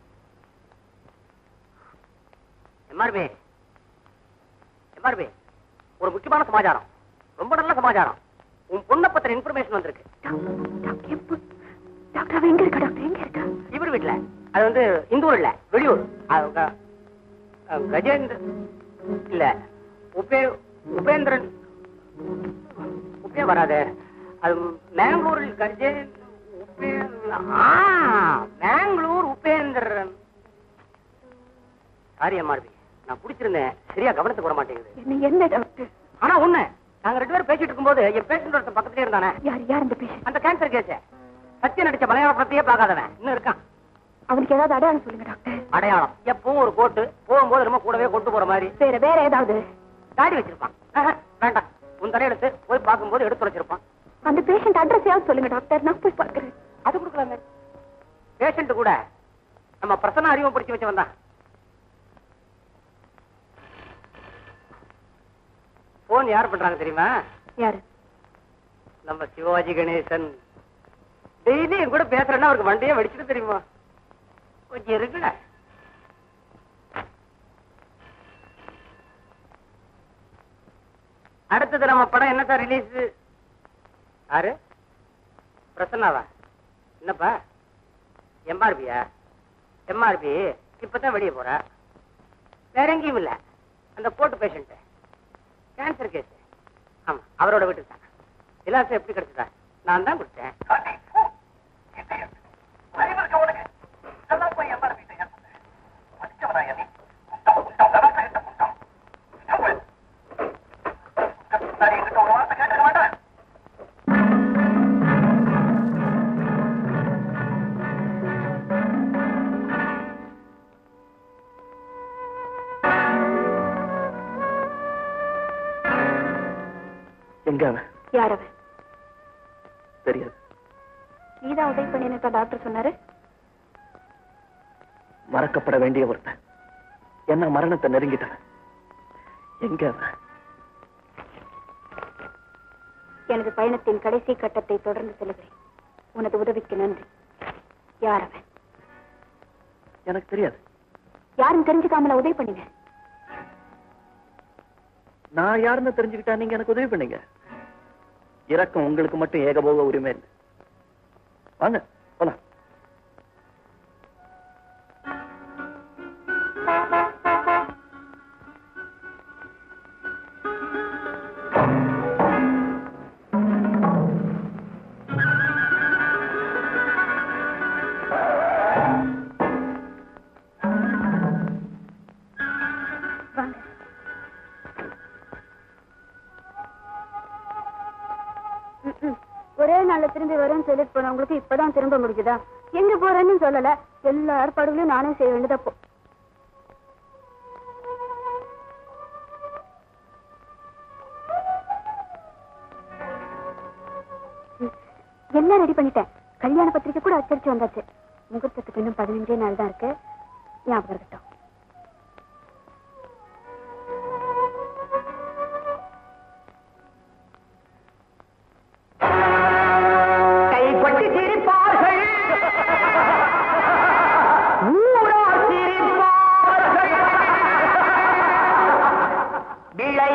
எம்ஆர்பி எம்ஆர்பி ஒரு முக்கியமான சமாச்சாரம் ரொம்ப நல்ல சமாச்சாரம் உன் பொண்ணை பத்தின இன்ஃபர்மேஷன் வந்திருக்கு டாக்டர் எப்போ டாக்டர் அவ எங்க இருக்கா டாக்டர் எங்க இருக்கா இவர் வீட்டுல அது வந்து இந்த ஊர் இல்ல வெளியூர் அவங்க, அஹ், கஜேந்திர இல்ல உபே உபேந்திரன் உபே வராது அது மேங்களூரில் கஜே உபே ஆ, மேங்களூர் உபேந்திரன் சாரி அம்மாடி நான் பிடிச்சிருந்தேன் சரியா கவனத்துக்கு வர மாட்டேங்குது என்ன என்ன டாக்டர் ஆனா ஒண்ணு நாங்க ரெண்டு பேரும் பேசிட்டு இருக்கும்போது என் பேஷண்ட் ஒருத்தன் பக்கத்துலயே இருந்தானே யார் யார் அந்த பேஷண்ட் அந்த கேன்சர் கேஸ் சத்திய நடிச்ச மலையாள படத்தையே பார்க்காதவன் இன்னும் இருக்கான் அவனுக்கு ஏதாவது அடையாளம் சொல்லுங்க டாக்டர் அடையாளம் எப்பவும் ஒரு கோட்டு போகும்போது ரொம்ப கூடவே கொண்டு போற மாதிரி வேற வேற ஏதாவது தாடி வச்சிருப்பான் ஆஹா, வேண்டாம் உன் தலையெடுத்து போய் பார்க்கும்போது எடுத்து வச்சிருப்பான் அந்த பேஷண்ட் அட்ரஸ் யாவது சொல்லுங்க டாக்டர் நான் போய் பார்க்கறேன் அது கொடுக்கலாமே பேஷண்ட் கூட நம்ம பிரசன்ன அறிவும் படிச்சு வச்சவன் தான் போன் யார் பண்றாங்க தெரியுமா யாரு நம்ம சிவாஜி கணேசன் டெய்லி என் கூட பேசுறேன்னா அவருக்கு வண்டியே வெடிச்சிட்டு தெரியுமா கொஞ்சம் இருக்குடா அடுத்தது நம்ம படம் என்ன சார் ரிலீஸ் யாரு பிரசன்னாவா என்னப்பா எம்ஆர்பியா எம்ஆர்பி இப்பதான் வெளியே போற வேற எங்கேயும் இல்ல அந்த போட்டு பேஷண்ட் கேன்சர் கேஸ் ஆமா அவரோட வீட்டுக்கு தான் விலாசம் எப்படி கிடைச்சதா நான் தான் கொடுத்தேன் எங்க அவன் யார் அவன் தெரியாது நீதான் உதவி பண்ணினதா டாக்டர் சொன்னாரு மறக்கப்பட வேண்டிய ஒருத்தன் என்ன மரணத்தை நெருங்கிட்டவன் எங்க அவன் எனது பயணத்தின் கடைசி கட்டத்தை தொடர்ந்து செல்கிறேன் உனது உதவிக்கு நன்றி யார் அவன் எனக்கு தெரியாது யாரும் தெரிஞ்சுக்காமல உதவி பண்ணின நான் யாருன்னு தெரிஞ்சுக்கிட்டா நீங்க எனக்கு உதவி பண்ணீங்க இறக்கம் உங்களுக்கு மட்டும் ஏகபோக உரிமை இல்லை வாங்க போலாம் வாங்க ம்ம். ஒரே நாள்ல திரும்பி வரேன்னு சொல்லிட்டு போனவங்களுக்கு இப்பதான் திரும்ப முடிஞ்சுதா எங்க போறேன்னு சொல்லல எல்லா ஏற்பாடுகளையும் நானே செய்ய வேண்டியதா போ ம். எல்லாம் ரெடி பண்ணிட்டேன் கல்யாண பத்திரிக்கை கூட அச்சடிச்சு வந்தாச்சு முகூர்த்தத்துக்கு இன்னும் பதினஞ்சே நாள் தான் இருக்கு ஞாபகம் இருக்கட்டும் கைப்பற்றி சிரிப்பார்கள் ஊரார் சிரிப்பார்கள் விளை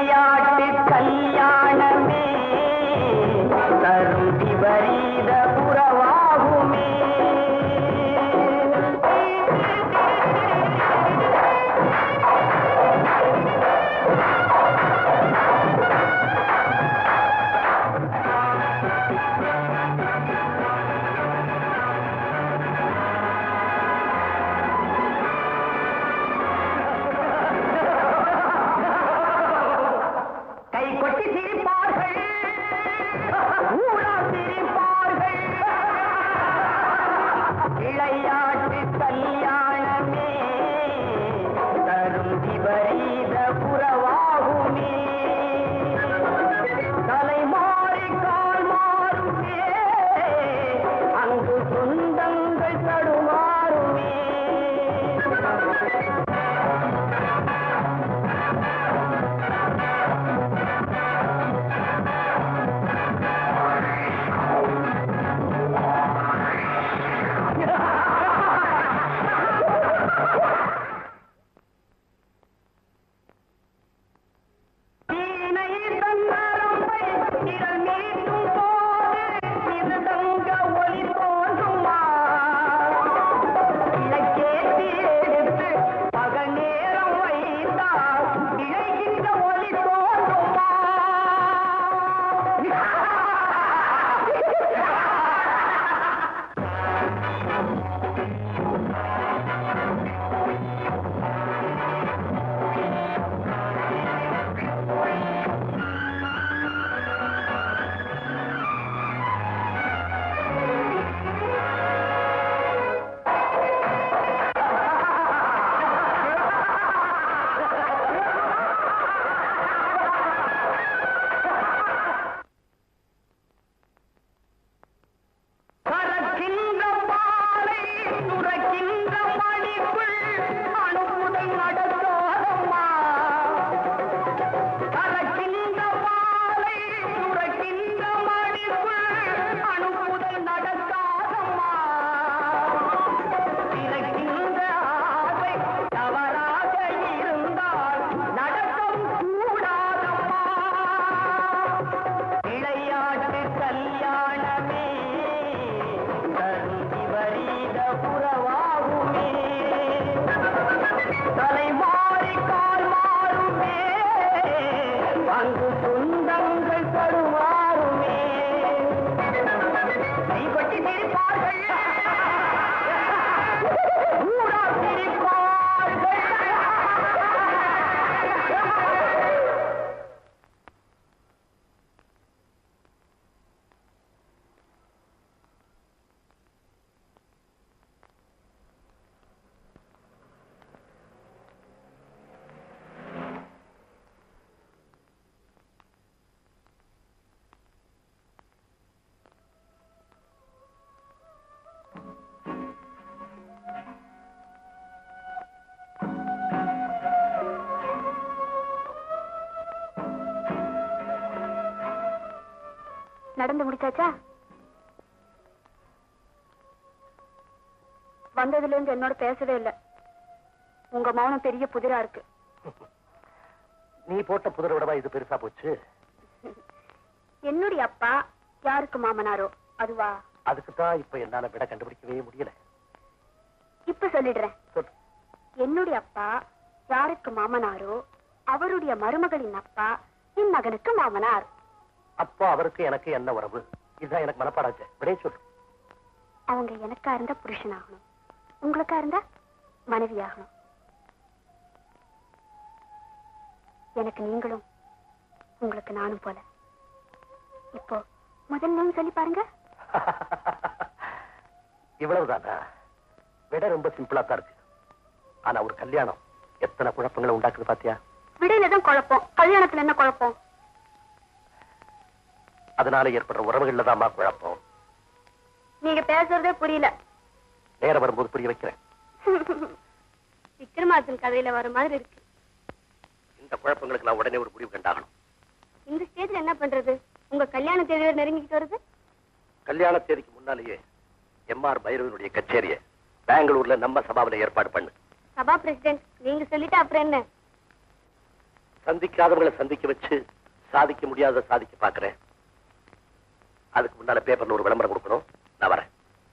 நடந்து முடிச்சாச்சா வந்ததுல இருந்து என்னோட பேசவே இல்ல உங்க மௌனம் பெரிய புதிரா இருக்கு நீ போட்ட புதரை விடவா இது பெருசா போச்சு என்னுடைய அப்பா யாருக்கு மாமனாரோ அதுவா அதுக்கு தான் இப்ப என்னால விட கண்டுபிடிக்கவே முடியல இப்ப சொல்லிடுறேன் சொல்லு. என்னுடைய அப்பா யாருக்கு மாமனாரோ அவருடைய மருமகளின் அப்பா என் மகனுக்கு மாமனார் அப்போ அவருக்கு எனக்கு என்ன உறவு இதுதான் எனக்கு மனப்பாடாச்சு விடைய சொல்லு அவங்க எனக்கா இருந்தா புருஷனாகணும் உங்களுக்கா இருந்தா மனைவியாகணும் எனக்கு நீங்களும் உங்களுக்கு நானும் போல இப்போ முதல் நேம் சொல்லி பாருங்க இவ்வளவுதானா விட ரொம்ப சிம்பிளா தான் இருக்கு ஆனா ஒரு கல்யாணம் எத்தனை குழப்பங்களை உண்டாக்குது பாத்தியா விடையில தான் குழப்பம் கல்யாணத்துல என்ன குழப்பம் அதனால ஏற்படுற உறவுகள்ல தான் குழப்பம் நீங்க பேசுறதே புரியல நேரம் வரும்போது புரிய வைக்கிறேன் விக்ரமார்ஜுன் கதையில வர மாதிரி இருக்கு இந்த குழப்பங்களுக்கு நான் உடனே ஒரு முடிவு கண்டாகணும் இந்த ஸ்டேஜ்ல என்ன பண்றது உங்க கல்யாண தேதியோட நெருங்கிட்டு வருது கல்யாண தேதிக்கு முன்னாலேயே எம்ஆர் பைரவனுடைய கச்சேரியை பெங்களூர்ல நம்ம சபாவில ஏற்பாடு பண்ணு சபா பிரசிடென்ட் நீங்க சொல்லிட்டு அப்புறம் என்ன சந்திக்காதவங்களை சந்திக்க வச்சு சாதிக்க முடியாத சாதிக்க பாக்குறேன் அதுக்கு முன்னால பேப்பர்ல ஒரு விளம்பரம் கொடுக்கணும் நான் வரேன்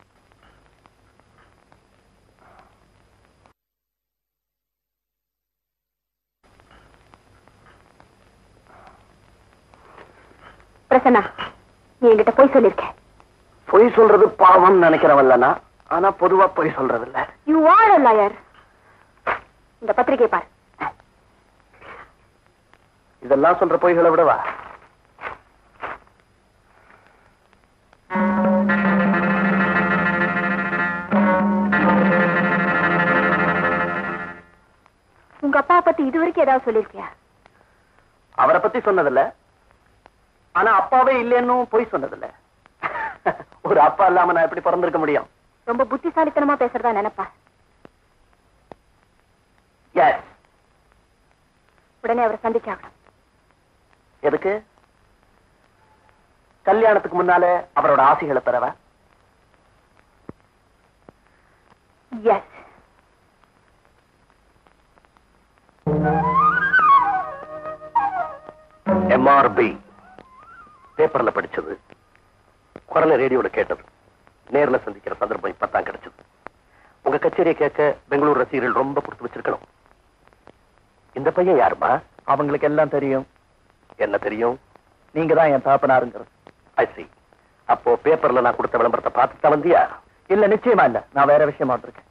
பிரசன்னா நீ என்கிட்ட போய் சொல்லிருக்க பொய் சொல்றது பாவம் நினைக்கிறவல்லனா ஆனா பொதுவா பொய் சொல்றது இல்ல யூ ஆர் a liar இந்த பத்திரிகை பார் இதெல்லாம் சொல்ற பொய்களை விடவா உங்க அப்பா பத்தி இது வரைக்கும் ஏதாவது சொல்லிருக்கியா அவரை பத்தி சொன்னதில்ல ஆனா அப்பாவே இல்லைன்னு பொய் சொன்னதில்ல ஒரு அப்பா இல்லாம நான் எப்படி பிறந்திருக்க முடியும் ரொம்ப புத்திசாலித்தனமா பேசுறதா நினைப்பா எஸ் உடனே அவரை சந்திக்க ஆகணும் எதுக்கு கல்யாணத்துக்கு முன்னால அவரோட ஆசைகளை பெறவா எஸ் எம்ஆர்பி பேப்பர்ல படிச்சது குரல ரேடியோல கேட்டது நேர்ல சந்திக்கிற சந்தர்ப்பம் இப்பதான் கிடைச்சது உங்க கச்சேரியை கேட்க பெங்களூர் ரசிகர்கள் ரொம்ப கொடுத்து வச்சிருக்கணும் இந்த பையன் யாருமா அவங்களுக்கு எல்லாம் தெரியும் என்ன தெரியும் நீங்க தான் என் தாப்பனாருங்கிறது ஐ see அப்போ பேப்பர்ல நான் கொடுத்த விளம்பரத்தை பார்த்து தான் வந்தியா இல்ல நிச்சயமா இல்ல நான் வேற விஷயமா வந்திருக்கேன்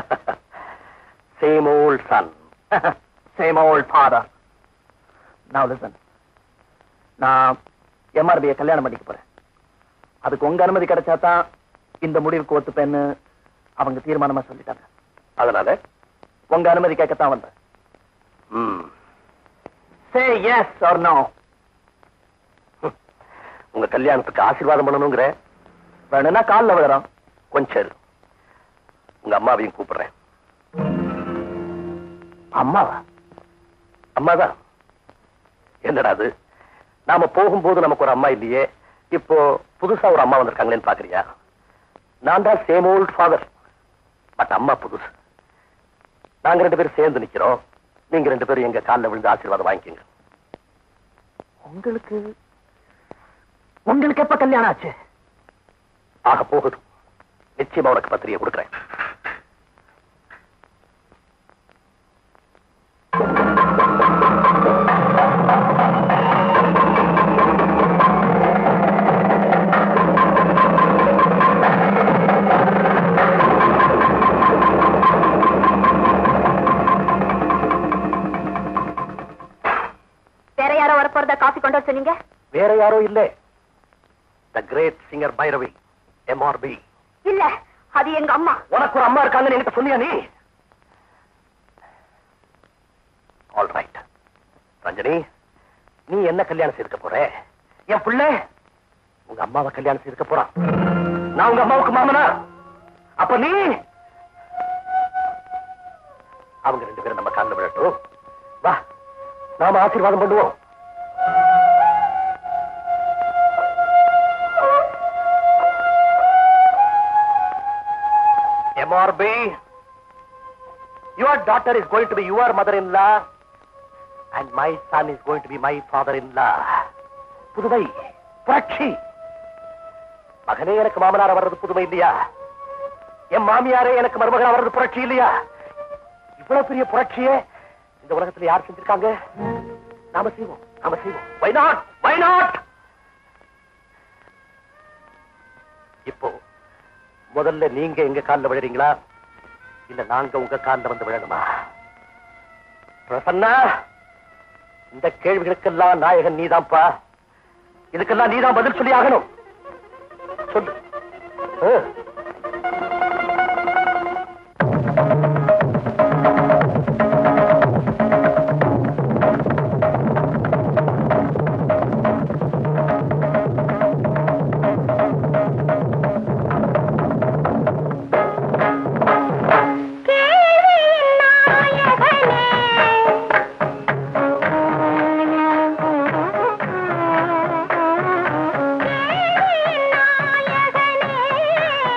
same old son same old father நான் லிசன் நான் எம்ஆர்பியை கல்யாணம் பண்ணிக்க போறேன் அதுக்கு உங்க அனுமதி கிடைச்சா தான் இந்த முடிவுக்கு ஒத்துப்பேன்னு அவங்க தீர்மானமா சொல்லிட்டாங்க அதனால உங்க அனுமதி கேட்கத்தான் வந்தேன் ம், சே எஸ் ஆர் நோ உங்க கல்யாணத்துக்கு ஆசீர்வாதம் பண்ணணுங்கிற வேணும்னா கால்ல விழுறோம் கொஞ்சம் இரு. உங்க அம்மாவையும் கூப்பிடுறேன் அம்மாவா அம்மாதான் என்னடா அது நாம போகும்போது நமக்கு ஒரு அம்மா இல்லையே இப்போ புதுசா ஒரு அம்மா வந்திருக்காங்களேன்னு பாக்குறியா நான் தான் சேம் ஓல்ட் ஃபாதர் பட் அம்மா புதுசு நாங்க ரெண்டு பேரும் சேர்ந்து நிக்கிறோம் நீங்க ரெண்டு பேரும் எங்க கால்ல விழுந்து ஆசீர்வாதம் வாங்கிக்கோங்க உங்களுக்கு உங்களுக்கு எப்ப கல்யாணம் ஆச்சு ஆக போகுது நிச்சயமா உனக்கு பத்திரிகை கொடுக்குறேன் வேற யாரோ வரப்போறதா காஃபி கொண்டு வர சொன்னீங்க வேற யாரோ இல்ல the great singer Bhairavi MRP இல்ல அது எங்க அம்மா உனக்கு ஒரு அம்மா இருக்காங்கன்னு என்கிட்ட சொன்னியா நீ ஆல் ரைட் ரஞ்சனி நீ என்ன கல்யாணம் செய்துக்க போற என் பிள்ளை உங்க அம்மாவை கல்யாணம் செய்துக்க போறான் நான் உங்க அம்மாவுக்கு மாமனா அப்ப நீ அவங்க ரெண்டு பேரும் நம்ம காலில் விழட்டும் வா நாம ஆசீர்வாதம் பண்ணுவோம் MRB, your daughter is going to be your mother-in-law, and my son is going to be my father-in-law. புதுமை புரட்சி மகனே எனக்கு மாமனார் வர்றது புதுமை இல்லையா என் மாமியாரே எனக்கு மருமகன் வர்றது புரட்சி இல்லையா இவ்வளவு பெரிய புரட்சியே இந்த உலகத்துல யார் செஞ்சிருக்காங்க நாம செய்வோம் நாம செய்வோம் வை நாட் வை நாட் இப்போ முதல்ல நீங்க எங்க கால்ல விழுறீங்களா இல்ல நாங்க உங்க கால்ல வந்து விழணுமா பிரசன்னா இந்த கேள்விகளுக்கெல்லாம் நாயகன் நீதான்ப்பா இதுக்கெல்லாம் நீதான் பதில் சொல்லி ஆகணும் சொல்லு ஆ. நாயகனே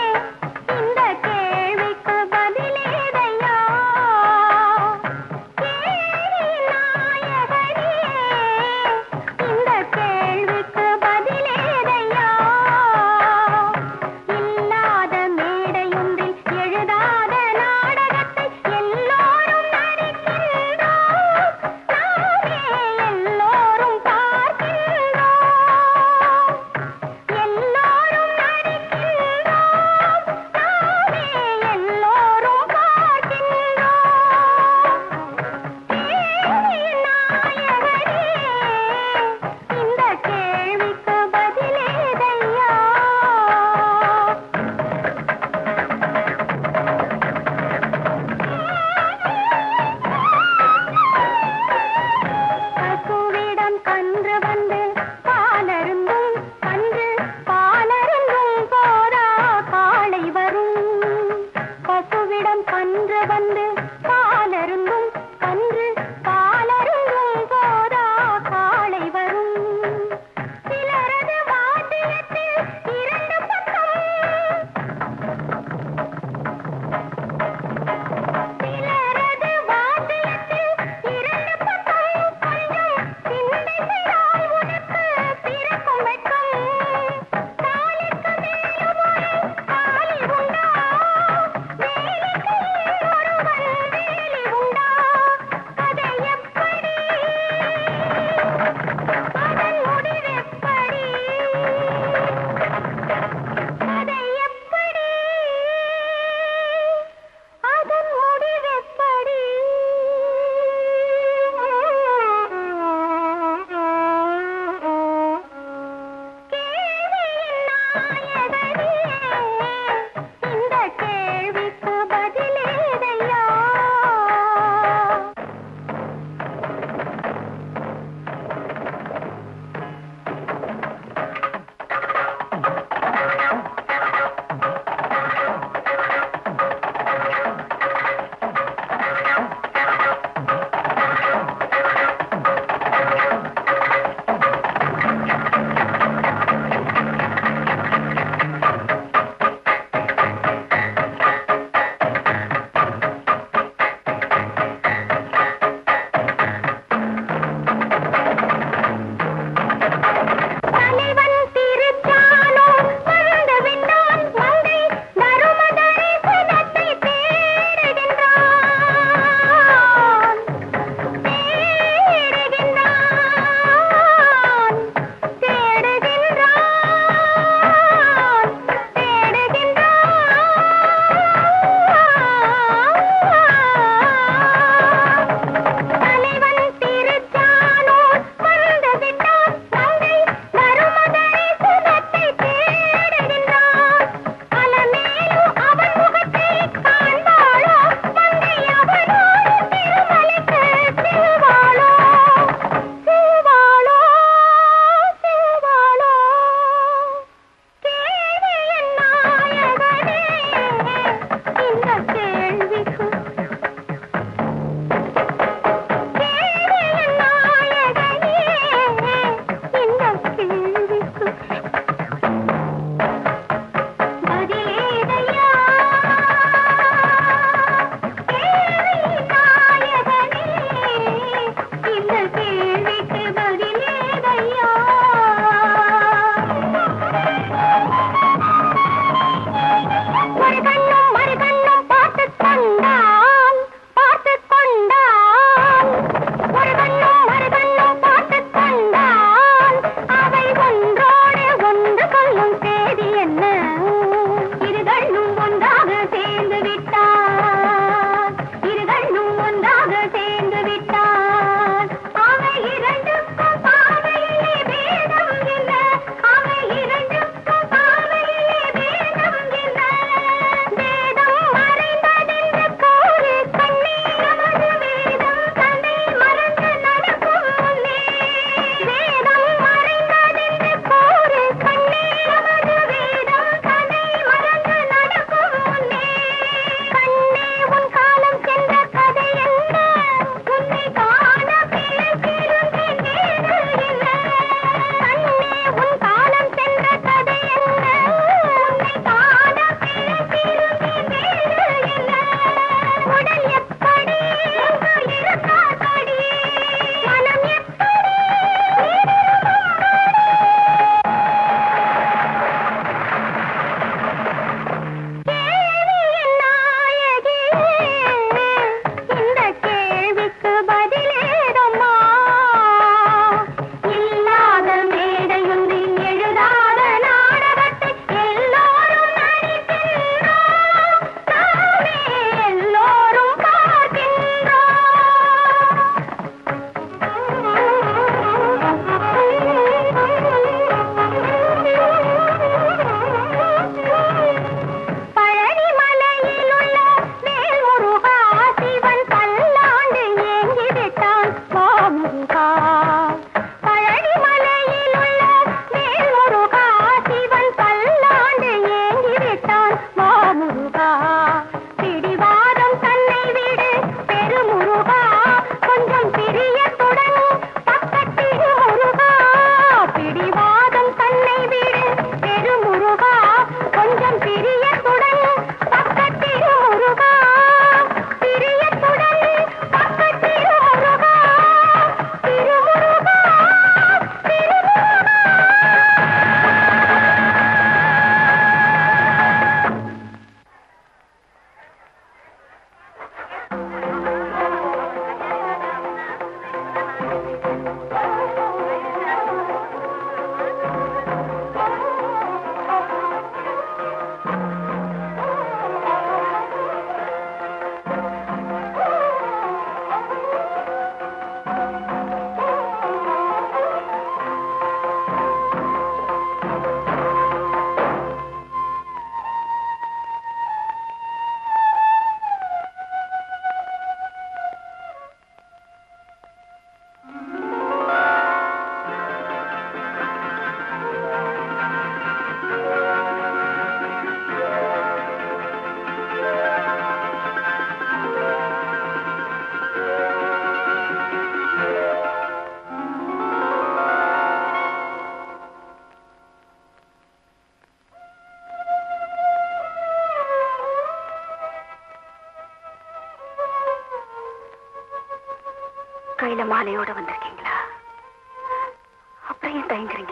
கையில மாலையோட வந்திருக்கீங்களா அப்புறம் ஏன் தயங்குறீங்க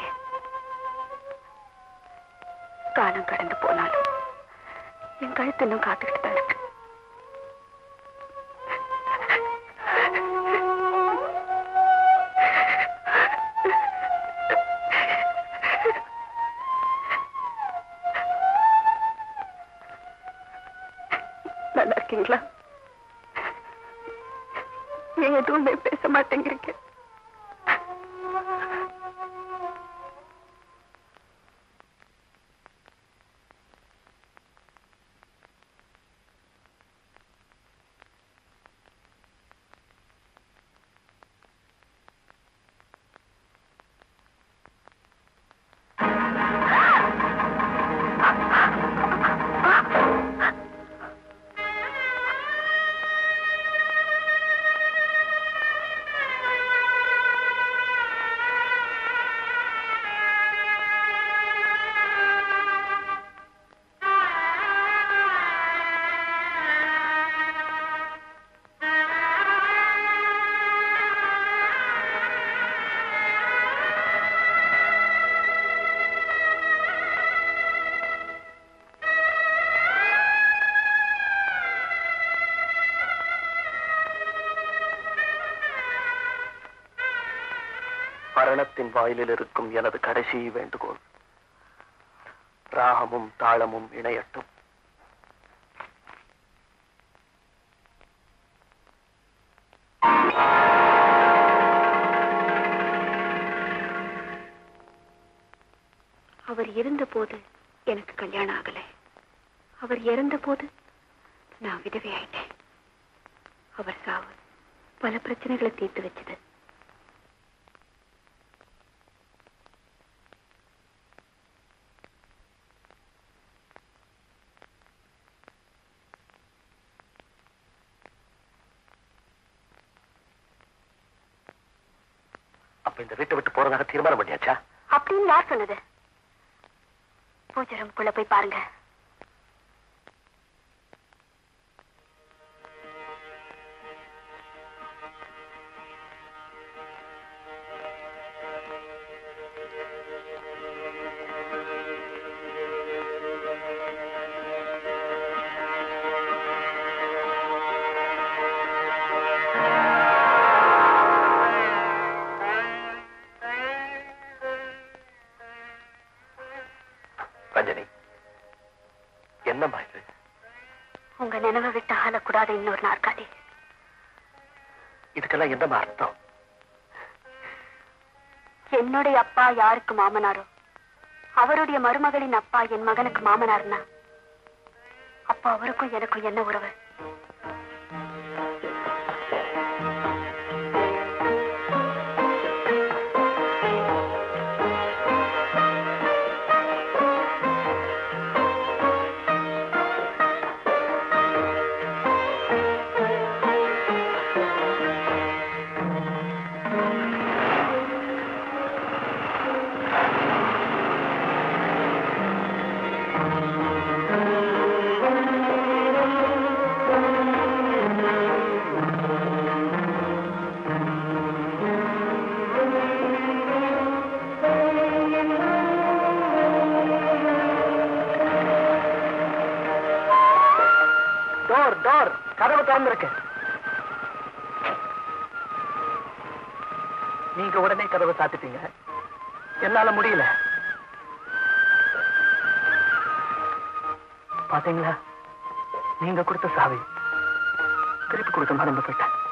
காலம் கடந்து போனாலும் என் கழுத்து இன்னும் காத்துக்கிட்டு தான் இருக்கு நல்லா இருக்கீங்களா ஏன் எதுவுமே பேச மாட்டேங்கிறீங்க மரணத்தின் வாயிலில் இருக்கும் எனது கடைசி வேண்டுகோள் ராகமும் தாளமும் இணையட்டும் அவர் இருந்தபோது எனக்கு கல்யாணம் ஆகல அவர் இறந்தபோது நான் விதவை ஆயிட்டேன் அவர் சாவு பல பிரச்சனைகளை தீர்த்து வச்சது அப்ப இந்த வீட்டை விட்டு போறதாக தீர்மானம் பண்ணியாச்சா அப்படின்னு யார் சொன்னது பூஜை ரூம்குள்ள போய் பாருங்க ரஞ்சனி என்னம்மா இது உங்க நினைவை விட்டு ஆளக்கூடாத இன்னொரு நாற்காலி இதுக்கெல்லாம் என்னம்மா அர்த்தம் என்னுடைய அப்பா யாருக்கு மாமனாரோ அவருடைய மருமகளின் அப்பா என் மகனுக்கு மாமனார்னா அப்பா அவருக்கும் எனக்கும் என்ன உறவு டோர் டோர் கதவு திறந்திருக்கு நீங்க உடனே கதவை சாத்திட்டீங்க என்னால முடியல பாத்தீங்களா நீங்க கொடுத்த சாவி திருப்பி கொடுக்க மறந்து போயிட்டேன்